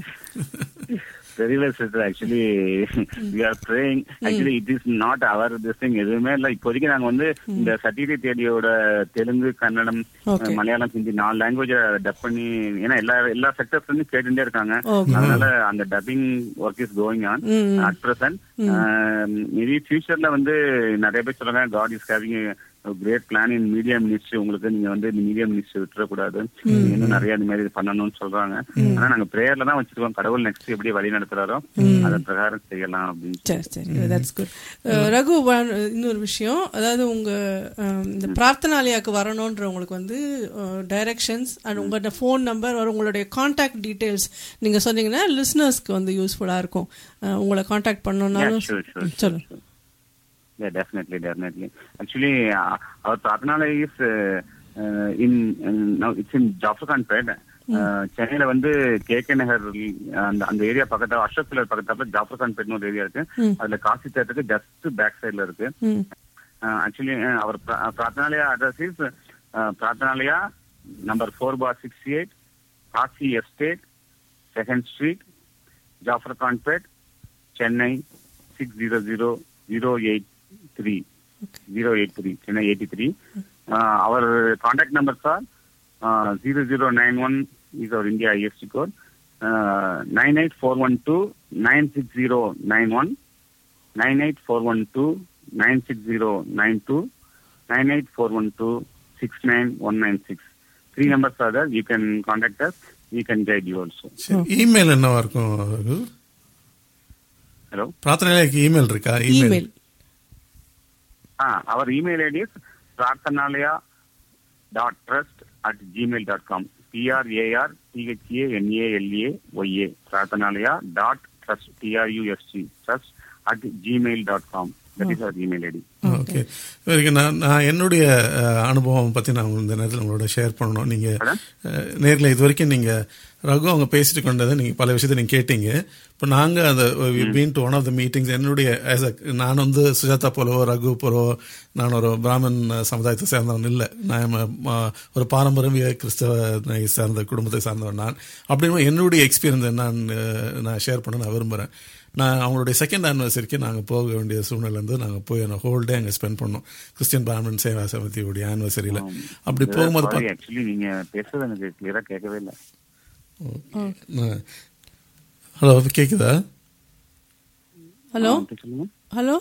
G: very well sister actually we are praying actually it is not our this thing எதுவுமே இல்ல இப்போதைக்கு நாங்க வந்து இந்த சத்யதை தேடியோட தெலுங்கு கன்னடம்
F: Okay.
G: மலையாளம் ஹிந்தி நாலு லாங்குவேஜ டப் பண்ணி ஏன்னா எல்லா எல்லா செக்டர்ஸ் இருந்து கேட்டுட்டே இருக்காங்க
F: Okay.
G: அதனால அந்த dubbing work is going on at present maybe ஃபியூச்சர்ல வந்து நிறைய பேர் சொல்றாங்க God is having great plan in media ministry உங்களுக்கு நீங்க வந்து மீடியா மினிஸ்ட்ரி விட்டுறக்கூடாது நீங்க இன்னும் நிறைய இந்த மாதிரி பண்ணணும்னு சொல்றாங்க ஆனா நாங்க பிரேயர்ல தான் வச்சிருக்கோம் கடவுள் நெக்ஸ்ட் எப்படி வழி நடத்துறாரோ அதன் பிரகாரம் செய்யலாம் அப்படின்னு
F: சரி சரி தட்ஸ் குட் ரகு one- இன்னொரு விஷயம் அதாவது உங்க அஹ், இந்த பிரார்த்தனாலயாக்கு வரணுன்றவங்களுக்கு வந்து டைரக்ஷன்ஸ் அண்ட் உங்களோட ஃபோன் நம்பர் ஒரு உங்களுடைய காண்டாக்ட் டீடைல்ஸ் நீங்க சொன்னீங்கன்னா லிஸ்னர்ஸ்க்கு வந்து யூஸ்ஃபுல்லா இருக்கும் அஹ், உங்களை காண்டாக்ட் பண்ணணும்னாலும்
G: Yeah, sure, sure,
F: சொல்லுங்க
G: sure. Yeah, definitely, definitely. Actually, uh, our Pratnala is uh, uh, in, in now it's in Jaffarkanpet. Uh, சென்னையில வந்து கே கே நகர் அந்த அந்த ஏரியா பக்கத்துல அசோக் பில்லர் பக்கத்துல ஜாஃபர்கான்பேட்னு ஒரு ஏரியா இருக்கு அதுல காசி தேட்டருக்கு ஜஸ்ட் பேக் சைடுல இருக்கு
F: ம்
G: actually our Prarthanalaya address is Prarthanalaya number four bar sixty eight Kasi estate second street Jafferkhanpet Chennai six zero zero zero eight three zero eight three Chennai eighty three our contact number sir zero zero nine one is our India ISD code nine eight four one two nine six zero nine one nine eight four one two nine six zero nine two nine eight four one two six nine one nine six. Three numbers are there. You can contact us. We can guide you also.
E: சரி email என்னவா இருக்கும் Raghu
G: Hello.
E: பிரார்த்தனைக்கு email இருக்கா
F: email
G: Ah, our email ID is prarthanalaya dot trust at gmail dot com. P R A R T H A N A L A Y A. Prarthanalaya dot trust T R U S T trust at gmail dot com. That is our email ID.
E: Okay very good. நான் நான் என்னுடைய அஹ், அனுபவம் பற்றி நான் இந்த நேரத்தில் உங்களோட share பண்ணணும் நீங்கள் நேரில் இது வரைக்கும் நீங்கள் ரகு அவங்க பேசிட்டு கொண்டதை நீங்கள் பல விஷயத்தை நீங்கள் கேட்டீங்க இப்போ நாங்கள் அந்த been to one of the meetings என்னுடைய as a நான் வந்து சுஜாதா போலவோ ரகு போலவோ நான் ஒரு பிராமன் சமுதாயத்தை சேர்ந்தவன் இல்லை நான் ம- ம- ஒரு பாரம்பரிய கிறிஸ்தவ சார்ந்த குடும்பத்தை சார்ந்தவன் நான் அப்படின்னு என்னுடைய எக்ஸ்பீரியன்ஸ் நான் அஹ், நான் ஷேர் பண்ண நான் விரும்புகிறேன் நான் அவங்களுடைய செகண்ட் ஆனிவர்சரிக்கு நாங்கள் போக வேண்டிய சூழ்நிலை இருந்து நாங்கள் போய் அந்த ஹோல் டே அங்கே ஸ்பெண்ட் பண்ணோம் கிறிஸ்டியன் பிராமன் சேவா சமிதியுடைய ஆனிவர்சரியில் அப்படி போகும்போது பார்த்து-
G: ஆக்சுவலி நீங்க பேசுறது எனக்கு கிளியரா கேட்கவே இல்லை
E: ஹலோ கேக்குதா
F: ஹலோ
G: ஆ, சொல்லுங்க
F: ஹலோ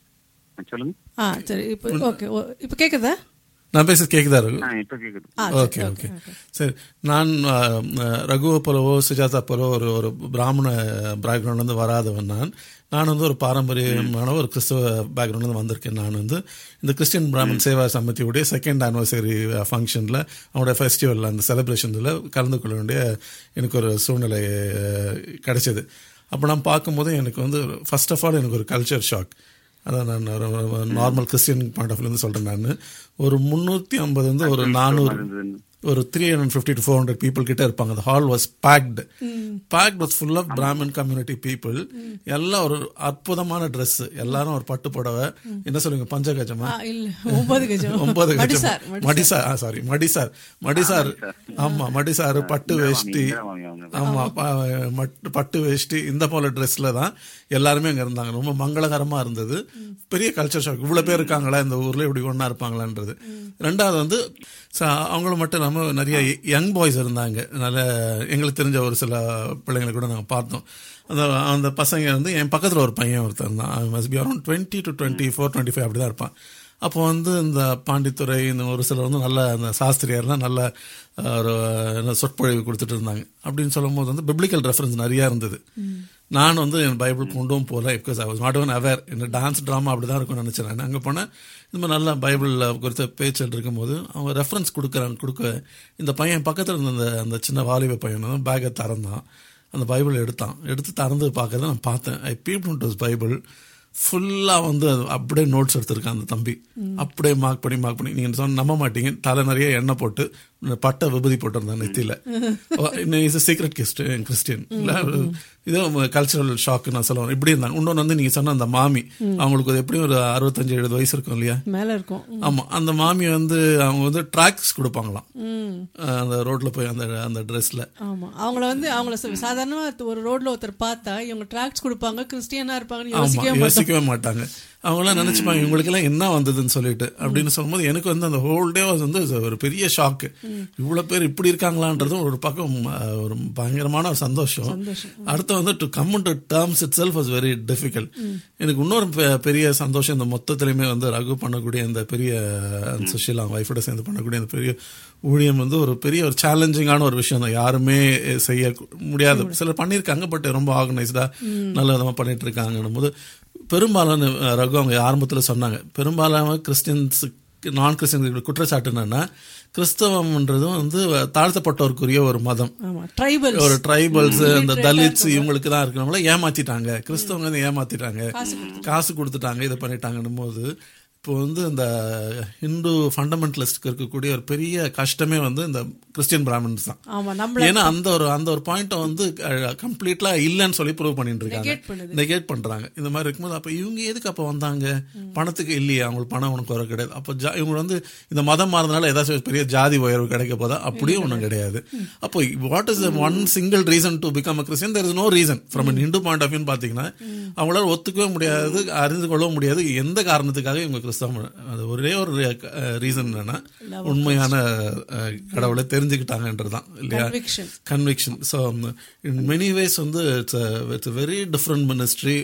G: ஆ, சொல்லுங்க
F: ஆ சரி இப்போ ஓகே இப்போ கேட்குதா
E: நான் பேசுறது கேக்குதா ரகு
G: ஆ இப்ப கேக்குது
F: ஆ
E: ஓகே ஓகே சரி நான் அஹ், அஹ், ரகுவை போலவோ சுஜாதா போலவோ ஒரு ஒரு பிராமண பேக்ரவுண்ட்லேருந்து வராதவன் நான் நான் வந்து ஒரு பாரம்பரியமான ஒரு கிறிஸ்தவ பேக்ரவுண்ட்லேருந்து வந்திருக்கேன் நான் வந்து இந்த கிறிஸ்டியன் பிராமன் சேவா சமிதியுடைய செகண்ட் ஆனிவர்சரி ஃபங்க்ஷனில் அவங்களோட ஃபெஸ்டிவல் அந்த செலிப்ரேஷனில் கலந்து கொள்ள வேண்டிய எனக்கு ஒரு சூழ்நிலை அஹ், கிடைச்சது அப்போ நான் பார்க்கும்போது எனக்கு வந்து ஃபர்ஸ்ட் ஆஃப் ஆல் எனக்கு ஒரு கல்ச்சர் ஷாக் அதான் நான் ஒரு நார்மல் கிறிஸ்டியன் பாயிண்ட் ஆஃப் இருந்து சொல்கிறேன் நான் ஒரு முந்நூற்றி ஐம்பது வந்து ஒரு நானூறு
G: இருந்ததுன்னு.
E: ஒரு three hundred fifty to four hundred people கிட்ட இருப்பாங்க அந்த hall was packed packed was full of Brahmin community people எல்லாம் ஒரு அற்புதமான Dress எல்லாரும் ஒரு பட்டு புடவை என்ன சொல்லுங்க பஞ்சகஜமா
F: ஆ இல்ல ஒன்பது கஜம்
E: ஒன்பது கஜம்
F: மடிசார்
E: மடிசார் சாரி மடிசார் மடிசார் ஆமா மடிசார் பட்டு வேஷ்டி
G: மாமி அவங்க.
E: ஆமா ப- மட்- பட்டு வேஷ்டி இந்த போல ட்ரெஸ்ல தான் எல்லாருமே அங்க இருந்தாங்க ரொம்ப மங்களகரமா இருந்தது பெரிய கல்ச்சர் ஷாக் இவ்வளவு பேர் இருக்காங்களா இந்த ஊர்ல இப்படி ஒண்ணா இருப்பாங்களான்றது ரெண்டாவது வந்து ச- அவங்கள மட்டும் இல்லாம நிறைய யங் பாய்ஸ் இருந்தாங்க நல்ல எங்களுக்கு தெரிஞ்ச ஒரு சில பிள்ளைங்களை கூட நாங்க பார்த்தோம் அந்த அந்த பசங்க வந்து என் பக்கத்துல ஒரு பையன் ஒருத்தர் இருந்தான் must be around twenty two twenty four twenty five அப்படி தான் இருப்பான் அப்போ வந்து இந்த பாண்டித்துறை இந்த ஒரு சிலர் வந்து நல்ல அந்த சாஸ்திரியார்லாம் நல்ல அஹ், ஒரு என்ன சொற்பொழிவு கொடுத்துட்டு இருந்தாங்க அப்படின்னு சொல்லும்போது வந்து பிப்ளிக்கல் ரெஃபரன்ஸ் நிறைய இருந்தது நான் வந்து என் பைபிள் கொண்டும் போல because I was not unaware இந்த டான்ஸ் ட்ராமா அப்படி தான் இருக்கும்னு நினச்சேன் நான் அங்கே போனேன் இந்த மாதிரி நல்லா பைபிளில் குறித்த பேச்சல் இருக்கும்போது அவங்க ரெஃபரன்ஸ் கொடுக்குறாங்க கொடுக்க இந்த பையன் பக்கத்தில் இருந்த அந்த அந்த சின்ன வாலிப பையன் வந்து பேக்கை திறந்தான் அந்த பைபிள் எடுத்தான் எடுத்து திறந்து பார்க்கறத நான் பார்த்தேன் ஐ பீப் டு பைபிள் ஃபுல்லாக வந்து அது அப்படியே நோட்ஸ் எடுத்திருக்கான் அந்த தம்பி அப்படியே மார்க் பண்ணி மார்க் பண்ணி நீங்கள் சொன்ன நம்ப மாட்டீங்க தலை நிறைய எண்ணெய் போட்டு பட்டை விபூதி போட்டிருந்தான் நெத்தியில் இஸ் சீக்ரெட் கிஸ்ட் கிறிஸ்டியன் இல்லை இதோ கல்ச்சரல் ஷாக் நான் சொல்லுவேன் இப்படி இருந்தாங்க இன்னொன்று வந்து நீங்கள் சொன்ன அந்த மாமி அவங்களுக்கு ஒரு எப்படியும் ஒரு அறுபத்தஞ்சு எழுபது வயசு இருக்கும் இல்லையா
F: மேல இருக்கும்
E: ஆமா அந்த மாமி வந்து அவங்க வந்து ட்ராக்ஸ் கொடுப்பாங்களாம்
F: ம்
E: அஹ் அந்த ரோட்ல போய் அந்த அந்த ட்ரெஸ்ல
F: ஆமா அவங்கள வந்து அவங்கள ச- சாதாரணமா ஒரு ரோட்ல ஒருத்தர் பார்த்தா இவங்க ட்ராக்ஸ் கொடுப்பாங்க கிறிஸ்டியனா இருப்பாங்கன்னு
E: ஆமா
F: யோசிக்கவே மாட்டோம்
E: யோசிக்கவே மாட்டாங்க அவங்க எல்லாம் நினைச்சுப்பாங்க இவங்களுக்கு எல்லாம் என்ன வந்ததுன்னு சொல்லிட்டு அப்படின்னு சொல்லும்போது எனக்கு வந்து அந்த ஹோல் டே வந்து ஒரு பெரிய ஷாக்கு இவ்வளவு பேர் இப்படி இருக்காங்களான்றதும் ஒரு பக்கம் அஹ், ஒரு பயங்கரமான ஒரு சந்தோஷம் அடுத்து வந்து to come to terms itself was very difficult எனக்கு இன்னொரு பெ- பெரிய சந்தோஷம் இந்த மொத்தத்திலையுமே வந்து ரகு பண்ணக்கூடிய இந்த பெரிய அஹ், சுஷீலா ஒய்ஃபோட சேர்ந்து பண்ணக்கூடிய இந்த பெரிய ஊழியம் வந்து ஒரு பெரிய ஒரு சேலஞ்சிங்கான ஒரு விஷயம் தான் யாருமே செய்ய முடியாது சிலர் பண்ணியிருக்காங்க பட் ரொம்ப ஆர்கனைஸ்டா நல்ல விதமா பண்ணிட்டு இருக்காங்கன்னும் போது பெரும்பாலான அஹ், ரகு அவங்க ஆரம்பத்தில் சொன்னாங்க பெரும்பாலான கிறிஸ்டியன்ஸுக்கு நான் கிறிஸ்டியன் குற்றச்சாட்டு என்னன்னா கிறிஸ்தவம்ன்றதும் வந்து தாழ்த்தப்பட்டோருக்குரிய ஒரு மதம்
F: ஆமா ட்ரைபல்
E: ஒரு ட்ரைபல்ஸ் இந்த தலித்ஸ் இவங்களுக்கு தான் இருக்கிறவங்கள ஏமாத்திட்டாங்க கிறிஸ்தவங்க வந்து ஏமாத்திட்டாங்க காசு கொடுத்துட்டாங்க இதை பண்ணிட்டாங்கன்னும் போது இப்போ வந்து இந்த ஹிந்து ஃபண்டமெண்டலிஸ்ட்க்கு இருக்கக்கூடிய ஒரு பெரிய கஷ்டமே வந்து இந்த கிறிஸ்டியன் பிராமன்ஸ் தான்
F: ஆமா நம்மள
E: ஏன்னா அந்த ஒரு அந்த ஒரு பாயிண்ட்டை வந்து கம்ப்ளீட்லா இல்லைன்னு சொல்லி ப்ரூவ் பண்ணிட்டு இருக்காங்க
F: Negate பண்ணுது.
E: நெகேட் பண்றாங்க இந்த மாதிரி இருக்கும்போது அப்ப இவங்க எதுக்கு அப்ப வந்தாங்க பணத்துக்கு இல்லையே அவங்களுக்கு பணம் உனக்கு வர கிடையாது அப்ப ஜா- இவங்க வந்து இந்த மதம் மாறதுனால ஏதாச்சும் ஒரு பெரிய ஜாதி உயர்வு கிடைக்க போதா அப்படியும் ஒன்றும் கிடையாது அப்போ what is one single reason to become a Christian there is no reason from an Hindu point of view பாத்தீங்கன்னா அவங்களால ஒத்துக்கவே முடியாது அறிந்து கொள்ளவும் முடியாது எந்த காரணத்துக்காக இவங்க கிறிஸ்தவம் அது ஒரே ஒரு ரீசன் என்னன்னா உண்மையான அஹ், கடவுளை தெரிஞ்சுக்கிட்டாங்கன்றதுதான் இல்லையா
F: Conviction.
E: Conviction so in many ways வந்து it's it's very different ministry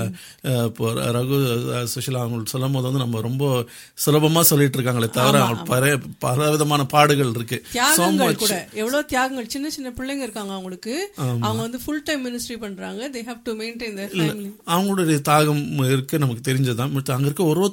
E: இப்போ ரகு அஹ், சுஷிலா அவங்க சொல்லும் போது வந்து நம்ம ரொம்ப சுலபமா சொல்லிட்டு இருக்காங்களே தவிர அவங்க பல பல விதமான பாடுகள் இருக்கு So
F: தியாகங்கள்
E: much.
F: கூட எவ்வளவு தியாகங்கள் சின்ன சின்ன பிள்ளைங்க இருக்காங்க அவங்களுக்கு அவங்க வந்து ஃபுல் டைம் மினிஸ்ட்ரி பண்றாங்க they have to maintain their family
E: அவங்களுடைய தாகம் இருக்கு நமக்கு தெரிஞ்சதுதான் மத்த அங்க இருக்க ஒரு ஒருத்தருக்கும் கூட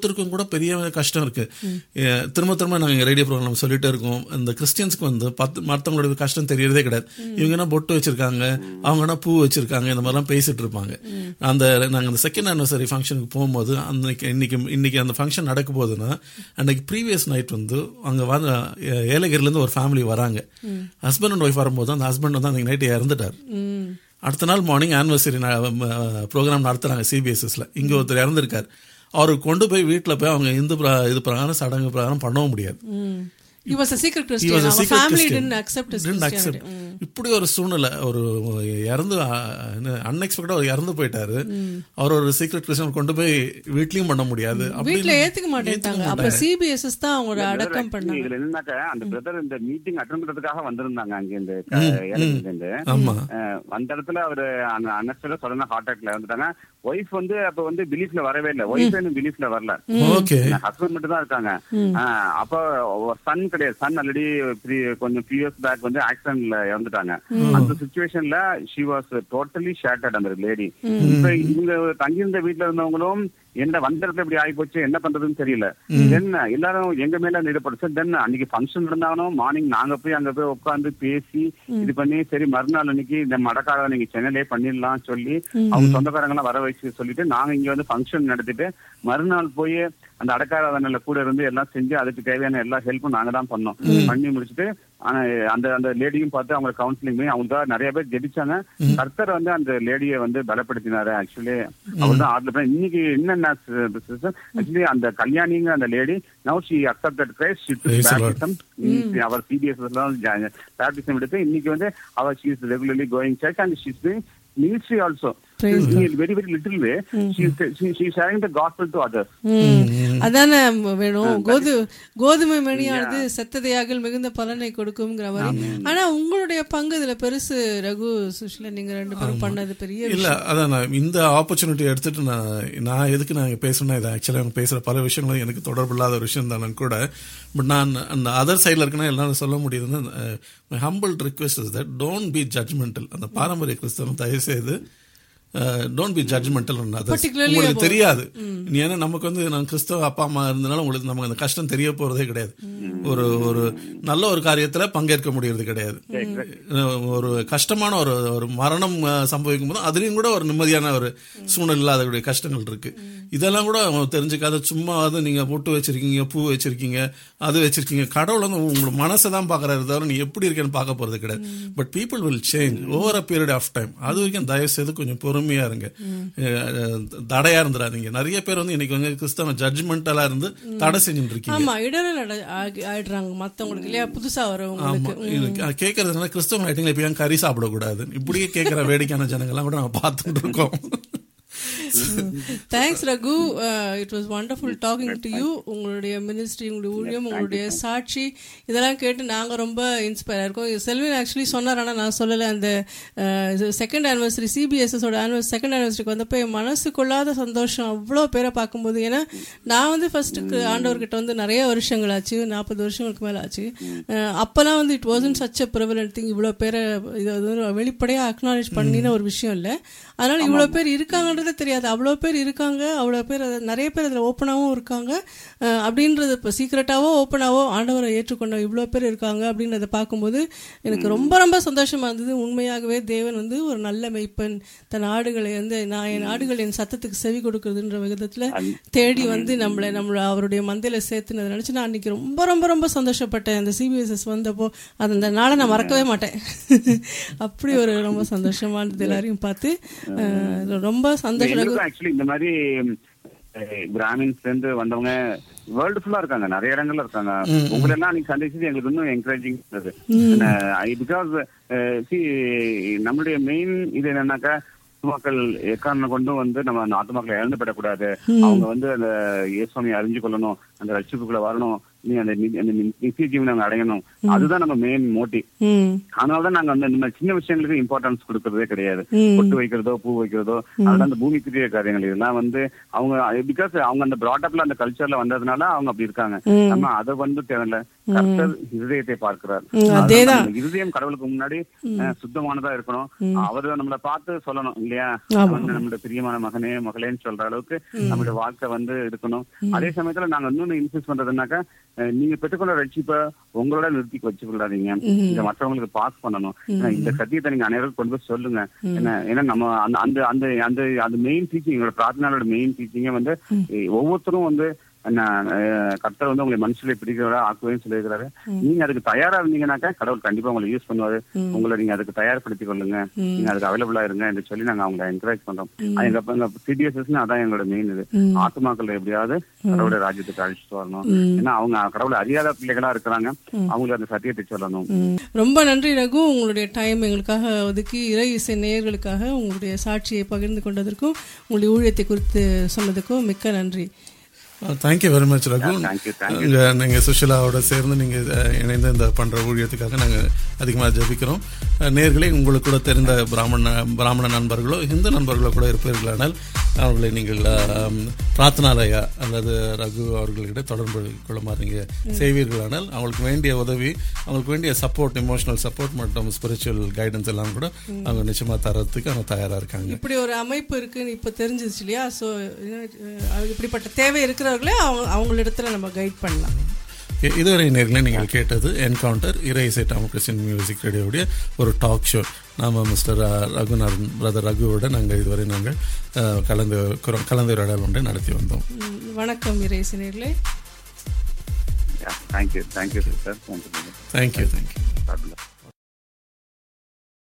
E: பெரிய கஷ்டம் இருக்கு அஹ் திரும்ப திரும்ப நாங்க ரேடியோ ப்ரோக்ராம் சொல்லிட்டே இருக்கோம் இந்த கிறிஸ்டியன்ஸ்க்கு வந்து பத்து மற்றவங்களோட கஷ்டம் தெரியறதே கிடையாது இவங்க என்ன பொட்டு வச்சிருக்காங்க அவங்க என்ன பூ வச்சிருக்காங்க இந்த மாதிரிலாம் பேசிட்டு இருப்பாங்க அந்த நாங்க அந்த செகண்ட் ஆனிவர்சரி ஃபங்க்ஷனுக்கு போகும்போது அன்னைக்கு இன்னைக்கு இன்னைக்கு அந்த ஃபங்க்ஷன் நடக்க போகுதுன்னா அன்னைக்கு ப்ரீவியஸ் நைட் வந்து அங்க வந்து அஹ், ஏலகிரில இருந்து ஒரு ஃபேமிலி வராங்க ஹஸ்பண்ட் அண்ட் ஒய்ஃப் வரும்போது அந்த ஹஸ்பண்ட் வந்து அன்னைக்கு நைட் இறந்துட்டார் அடுத்த நாள் மார்னிங் ஆனிவர்சரி ப்ரோக்ராம் நடத்துறாங்க சிபிஎஸ்எஸ்ல இங்க ஒருத்தர் இறந்திருக்காரு அவருக்கு கொண்டு போய் வீட்டுல போய் அவங்க இந்து பிர- இது பிரகாரம் சடங்கு பிரகாரம் பண்ணவும் முடியாது
F: He was a secret
E: He
F: Christian.
E: was a
F: Our
E: secret
F: family
E: Christian.
F: didn't accept his
E: Didn't
F: Christianity.
E: accept. இப்படி ஒரு சூழ்நிலை ஒரு இறந்து அன்எக்ஸ்பெக்டா அவர் இறந்து போயிட்டாரு அவர் ஒரு சீக்ரெட் கிறிஸ்டியன் கொண்டு போய் வீட்லயும் பண்ண முடியாது
F: வீட்ல
E: அப்படின்னு
F: ஏத்துக்க மாட்டேன்ட்டாங்க அப்ப சிபிஎஸ்எஸ் தான் அவங்களோட அடக்கம் பண்ணாங்க
G: இதுல என்னன்னாக்க அந்த பிரதர் இந்த மீட்டிங் அட்டன் பண்றதுக்காக வந்திருந்தாங்க அங்க இந்த இருந்து
E: ஆமா
G: அந்த இடத்துல அவரு அன்எக்ஸ்பெக்டா சடனா ஹார்ட் அட்டாக்ல வந்துட்டாங்க ஒய்ஃப் வந்து அப்ப வந்து பிலீஃப்ல வரவே இல்லை ஒய்ஃப் இன்னும் பிலீஃப்ல வரல
E: ஓகே
G: ஹஸ்பண்ட் மட்டும் தான் இருக்காங்க ஆஹ் அப்ப சன் கிடையாது சன் ஆல்ரெடி கொஞ்சம் ஃபியூ இயர்ஸ் பேக் வந்து ஆக்சிடென்ட்ல இறந்துட்டாங்க அந்த சுச்சுவேஷன்ல ஷி வாஸ் டோட்டலி ஷேட்டட் அந்த லேடி இப்ப இவங்க தங்கியிருந்த வீட்டுல இருந்தவங்களும் என்ன வந்த இடத்துல இப்படி ஆகி போச்சு என்ன பண்றதுன்னு தெரியல தென் எல்லாரும் எங்க மேல ஈடுபடுச்சு தென் அன்னைக்கு ஃபங்க்ஷன் இருந்தாலும் மார்னிங் நாங்க போய் அங்க போய் உட்காந்து பேசி இது பண்ணி சரி மறுநாள் அன்னைக்கு இந்த மடக்காக நீங்க சென்னையிலே பண்ணிடலாம் சொல்லி அவங்க சொந்தக்காரங்க எல்லாம் வர வச்சு சொல்லிட்டு நாங்க இங்க வந்து ஃபங்க்ஷன் நடத்திட்டு மறுநாள் போய் அந்த அடக்காராதனையில கூட இருந்து எல்லாம் செஞ்சு அதுக்கு தேவையான எல்லா ஹெல்ப்பும் நாங்க தான் பண்ணோம் பண்ணி முடிச்சுட்டு ஆனா, அந்த அந்த லேடியும் பார்த்து அவங்க கவுன்சிலிங் பண்ணி அவங்களுக்காக நிறைய பேர் ஜெபிச்சாங்க கர்த்தர் வந்து அந்த லேடியை வந்து பலப்படுத்தினாரு ஆக்சுவலி அவர் தான் ஆர்டர் பண்ணி இன்னைக்கு என்னென்ன ஆக்சுவலி அந்த கல்யாணிங்க அந்த lady now she accepted Christ she
E: Praise the Lord.
G: Baptism அவர் சிபிஎஸ் பேப்டிசம் எடுத்து இன்னைக்கு வந்து அவர் she is regularly going church and she is doing ministry also very very little way she is sharing the gospel to others
F: ம். அதானே வேணும் கோது கோதுமை மணியானது செத்ததையாக மிகுந்த பலனை கொடுக்கும்ங்கிற மாதிரி ஆனா உங்களுடைய பங்கு இதுல பெருசு ரகு சுஷ்ல நீங்க ரெண்டு பேரும் பண்ணது பெரிய
E: இல்ல அதான் நான் இந்த ஆப்பர்ச்சுனிட்டி எடுத்துட்டு நான் நான் எதுக்கு நான் இங்க பேசணும்னா இது ஆக்சுவலா அவங்க பேசுற பல விஷயங்களும் எனக்கு தொடர்பு இல்லாத ஒரு விஷயம் தானே கூட பட் நான் அந்த அதர் சைடுல இருக்கேன்னா எல்லாம் சொல்ல முடியுதுன்னா my humble request is that don't be judgmental அந்த பாரம்பரிய கிறிஸ்தவம் தயவு செய்து டோன்ட் பி ஜட்மெண்டல்
F: Particularly
E: உங்களுக்கு
F: about-
E: தெரியாது நீ ஏன்னா நமக்கு வந்து நான் கிறிஸ்தவ அப்பா அம்மா இருந்தனால உங்களுக்கு நமக்கு அந்த கஷ்டம் தெரிய போறதே கிடையாது ஒரு ஒரு நல்ல ஒரு காரியத்துல பங்கேற்க முடியறது கிடையாது ஒரு கஷ்டமான ஒரு ஒரு மரணம் அஹ், சம்பவிக்கும் போது அதுலயும் கூட ஒரு நிம்மதியான ஒரு சூழ்நிலை இல்லாத கஷ்டங்கள் இருக்கு இதெல்லாம் கூட அவங்க தெரிஞ்சுக்காத சும்மா வந்து நீங்க பொட்டு வச்சிருக்கீங்க பூ வச்சிருக்கீங்க அது வச்சிருக்கீங்க கடவுள் வந்து உங்களோட மனசை தான் பாக்குறாரு தவிர நீ எப்படி இருக்கேன்னு பார்க்க போறது கிடையாது but people will change over a period of time அது வரைக்கும் தயவு செய்து கொஞ்சம் பொறுமையா இருங்க அஹ், தடையா இருந்துடாதீங்க நிறைய பேர் வந்து இன்னைக்கு வந்து கிறிஸ்தவ ஜட்மெண்டலா இருந்து தடை செஞ்சுட்டு இருக்கீங்க
F: ஆமா இடரல் அட- ஆகி- ஆயிடுறாங்க மத்தவங்களுக்கு இல்லையா புதுசா
E: ஆமா
F: வரவங்களுக்கு
E: இது கேட்கறதுனால கிறிஸ்தவ ஆயிட்டீங்களா இப்ப ஏன் கறி சாப்பிடக்கூடாது இப்படியே கேட்கிற வேடிக்கையான ஜனங்கள்லாம் கூட நம்ம பார்த்துட்டு இருக்கோம்
F: thanks Raghu it was wonderful talking to you உங்களுடைய மினிஸ்ட்ரி உங்களுடைய ஊழியம் உங்களுடைய சாட்சி இதெல்லாம் கேட்டு நாங்க ரொம்ப இன்ஸ்பயர் இருக்கோம் செல்வின் ஆக்சுவலி சொன்னார் ஆனா நான் சொல்லல அந்த செகண்ட் ஆனிவர்சரி சிபிஎஸ்எஸ் ஓட ஆனிவர்சரி செகண்ட் ஆனிவர்சரிக்கு வந்தப்போ என் மனசு கொள்ளாத சந்தோஷம் அவ்வளோ பேரை பார்க்கும்போது ஏன்னா நான் வந்து ஃபர்ஸ்ட் ஆண்டவர்கிட்ட வந்து நிறைய வருஷங்கள் ஆச்சு நாற்பது வருஷங்களுக்கு மேல ஆச்சு அஹ், அப்பெல்லாம் வந்து it was such a prevalent thing இவ்வளோ பேரை இது வந்து வெளிப்படையா அக்னாலேஜ் பண்ணின ஒரு விஷயம் இல்லை அதனால இவ்வளோ பேர் இருக்காங்கன்றதே தெரியாது அவ்வளோ பேர் இருக்காங்க அவ்வளோ பேர் அது- நிறைய பேர் அதில் ஓப்பனாகவும் இருக்காங்க அஹ், அப்படின்றது இப்போ சீக்கிரட்டாவோ ஓப்பனாவோ ஆண்டவரை ஏற்றுக்கொண்ட இவ்வளோ பேர் இருக்காங்க அப்படின்றத பார்க்கும்போது எனக்கு ரொம்ப ரொம்ப சந்தோஷமா இருந்தது உண்மையாகவே தேவன் வந்து ஒரு நல்ல மெய்ப்பன் தன் ஆடுகளை வந்து நான் என் ஆடுகள் என் சத்தத்துக்கு செவி கொடுக்குறதுன்ற விதத்தில் தேடி வந்து நம்மளை நம்மளை அவருடைய மந்தையில சேர்த்துனதை நினச்சி நான் அன்னைக்கு ரொம்ப ரொம்ப ரொம்ப சந்தோஷப்பட்டேன் அந்த சிபிஎஸ்எஸ் வந்தப்போ அது அந்த நாளை நான் மறக்கவே மாட்டேன் அப்படி ஒரு ரொம்ப சந்தோஷமா இருந்தது எல்லாரையும் பார்த்து அஹ், ரொம்ப சந்தோஷம்
G: எங்களுக்கும் ஆக்சுவலி இந்த மாதிரி பிராமின்ஸ்ல இருந்து வந்தவங்க வேர்ல்டு ஃபுல்லா இருக்காங்க நிறைய இடங்கள்ல இருக்காங்க உங்களை எல்லாம் நீங்க சந்திச்சது எங்களுக்கு இன்னும் என்கரேஜிங் இருந்தது பிகாஸ் நம்மளுடைய மெயின் இது என்னன்னாக்கா மக்கள் எக்காரணம் கொண்டும் வந்து நம்ம அந்த ஆத்துமாக்களை இழந்து விடக்கூடாது அவங்க வந்து அந்த இயேசுவாமியை அறிஞ்சு கொள்ளணும் அந்த ரட்சிப்புக்குள்ள வரணும் நீ அந்த நி- அந்த நி- நித்திய ஜீவனை அவங்க அடையணும் அதுதான் நம்ம மெயின் மோட்டிவ்
F: ம்
G: அதனாலதான் நாங்க வந்து இந்த மாதிரி சின்ன விஷயங்களுக்கு இம்பார்ட்டன்ஸ் கொடுக்கறதே கிடையாது
F: ம்.
G: பொட்டு வைக்கிறதோ பூ வைக்கிறதோ அதெல்லாம் அந்த பூமிக்குரிய காரியங்கள் இதெல்லாம் வந்து அவங்க பிகாஸ் அவங்க அந்த பிராட்டப்ல அந்த கல்ச்சர்ல வந்ததுனால அவங்க அப்படி இருக்காங்க நம்ம அதை வந்து தேவையில்ல கர்த்தர் இருதயத்தை பார்க்கிறார்
F: ம்,
G: அதனால
F: அதேதான்.
G: நம்ம இருதயம் கடவுளுக்கு முன்னாடி அஹ், சுத்தமானதா இருக்கணும் அவரு நம்மள பார்த்து சொல்லணும் இல்லையா
F: ஆமா.
G: வந்து நம்மளோட பிரியமான மகனே மகளேன்னு சொல்ற அளவுக்கு நம்மளுடைய வாழ்க்கை வந்து இருக்கணும் அதே சமயத்துல நாங்க இன்னொன்னு இன்சிஸ்ட் பண்றதுனாக்கா அஹ், நீங்க பெற்றுக்கொள்ள ரட்சிப்ப உங்களோட நிறுத்தி வச்சு கொள்ளாதீங்க இத மற்றவங்களுக்கு பாஸ் பண்ணணும் ஏன்னா, இந்த சத்தியத்தை நீங்க அனைவருக்கும் கொண்டு போய் சொல்லுங்க ஏன்னா ஏன்னா நம்ம அந்த அந்த அந்த அந்த அந்த மெயின் டீச்சிங் எங்களோட பிரார்த்தனாவோட மெயின் டீச்சிங்கே வந்து eh, ஒவ்வொருத்தரும் வந்து நான், அஹ், கர்த்தர் வந்து உங்களை மனுஷங்களை பிடிக்கிறவரா ஆக்குவேன்னு சொல்லியிருக்கிறாரு நீங்க அதுக்கு தயாரா இருந்தீங்கன்னாக்கா கடவுள் கண்டிப்பா உங்களை யூஸ் பண்ணுவாரு உங்களை நீங்க அதுக்கு தயார்படுத்திக் கொள்ளுங்க நீங்க அதுக்கு அவைலபிளா இருங்க என்று சொல்லி நாங்க அவங்களை என்கரேஜ் பண்றோம் அது எங்க எங்க சிடிஎஸ்எஸ் அதான் எங்களோட மெயின் இது ஆத்மாக்கள் எப்படியாவது கடவுளுடைய ராஜ்யத்துக்கு அழைச்சிட்டு வரணும் ஏன்னா அவங்க கடவுளை அறியாத பிள்ளைகளா இருக்கிறாங்க அவங்களுக்கு அந்த சத்தியத்தை சொல்லணும்
F: ம். ரொம்ப நன்றி ரகு உங்களுடைய டைம் எங்களுக்காக ஒதுக்கி இறை இசை நேயர்களுக்காக உங்களுடைய சாட்சியை பகிர்ந்து கொண்டதற்கும் உங்களுடைய ஊழியத்தை குறித்து சொன்னதுக்கும் மிக்க நன்றி
E: thank you very much Raghu
G: thank you, thank
E: இங்க நீங்க சுஷிலாவோட சேர்ந்து நீங்க அஹ், இணைந்து இந்த பண்ற ஊழியத்துக்காக நாங்க அதிகமா ஜெபிக்கிறோம் அஹ், நேயர்களே உங்களுக்கு கூட தெரிந்த பிராமண பிராமண நண்பர்களோ இந்து நண்பர்களோ கூட இருப்பீர்களானால் அவர்களை நீங்கள் அஹ், பிரார்த்தனாலயா அல்லது ரகு அவர்களிடம் தொடர்பு கொள்ளுமாறு நீங்க செய்வீர்களானால் அவங்களுக்கு வேண்டிய உதவி அவங்களுக்கு வேண்டிய சப்போர்ட் இமோஷனல் சப்போர்ட் மற்றும் ஸ்பிரிச்சுவல் கைடன்ஸ் எல்லாம் கூட அவங்க நிச்சயமா தரத்துக்கு அவங்க தயாரா இருக்காங்க
F: இப்படி ஒரு அமைப்பு இருக்குன்னு இப்போ தெரிஞ்சிச்சு இல்லையா ஸோ இப்படிப்பட்ட தேவை இருக்கிறவர்களே அவங்க அவங்களிடத்துல நம்ம கைட் பண்ணலாம்
E: இ- இதுவரை நேர்களை நீங்கள் கேட்டது என்கவுண்டர் இறை இசை டாமகிருஷ்ணன் மியூசிக் ரேடியோவுடைய ஒரு டாக் ஷோ நாம மிஸ்டர் ரகுநாதன் பிரதர் ரகுவோட நாங்கள் இதுவரை நாங்கள் அஹ், கலந்து குர- கலந்துரையாடல் ஒன்றை நடத்தி வந்தோம்
F: ம், வணக்கம் இறை இசை நேயர்களே
G: thank you thank you sir thank you
E: thank you thank you
G: God bless.